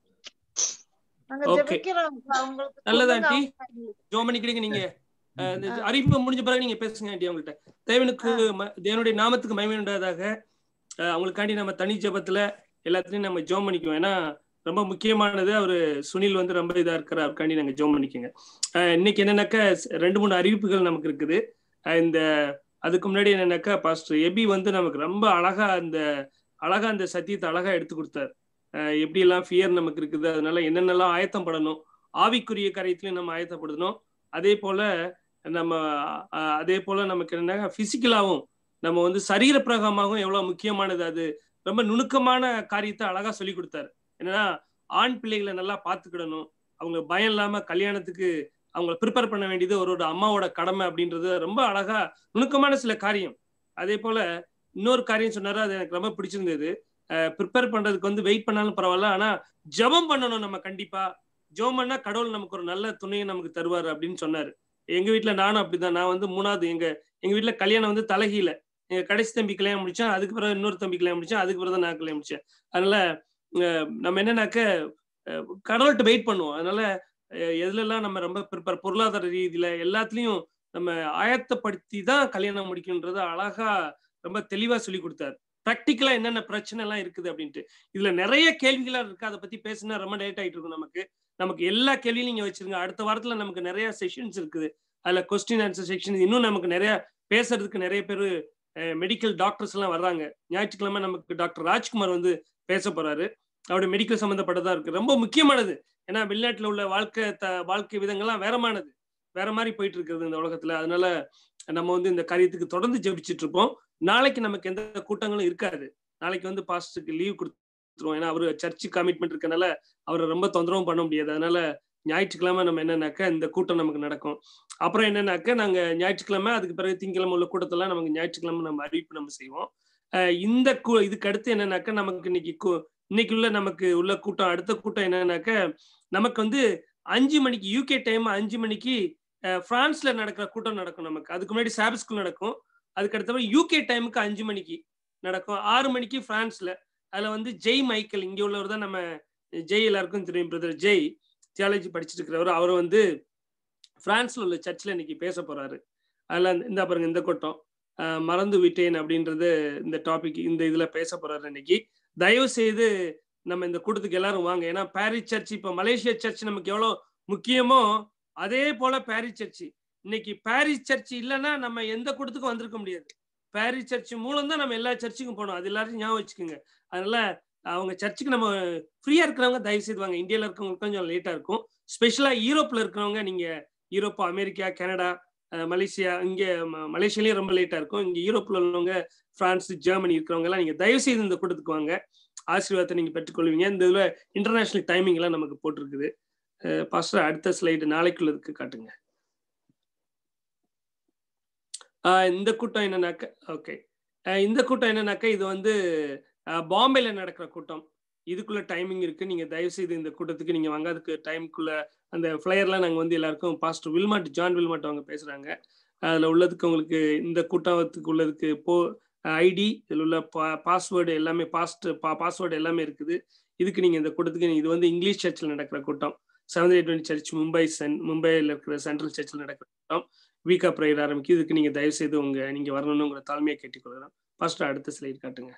நாங்க Okay. ஜெபிக்கிறோம் அவங்களுக்கு நல்லது சொல்லுங்க ஆண்டி. அவங்க. ஜோம் பண்ணிக்கிறீங்க நீங்க அஹ், இந்த அறிவிப்பு முடிஞ்ச பிறகு நீங்க பேசுங்க ஆண்டி அவங்கள்ட்ட தேவனுக்கு ம- தேவனுடைய நாமத்துக்கு மகிமை உண்டாதாக அஹ், அவங்களுக்காண்டி நம்ம தனி ஜெபத்துல எல்லாத்துலயும் நம்ம ஜோம் பண்ணிக்குவோம் ஏன்னா ரொம்ப முக்கியமானது அவரு சுனில் வந்து ரொம்ப இதா இருக்கிற அவருக்காண்டி நாங்க ஜோம் பண்ணிக்கோங்க அஹ், இன்னைக்கு என்னன்னாக்கா ஸ்- ரெண்டு மூணு அறிவிப்புகள் நமக்கு இருக்குது அஹ், இந்த அதுக்கு முன்னாடி என்னன்னாக்கா பாஸ்டர் எபி வந்து நமக்கு ரொம்ப அழகா அந்த அழகா அந்த சத்தியத்தை அழகா எடுத்து கொடுத்தார் அஹ், எப்படி எல்லாம் ஃபியர் நமக்கு இருக்குது அதனால என்னென்னலாம் ஆயத்தம் படணும் ஆவிக்குரிய காரியத்திலையும் நம்ம ஆயத்தப்படுத்தணும் அதே போல நம்ம அஹ், அதே போல நமக்கு என்ன பிசிக்கலாவும் நம்ம வந்து சரீர பிரகமாகவும் எவ்வளவு முக்கியமானது அது ரொம்ப நுணுக்கமான காரியத்தை அழகா சொல்லி கொடுத்தாரு என்னன்னா ஆண் பிள்ளைகளை நல்லா பார்த்துக்கிடணும் அவங்க பயம் இல்லாம கல்யாணத்துக்கு அவங்கள ப்ரிப்பேர் பண்ண வேண்டியது ஒரு ஒரு அம்மாவோட கடமை அப்படின்றது ரொம்ப அழகா நுணுக்கமான சில காரியம் அதே போல இன்னொரு காரியம் சொன்னாரு அது எனக்கு ரொம்ப பிடிச்சிருந்தது ப்ரிப்பேர் பண்றதுக்கு வந்து வெயிட் பண்ணாலும் பரவாயில்ல ஆனா ஜெபம் பண்ணணும் நம்ம கண்டிப்பா ஜெபம் பண்ணா கடவுள் நமக்கு ஒரு நல்ல துணையை நமக்கு தருவாரு அப்படின்னு சொன்னாரு எங்க வீட்ல நானும் அப்படிதான் நான் வந்து மூணாவது எங்க எங்க வீட்ல கல்யாணம் வந்து தலைகீழ எங்க கடைசி தம்பி கல்யாணம் முடிச்சேன் அதுக்கு பிறகு இன்னொரு தம்பி கல்யாணம் முடிச்சேன் அதுக்கு பிறகு தான் நான் கல்யாணம் முடிச்சேன் அதனால அஹ், நம்ம என்னன்னாக்க அஹ், கடவுள்கிட்ட வெயிட் பண்ணுவோம் அதனால அஹ், எதுலெல்லாம் நம்ம ரொம்ப ப்ரிப்பேர் பொருளாதார ரீதியில எல்லாத்துலயும் நம்ம ஆயத்தப்படுத்தி தான் கல்யாணம் முடிக்கணுன்றது அழகா ரொம்ப தெளிவா சொல்லி கொடுத்தாரு ப்ராக்டிக்கலா என்னென்ன பிரச்சனை எல்லாம் இருக்குது அப்படின்ட்டு இதுல நிறைய கேள்விகளா இருக்கு அதை பத்தி பேசினா ரொம்ப லேட் ஆயிட்டு இருக்கும் நமக்கு நமக்கு எல்லா கேள்வியும் நீங்க வச்சிருங்க அடுத்த வாரத்துல நமக்கு நிறைய செஷன்ஸ் இருக்குது அதுல கொஸ்டின் ஆன்சர் செக்ஷன் இன்னும் நமக்கு நிறைய பேசுறதுக்கு நிறைய பேர் மெடிக்கல் டாக்டர்ஸ் எல்லாம் வர்றாங்க ஞாயிற்றுக்கிழமை நமக்கு டாக்டர் ராஜ்குமார் வந்து பேச போறாரு அவருடைய மெடிக்கல் சம்மந்தப்பட்டதா இருக்கு ரொம்ப முக்கியமானது ஏன்னா வெளிநாட்டுல உள்ள வாழ்க்கை த வாழ்க்கை விதங்கள்லாம் வேறமானது வேற மாதிரி போயிட்டு இருக்குது இந்த உலகத்துல அதனால நம்ம வந்து இந்த காரியத்துக்கு தொடர்ந்து ஜெபிச்சுட்டு இருப்போம் நாளைக்கு நமக்கு எந்த கூட்டங்களும் இருக்காது நாளைக்கு வந்து பாஸ்டருக்கு லீவ் கொடுத்துருவோம் ஏன்னா அவரு சர்ச்சு கமிட்மெண்ட் இருக்கனால அவரை ரொம்ப தொந்தரவும் பண்ண முடியாது அதனால ஞாயிற்றுக்கிழமை நம்ம என்னன்னாக்கா இந்த கூட்டம் நமக்கு நடக்கும் அப்புறம் என்னன்னாக்கா நாங்க ஞாயிற்றுக்கிழமை அதுக்கு பிறகு திங்கக்கிழமை உள்ள கூட்டத்தெல்லாம் நமக்கு ஞாயிற்றுக்கிழமை நம்ம அறிவிப்பு நம்ம செய்வோம் அஹ் இந்த கூ- இதுக்கு அடுத்து என்னன்னாக்கா நமக்கு இன்னைக்கு கூ- இன்னைக்கு உள்ள நமக்கு உள்ள கூட்டம் அடுத்த கூட்டம் என்னன்னாக்கா நமக்கு வந்து அஞ்சு மணிக்கு யூகே டைம் அஞ்சு மணிக்கு அஹ், பிரான்ஸ்ல நடக்கிற கூட்டம் நடக்கும் நமக்கு அதுக்கு முன்னாடி சாப் ஸ்கூல் நடக்கும் அதுக்கு அடுத்தபடி யூகே டைமுக்கு அஞ்சு மணிக்கு நடக்கும் ஆறு மணிக்கு பிரான்ஸ்ல அதுல வந்து ஜெய் மைக்கேல் இங்க உள்ளவர் தான் நம்ம ஜெய் எல்லாருக்கும் தெரியும் பிரதர் ஜெய் தியாலஜி படிச்சுட்டு இருக்கிறவர் அவர் வந்து பிரான்ஸ்ல உள்ள சர்ச்சில் இன்னைக்கு பேச போறாரு அதுல இந்த- இந்த பாருங்க இந்த கூட்டம் அஹ், மறந்து விட்டேன் அப்படின்றது இந்த டாபிக் இந்த இதுல பேச போறாரு இன்னைக்கு தயவு செய்து நம்ம இந்த கூட்டத்துக்கு எல்லாரும் வாங்க ஏன்னா பாரிஸ் சர்ச் இப்ப மலேசியா சர்ச் நமக்கு எவ்வளவு முக்கியமோ அதே போல பாரிஸ் சர்ச் இன்னைக்கு பாரிஸ் சர்ச் இல்லைன்னா நம்ம எந்த கூட்டத்துக்கும் வந்திருக்க முடியாது பாரிஸ் சர்ச் மூலம் தான் நம்ம எல்லா சர்ச்சுக்கும் போனோம் அது எல்லாரும் ஞாபகம் வச்சுக்கோங்க அதனால அவங்க சர்ச்சுக்கு நம்ம ஃப்ரீயா இருக்கிறவங்க தயவு செய்து வாங்க இந்தியால இருக்கவங்களுக்கு கொஞ்சம் லேட்டா இருக்கும் ஸ்பெஷலா யூரோப்ல இருக்கிறவங்க நீங்க Europe America Canada uh, Malaysia இங்க ம- மலேசியாலயும் ரொம்ப லேட்டா இருக்கும் இங்க யூரோப்ல உள்ளவங்க பிரான்ஸ் ஜெர்மனி இருக்கிறவங்க எல்லாம் நீங்க தயவு செய்து இந்த கூட்டத்துக்கு வாங்க ஆசீர்வாதத்தை நீங்க பெற்றுக்கொள்வீங்க இந்த இதுல இன்டர்நேஷனல் டைமிங் எல்லாம் நமக்கு போட்டிருக்குது பாஸ்டர் அடுத்த ஸ்லைடு நாளைக்குள்ளதுக்கு காட்டுங்க ஆஹ் இந்த கூட்டம் என்னன்னாக்க ஓகே இந்த கூட்டம் என்னன்னாக்க இது வந்து ஆஹ் பாம்பேல நடக்கிற கூட்டம் இதுக்குள்ள டைமிங் இருக்கு நீங்க தயவு செய்து இந்த கூட்டத்துக்கு நீங்க வாங்க அதுக்கு டைம்க்குள்ள அந்த ஃபிளையர்லாம் நாங்க வந்து எல்லாருக்கும் பாஸ்டர் வில்மாட் ஜான் வில்மாட் அவங்க பேசுறாங்க அதுல உள்ளதுக்கு உங்களுக்கு இந்த கூட்டத்துக்கு உள்ளதுக்கு போ ஐடி இதில் உள்ள பாஸ்வேர்டு எல்லாமே பாஸ்ட் பாஸ்வேர்டு எல்லாமே இருக்குது இதுக்கு நீங்க இந்த கூட்டத்துக்கு நீங்க- இது வந்து இங்கிலீஷ் சர்ச்சில் நடக்கிற கூட்டம் seventh eight twenty church Mumbai சென் மும்பையில் இருக்கிற சென்ட்ரல் சர்ச்சில் நடக்கிற கூட்டம் வீக்கா ப்ரேயர் ஆரம்பிக்கும் இதுக்கு நீங்க தயவு செய்து உங்க நீங்க வரணும்னு உங்களை தாழ்மையை கேட்டுக்கொள்கிறோம் ஃபர்ஸ்ட் அடுத்த ஸ்லைட் காட்டுங்க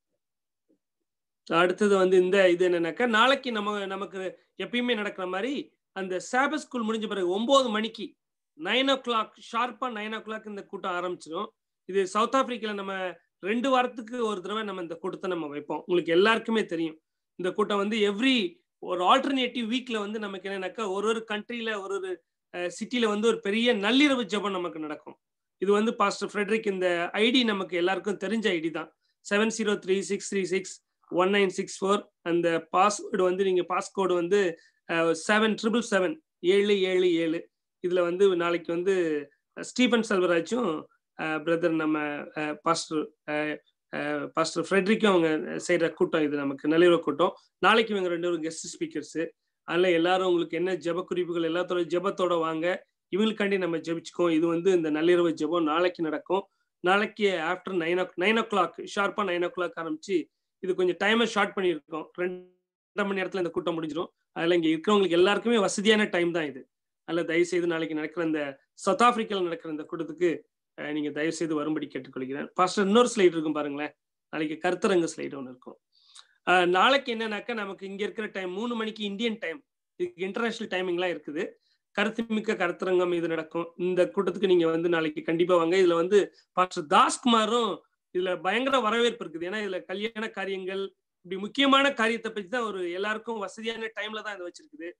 அடுத்தது வந்து இந்த இது என்னன்னாக்கா நாளைக்கு நம்ம நமக்கு எப்பயுமே நடக்கிற மாதிரி அந்த சாபஸ் ஸ்கூல் முடிஞ்ச பிறகு ஒன்பது மணிக்கு நைன் ஓ கிளாக் ஷார்ப்பா நைன் ஓ கிளாக் இந்த கூட்டம் ஆரம்பிச்சிடும் இது சவுத் ஆப்பிரிக்கால நம்ம ரெண்டு வாரத்துக்கு ஒரு தடவை நம்ம இந்த கூட்டத்தை நம்ம வைப்போம் உங்களுக்கு எல்லாருக்குமே தெரியும் இந்த கூட்டம் வந்து எவ்ரி ஒரு ஆல்டர்னேட்டிவ் வீக்ல வந்து நமக்கு என்னன்னாக்கா ஒரு ஒரு கண்ட்ரியில ஒரு ஒரு சிட்டில வந்து ஒரு பெரிய நள்ளிரவு ஜெபம் நமக்கு நடக்கும் இது வந்து பாஸ்டர் ஃப்ரெட்ரிக் இந்த ஐடி நமக்கு எல்லாருக்கும் தெரிஞ்ச ஐடி தான் seven zero three six three six one nine six four அந்த பாஸ்வேர்டு வந்து நீங்க பாஸ்கோடு வந்து செவன் ட்ரிபிள் செவன் ஏழு ஏழு ஏழு இதுல வந்து நாளைக்கு வந்து ஸ்டீபன் செல்வராஜும் பிரதர் நம்ம பாஸ்டர் பாஸ்டர் ஃப்ரெட்ரிக்கும் அவங்க செய்யற கூட்டம் இது நமக்கு நள்ளிரவு கூட்டம் நாளைக்கு இவங்க ரெண்டு பேரும் கெஸ்ட் ஸ்பீக்கர்ஸ் அதில் எல்லாரும் உங்களுக்கு என்ன ஜெப குறிப்புகள் எல்லாத்தோட ஜெபத்தோட வாங்க இவங்களுக்காண்டி நம்ம ஜெபிச்சுக்கோம் இது வந்து இந்த நள்ளிரவு ஜெபம் நாளைக்கு நடக்கும் நாளைக்கு after nine o nine o'clock ஷார்ப்பா நைன் ஓ கிளாக் ஆரம்பிச்சு இது கொஞ்சம் டைமை ஷார்ட் பண்ணியிருக்கோம் ரெண்டரை மணி நேரத்துல இந்த கூட்டம் முடிஞ்சிடும் அதில் இங்கே இருக்கிறவங்களுக்கு எல்லாருக்குமே வசதியான டைம் தான் இது அதில் தயவு செய்து நாளைக்கு நடக்கிற இந்த சவுத் ஆப்பிரிக்காவில் நடக்கிற இந்த கூட்டத்துக்கு அஹ், நீங்க தயவு செய்து வரும்படி கேட்டுக்கொள்கிறேன் பாஸ்டர் இன்னொரு ஸ்லைடு இருக்கும் பாருங்களேன் நாளைக்கு கருத்தரங்க ஸ்லைடு ஒன்று இருக்கும் அஹ், நாளைக்கு என்னன்னாக்கா நமக்கு இங்க இருக்கிற டைம் மூணு மணிக்கு இந்தியன் டைம் இதுக்கு இன்டர்நேஷனல் டைமிங்லாம் இருக்குது கருத்துமிக்க கருத்தரங்கம் இது நடக்கும் இந்த கூட்டத்துக்கு நீங்க வந்து நாளைக்கு கண்டிப்பா வாங்க இதுல வந்து பாஸ்டர் தாஸ்குமாரும் இதுல பயங்கர வரவேற்பு இருக்குது ஏன்னா இதுல கல்யாண காரியங்கள் இப்படி முக்கியமான காரியத்தை பத்தி தான் ஒரு எல்லாருக்கும் வசதியான டைம்ல தான் இதை வச்சிருக்குது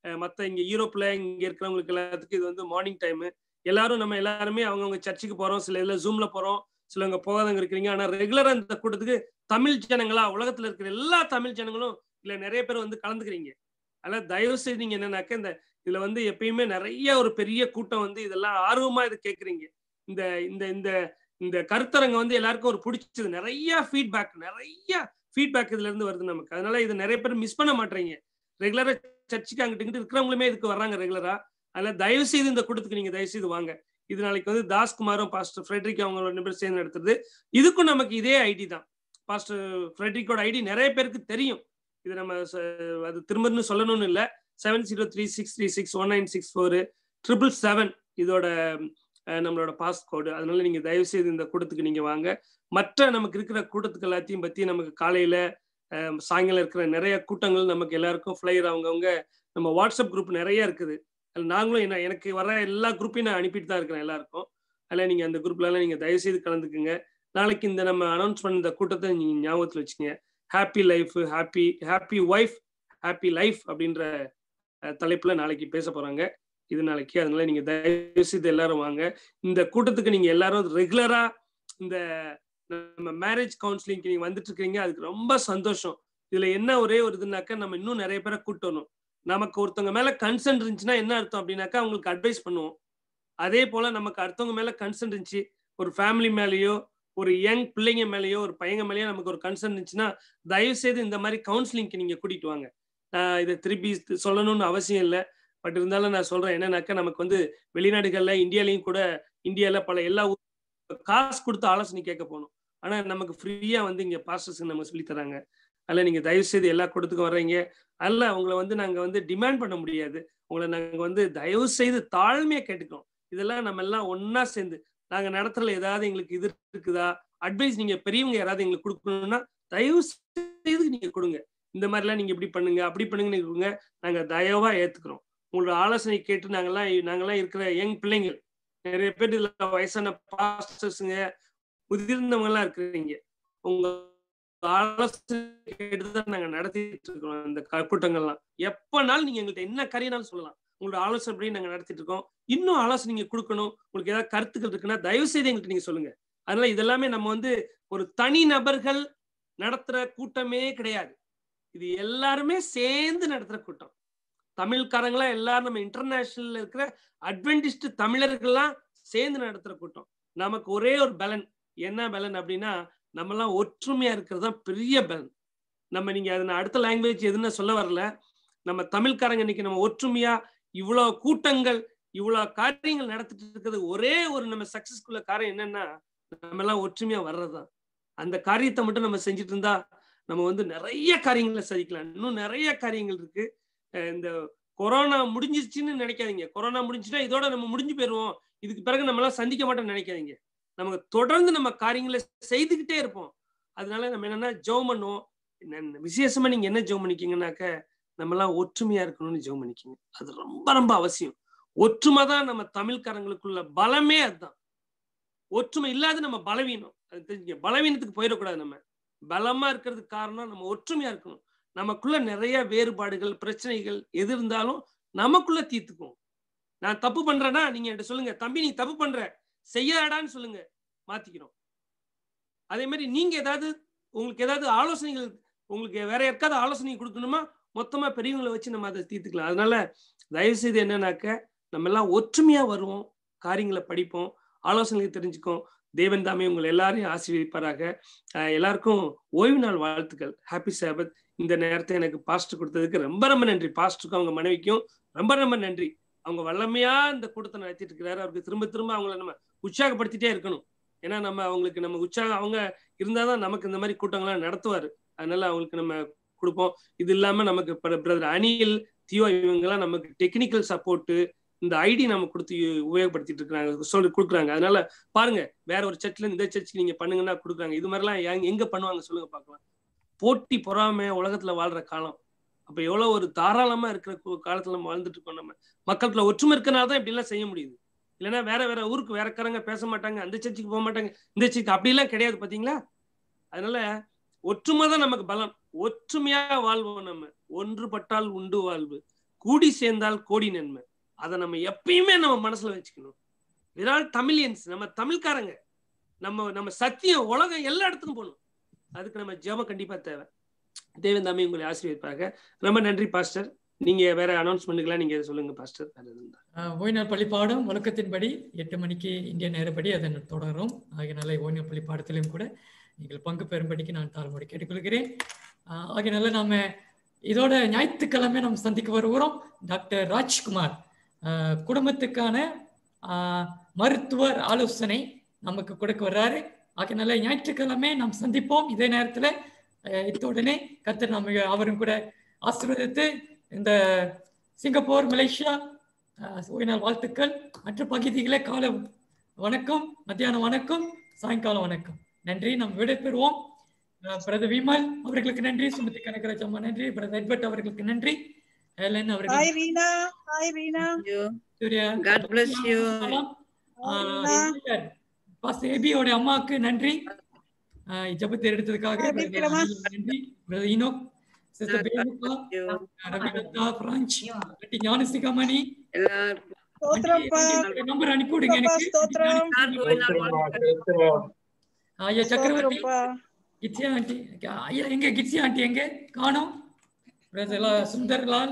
மற்ற இங்க யூரோப்ல இங்க இருக்கிறவங்களுக்கு எல்லாத்துக்கும் இது வந்து மார்னிங் டைம் எல்லாரும் நம்ம எல்லாருமே அவங்கவுங்க சர்ச்சுக்கு போறோம் சில இதுல ஜூம்ல போறோம் சிலவங்க போகாதவங்க இருக்கிறீங்க ஆனா ரெகுலரா இந்த கூட்டத்துக்கு தமிழ் ஜனங்களா உலகத்துல இருக்கிற எல்லா தமிழ் ஜனங்களும் இல்ல நிறைய பேர் வந்து கலந்துக்கிறீங்க அதனால தயவு செய்து நீங்க என்னன்னாக்க இந்த இதுல வந்து எப்பயுமே நிறைய ஒரு பெரிய கூட்டம் வந்து இதெல்லாம் ஆர்வமா இது கேக்குறீங்க இந்த இந்த இந்த இந்த கருத்தரங்க வந்து எல்லாருக்கும் ஒரு பிடிச்சது நிறைய ஃபீட்பேக் நிறைய ஃபீட்பேக் இதுல இருந்து வருது நமக்கு அதனால இது நிறைய பேர் மிஸ் பண்ண மாட்டீங்க ரெகுலரா சர்ச்சுக்கு அங்கிட்டு இங்கிட்டு இருக்கிறவங்களுமே இதுக்கு வர்றாங்க ரெகுலரா அதனால தயவு செய்து இந்த கூட்டத்துக்கு நீங்க தயவு செய்து வாங்க இது நாளைக்கு வந்து தாஸ்குமாரும் பாஸ்டர் ஃப்ரெட்ரிக் அவங்க ரெண்டு பேரும் சேர்ந்து நடத்துறது இதுக்கும் நமக்கு இதே ஐடி தான் பாஸ்டர் ஃப்ரெட்ரிக்கோட ஐடி நிறைய பேருக்கு தெரியும் இது நம்ம அது திரும்பன்னு சொல்லணும்னு இல்லை seven zero three six three six one nine six four triple seven இதோட நம்மளோட பாஸ் கோடு அதனால நீங்க தயவு செய்து இந்த கூட்டத்துக்கு நீங்க வாங்க மற்ற நமக்கு இருக்கிற கூட்டத்துக்கு எல்லாத்தையும் பத்தி நமக்கு காலையில சாயங்காலம் இருக்கிற நிறைய கூட்டங்கள் நமக்கு எல்லாருக்கும் ஃபிளையர் அவங்கவுங்க நம்ம வாட்ஸ்அப் குரூப் நிறைய இருக்குது அதில் நாங்களும் என்ன எனக்கு வர எல்லா குரூப்பையும் நான் அனுப்பிட்டு தான் இருக்கிறேன் எல்லாருக்கும் அதில் நீங்கள் அந்த குரூப்லலாம் நீங்கள் தயவு செய்து கலந்துக்குங்க நாளைக்கு இந்த நம்ம அனௌன்ஸ் பண்ண இந்த கூட்டத்தை நீங்கள் ஞாபகத்தில் வச்சுக்கோங்க happy life happy happy wife happy life அப்படின்ற தலைப்பில் நாளைக்கு பேச போகிறாங்க இது நாளைக்கு அதனால நீங்கள் தயவு செய்து எல்லாரும் வாங்க இந்த கூட்டத்துக்கு நீங்கள் எல்லாரும் ரெகுலராக இந்த நம்ம மேரேஜ் கவுன்சிலிங்க்கு நீங்கள் வந்துட்டு இருக்கீங்க அதுக்கு ரொம்ப சந்தோஷம் இதில் என்ன ஒரே ஒரு இதுனாக்கா நம்ம இன்னும் நிறைய பேரை கூட்டணும் நமக்கு ஒருத்தவங்க மேல கன்சர்ன் இருந்துச்சுன்னா என்ன அர்த்தம் அப்படின்னாக்கா அவங்களுக்கு அட்வைஸ் பண்ணுவோம் அதே போல நமக்கு அடுத்தவங்க மேல கன்சர்ன் இருந்துச்சு ஒரு ஃபேமிலி மேலேயோ ஒரு யங் பிள்ளைங்க மேலேயோ ஒரு பையங்க மேலேயோ நமக்கு ஒரு கன்சர்ன் இருந்துச்சுன்னா தயவு செய்து இந்த மாதிரி கவுன்சிலிங்க்கு நீங்க கூட்டிட்டு வாங்க நான் இதை திருப்பி சொல்லணும்னு அவசியம் இல்லை பட் இருந்தாலும் நான் சொல்றேன் என்னன்னாக்கா நமக்கு வந்து வெளிநாடுகள்ல இந்தியாலையும் கூட இந்தியால பல எல்லா காசு கொடுத்து ஆலோசனை கேட்க போகணும் ஆனா நமக்கு ஃப்ரீயா வந்து இங்க பாஸ்டர்ஸ் நம்ம சொல்லி தராங்க அதில் நீங்கள் தயவு செய்து எல்லா கூட்டத்துக்கும் வர்றீங்க அல்ல உங்களை வந்து நாங்கள் வந்து டிமாண்ட் பண்ண முடியாது உங்களை நாங்கள் வந்து தயவு செய்து தாழ்மையாக கேட்டுக்கிறோம் இதெல்லாம் நம்ம எல்லாம் ஒன்றா சேர்ந்து நாங்கள் நடத்துறதுல ஏதாவது எங்களுக்கு இது இருக்குதா அட்வைஸ் நீங்கள் பெரியவங்க யாராவது எங்களுக்கு கொடுக்கணும்னா தயவு செய்து நீங்கள் கொடுங்க இந்த மாதிரிலாம் நீங்கள் இப்படி பண்ணுங்க அப்படி பண்ணுங்கன்னு கொடுங்க நாங்கள் தயவாக ஏற்றுக்கிறோம் உங்களோட ஆலோசனை கேட்டு நாங்கெல்லாம் நாங்கெல்லாம் இருக்கிற யங் பிள்ளைங்கள் நிறைய பேர் இதில் வயசான பாஸ்டர்ஸுங்க முதிர்ந்தவங்க எல்லாம் இருக்கிறீங்க உங்க ஆலோசனை கேட்டுதான் நாங்க நடத்திட்டு இருக்கோம் இந்த கூட்டங்கள்லாம் எப்பனாலும் நீங்க எங்கள்கிட்ட என்ன கரையினாலும் சொல்லலாம் உங்களோட ஆலோசனை படி நாங்க நடத்திட்டு இருக்கோம் இன்னும் ஆலோசனை நீங்க கொடுக்கணும் உங்களுக்கு ஏதாவது கருத்துக்கள் இருக்குன்னா தயவு செய்து எங்கள்கிட்ட நீங்க சொல்லுங்க அதனால இதெல்லாமே நம்ம வந்து ஒரு தனி நபர்கள் நடத்துற கூட்டமே கிடையாது இது எல்லாருமே சேர்ந்து நடத்துற கூட்டம் தமிழ்காரங்களா எல்லாரும் நம்ம இன்டர்நேஷனல்ல இருக்கிற அட்வென்டிஸ்ட் தமிழர்கள்லாம் சேர்ந்து நடத்துற கூட்டம் நமக்கு ஒரே ஒரு பலன் என்ன பலன் அப்படின்னா நம்மலாம் ஒற்றுமையா இருக்கிறது தான் பெரிய பலன் நம்ம நீங்க அதை அடுத்த லாங்குவேஜ் எதுன்னு சொல்ல வரல நம்ம தமிழ்காரங்க இன்னைக்கு நம்ம ஒற்றுமையா இவ்வளவு கூட்டங்கள் இவ்வளவு காரியங்கள் நடத்திட்டு இருக்கிறது ஒரே ஒரு நம்ம சக்சஸ்ஃபுல்ல காரியம் என்னன்னா நம்ம எல்லாம் ஒற்றுமையா வர்றதுதான் அந்த காரியத்தை மட்டும் நம்ம செஞ்சுட்டு இருந்தா நம்ம வந்து நிறைய காரியங்களை சாதிக்கலாம் இன்னும் நிறைய காரியங்கள் இருக்கு இந்த கொரோனா முடிஞ்சிருச்சுன்னு நினைக்காதீங்க கொரோனா முடிஞ்சுன்னா இதோட நம்ம முடிஞ்சு போயிருவோம் இதுக்கு பிறகு நம்ம எல்லாம் சந்திக்க மாட்டோம்னு நினைக்காதீங்க நமக்கு தொடர்ந்து நம்ம காரியங்களை செய்துக்கிட்டே இருப்போம் அதனால நம்ம என்னன்னா ஜெபம் பண்ணுவோம் விசேஷமா நீங்க என்ன ஜெபம் பண்ணிக்கிங்கனாக்க நம்ம எல்லாம் ஒற்றுமையா இருக்கணும்னு ஜெபம் பண்ணிக்கிங்க அது ரொம்ப ரொம்ப அவசியம் ஒற்றுமை தான் நம்ம தமிழ்காரங்களுக்குள்ள பலமே அதுதான் ஒற்றுமை இல்லாத நம்ம பலவீனம் அது தெரிஞ்சுங்க பலவீனத்துக்கு போயிடக்கூடாது நம்ம பலமா இருக்கிறதுக்கு காரணம் நம்ம ஒற்றுமையா இருக்கணும் நமக்குள்ள நிறைய வேறுபாடுகள் பிரச்சனைகள் எது இருந்தாலும் நமக்குள்ள தீர்த்துக்கும் நான் தப்பு பண்றேன்னா நீங்க என்கிட்ட சொல்லுங்க தம்பி நீ தப்பு பண்ற செய்யாடான்னு சொல்லுங்க மாத்திக்கிறோம் அதே மாதிரி நீங்க ஏதாவது உங்களுக்கு ஏதாவது ஆலோசனைகள் உங்களுக்கு வேற யாருக்காவது ஆலோசனை கொடுக்கணுமா மொத்தமா பெரியவங்களை வச்சு நம்ம அதை தீர்த்துக்கலாம் அதனால தயவு செய்து என்னன்னாக்க நம்ம எல்லாம் ஒற்றுமையா வருவோம் காரியங்களை படிப்போம் ஆலோசனைகளை தெரிஞ்சுக்கோம் தேவன் தாமே உங்களை எல்லாரையும் ஆசீர்வதிப்பாராக எல்லாருக்கும் ஓய்வு நாள் வாழ்த்துக்கள் ஹாப்பி சேபத் இந்த நேரத்தை எனக்கு பாஸ்ட் கொடுத்ததுக்கு ரொம்ப ரொம்ப நன்றி பாஸ்டுக்கும் அவங்க மனைவிக்கும் ரொம்ப ரொம்ப நன்றி அவங்க வல்லமையா இந்த கூட்டத்தை நடத்திட்டு இருக்கிறாரு அவருக்கு திரும்ப திரும்ப அவங்கள நம்ம உற்சாகப்படுத்திட்டே இருக்கணும் ஏன்னா நம்ம அவங்களுக்கு நம்ம உற்சாகம் அவங்க இருந்தாதான் நமக்கு இந்த மாதிரி கூட்டங்கள்லாம் நடத்துவாரு அதனால அவங்களுக்கு நம்ம கொடுப்போம் இது இல்லாம நமக்கு பிரதர் அனில் தியோ இவங்கெல்லாம் நமக்கு டெக்னிக்கல் சப்போர்ட்டு இந்த ஐடி நம்ம கொடுத்து உபயோகப்படுத்திட்டு இருக்கிறாங்க சொல்லி கொடுக்குறாங்க அதனால பாருங்க வேற ஒரு சர்ச்ல இந்த சர்ச்சுக்கு நீங்க பண்ணுங்கன்னா கொடுக்குறாங்க இது மாதிரிலாம் எங்க பண்ணுவாங்க சொல்லுங்க பார்க்கலாம் போட்டி பொறாம உலகத்துல வாழ்ற காலம் அப்ப எவ்வளவு ஒரு தாராளமா இருக்கிற காலத்துல நம்ம வாழ்ந்துட்டு இருக்கோம் நம்ம மக்கள்கிட்ட ஒற்றுமை இருக்கனால தான் இப்படி எல்லாம் செய்ய முடியுது இல்லைன்னா வேற வேற ஊருக்கு வேறக்காரங்க பேச மாட்டாங்க அந்த சர்ச்சுக்கு போக மாட்டாங்க இந்த சர்ச்சுக்கு அப்படி எல்லாம் கிடையாது பாத்தீங்களா அதனால ஒற்றுமை தான் நமக்கு பலம் ஒற்றுமையா வாழ்வோம் நம்ம ஒன்றுபட்டால் உண்டு வாழ்வு கூடி சேர்ந்தால் கோடி நன்மை அதை நம்ம எப்பயுமே நம்ம மனசுல வச்சுக்கணும் விரால் தமிழியன்ஸ் நம்ம தமிழ்காரங்க நம்ம நம்ம சத்தியம் உலகம் எல்லா இடத்துக்கும் போகணும் அதுக்கு நம்ம ஜெபம் கண்டிப்பா தேவை தேவன் தாமே உங்களை ஆசீர்வதிப்பாங்க ரொம்ப நன்றி பாஸ்டர் நீங்க வேற அனௌன்ஸ்மெண்ட்டுக்கெல்லாம் நீங்க சொல்லுங்க பாஸ்டர் வேற எதுவும் இருந்தா. ஓய்நாள் பள்ளிப்பாடம் வழக்கத்தின்படி எட்டு மணிக்கு இந்திய நேரப்படி அதை தொடரும் ஆகையினால ஓய்நாள் பள்ளிப்பாடத்திலும் கூட நீங்கள் பங்கு பெறும்படிக்கு நான் தாழ்மொழி கேட்டுக்கொள்கிறேன் ஆஹ் ஆகையினால நாம இதோட ஞாயிற்றுக்கிழமை நம்ம சந்திக்க வருகிறோம் டாக்டர் ராஜ்குமார் ஆஹ் குடும்பத்துக்கான ஆஹ் மருத்துவர் ஆலோசனை நமக்கு கொடுக்க வர்றாரு ஆகையினால ஞாயிற்றுக்கிழமை நாம் சந்திப்போம் இதே நேரத்துல அஹ் இத்துடனே கர்த்தர் நம்ம அவரும் கூட ஆசீர்வதித்து இந்த சிங்கப்பூர் மலேசியா அஹ், ஓய்நாள் வாழ்த்துக்கள் மற்ற பகுதிகளே காலை வணக்கம் மத்தியானம் வணக்கம் சாயங்காலம் வணக்கம் நன்றி நாம் விடைபெறுவோம் அஹ், பிரதர் விமல் அவர்களுக்கு நன்றி சுமதி கனகராஜ் அம்மா நன்றி பிரதர் எட்வர்ட் அவர்களுக்கு நன்றி ஹேலன் ஹாய் அவர்களுக்கு Reena hi Reena Surya God bless you. Pastor ஏபியோட அம்மாவுக்கு நன்றி ஆஹ் ஜெபத்தை எடுத்ததுக்காக Happy brother கிழமை. அனில் நன்றி பிரதர் ஈனோக் சிஸ்டர் பேமுகா ரவிதத்தா பிரான்ச் ஆண்டி ஞானசிகாமணி எல்லாருக்கும் ஸ்தோத்திரம்ப்பா நம்பர் அனுப்பி விடுங்க எனக்கு ஸ்தோத்திரம் ஐயா சக்கரவர்த்தி ஸ்தோத்திரம்ப்பா கிட்சியா ஆண்டி ஐயா எங்க கிட்சியா ஆண்டி எங்க காணோம் பிரதர் லா- Sundarlal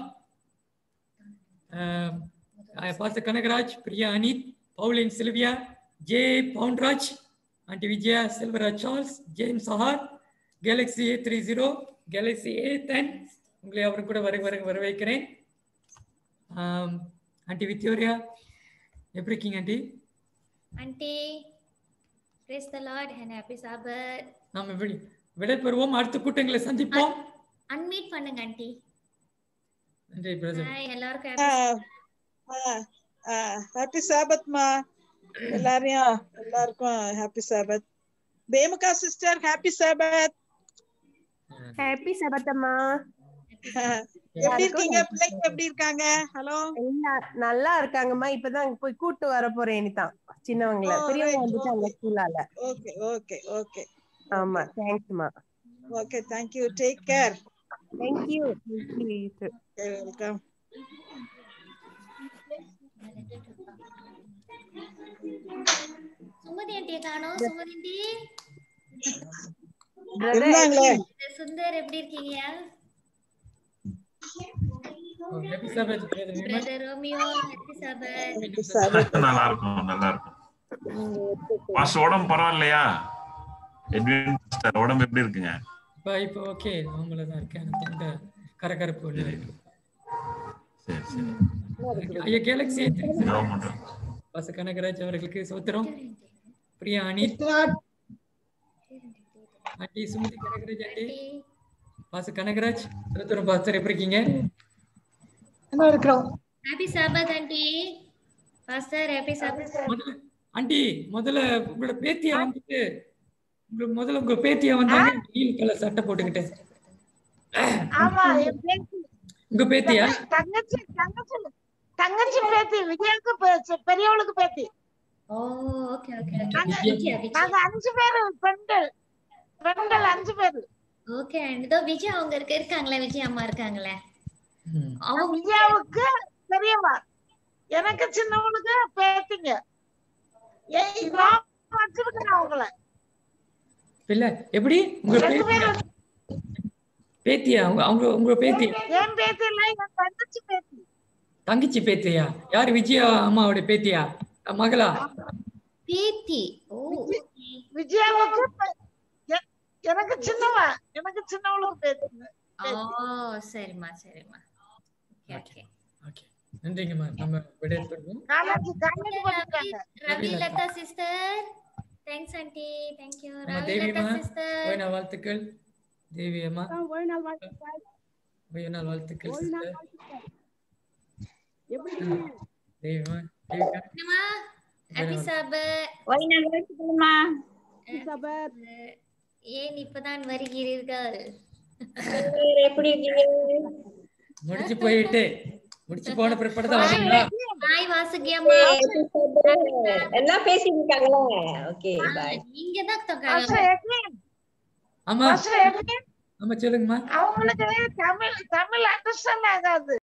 pastor Kanagaraj Priya Anith Pauline Sylvia J Pounraj aunty Vijaya Selvaraj Charles James Sahar Galaxy A three zero Galaxy A ten உங்களை அவரும் கூட வர வர வர வைக்கிறேன் ஆம், ஆண்டி விக்டோரியா எப்படி இருக்கீங்க aunty Auntie, praise the Lord and happy Sabbath. நாம விடை விடைபெறுவோம் அடுத்த கூட்டங்களை சந்திப்போம் Unmute பண்ணுங்க ஆண்டி நன்றி பிரதர் ஹாய் எல்லாருக்கும் happy ஹாப்பி சாபத்மா எல்லாரையும் எல்லாருக்கும் ஹாப்பி சாபத் பேமுகா சிஸ்டர் ஹாப்பி சாபத் ஹாப்பி சபத்தம்மா எப்படி இருக்கீங்க பிள்ளைங்க எப்படி இருக்காங்க ஹலோ எல்லாம் நல்லா இருக்காங்கம்மா இப்பதான் போய் கூட்டு வர போறேன் இனிதான் சின்னவங்கள Oh, பெரியவங்க right, வந்துட்டாங்க ஸ்கூலால ஓகே ஓகே ஓகே ஆமா தேங்க்ஸ்மா okay thank you take care thank you welcome Sumathi ஆண்டியை காணோம் சுமதி ஆண்டி இருந்தாங்களே சுந்தர் எப்படி இருக்கீங்க happy sabbath brother Vimal brother Romeo happy sabbath நல்லா இருக்கும் நல்லா இருக்கும் மாஸ்டர் உடம்பு பரவாயில்லையா எட்வின் மாஸ்டர் உடம்பு எப்படி இருக்குங்க இப்போ இப்போ ஓகே நார்மலாக தான் இருக்கேன் எனக்கு இந்த கரகரப்பு ஒன்று இருக்கு சரி சரி ஐயா கேலக்ஸி ஜெபம் பண்றேன் பாச கனகராஜ் அவர்களுக்கு சோத்திரம் பிரியா அனித் ஆண்டி சுமதி கனகராஜ் ஆண்டி பாச கனகராஜ் சோத்திரம் பாஸ்டர் எப்படி இருக்கீங்க இருக்கிறோம் happy sabbath aunty pastor happy sabbath முதல்ல ஆண்டி முதல்ல உங்களோட பேத்தியா வந்துட்டு உங்களுக்கு முதல்ல உங்க பேத்தியா வந்தாங்க நீல் கலர் சட்டை போட்டுக்கிட்டு ஆமா என் பேத்தி உங்க பேத்தியா தங்கச்சி தங்கச்சி தங்கச்சி பேத்தி விஜயாவுக்கு பே- பெரியவளுக்கு பேத்தி ஓ ஓகே ஓகே நாங்க ஓகே விஜயா விஜயா நாங்க அஞ்சு பேரு பெண்கள் பெண்கள் அஞ்சு பேரு ஓகே அண்ட் இதோ விஜயா அவங்க இருக்க இருக்காங்களே விஜயா அம்மா இருக்காங்களே அவங்க விஜயாவுக்கு பெரியவா எனக்கு சின்னவளுக்கு பேத்திங்க ஏய் நான் வச்சிருக்கிறேன் அவங்கள இல்ல எப்படி உங்க ரெண்டு பேத்தியா பேரும் பேத்தியா அவங்க அவங்க உங்க பேத்தியா என் பேத்தி இல்ல என் தங்கச்சி பேத்தி தங்கச்சி பேத்தியா யாரு விஜயா அம்மாவோட பேத்தியா அஹ் மகளா பேத்தி ஓ விஜயாவுக்கு பெ- எ- எனக்கு சின்னவா எனக்கு சின்னவளுக்கு பேத்திங்க ஓ சரிம்மா சரிம்மா ஓகே ஓகே நன்றிங்கம்மா நம்ம விடைபெறுவோம் காலேஜ் காலேஜ் படிக்கிறாங்க Ravi Latha sister thanks aunty thank you அம்மா ரவி தேவி லதா அம்மா சிஸ்டர் ஓய்னா வாழ்த்துக்கள் தேவி அம்மா ஒரு நாள் வாழ்த்துக்கள் ஓய்நாள் வாழ்த்துக்கள் ஒரு நாள் சிஸ்டர் வாழ்த்துக்கள் எப்படி இருக்கீங்க தேவி அம்மா தேவி அக்கா. என்னம்மா ஹாப்பி சாபத் ஓய்நாள் வாழ்த்துக்கள்மா சபத் ஏன் இப்பதான் வருகிறீர்கள் எப்படி இருக்கீங்க முடிச்சு போயிட்டு முடிச்சு போன பிற்பாடு தான் வரீங்களா ஹாய் வாசுகி அம்மா எல்லாம் பேசிருக்காங்களே ஓகே நீங்க தான் மாஸ்டர் எட்வின், ஆமா மாஸ்டர் எட்வின், ஆமா சொல்லுங்கம்மா அவங்களுக்கு தமிழ் தமிழ் அண்டர்ஸ்டாண்ட் ஆகாது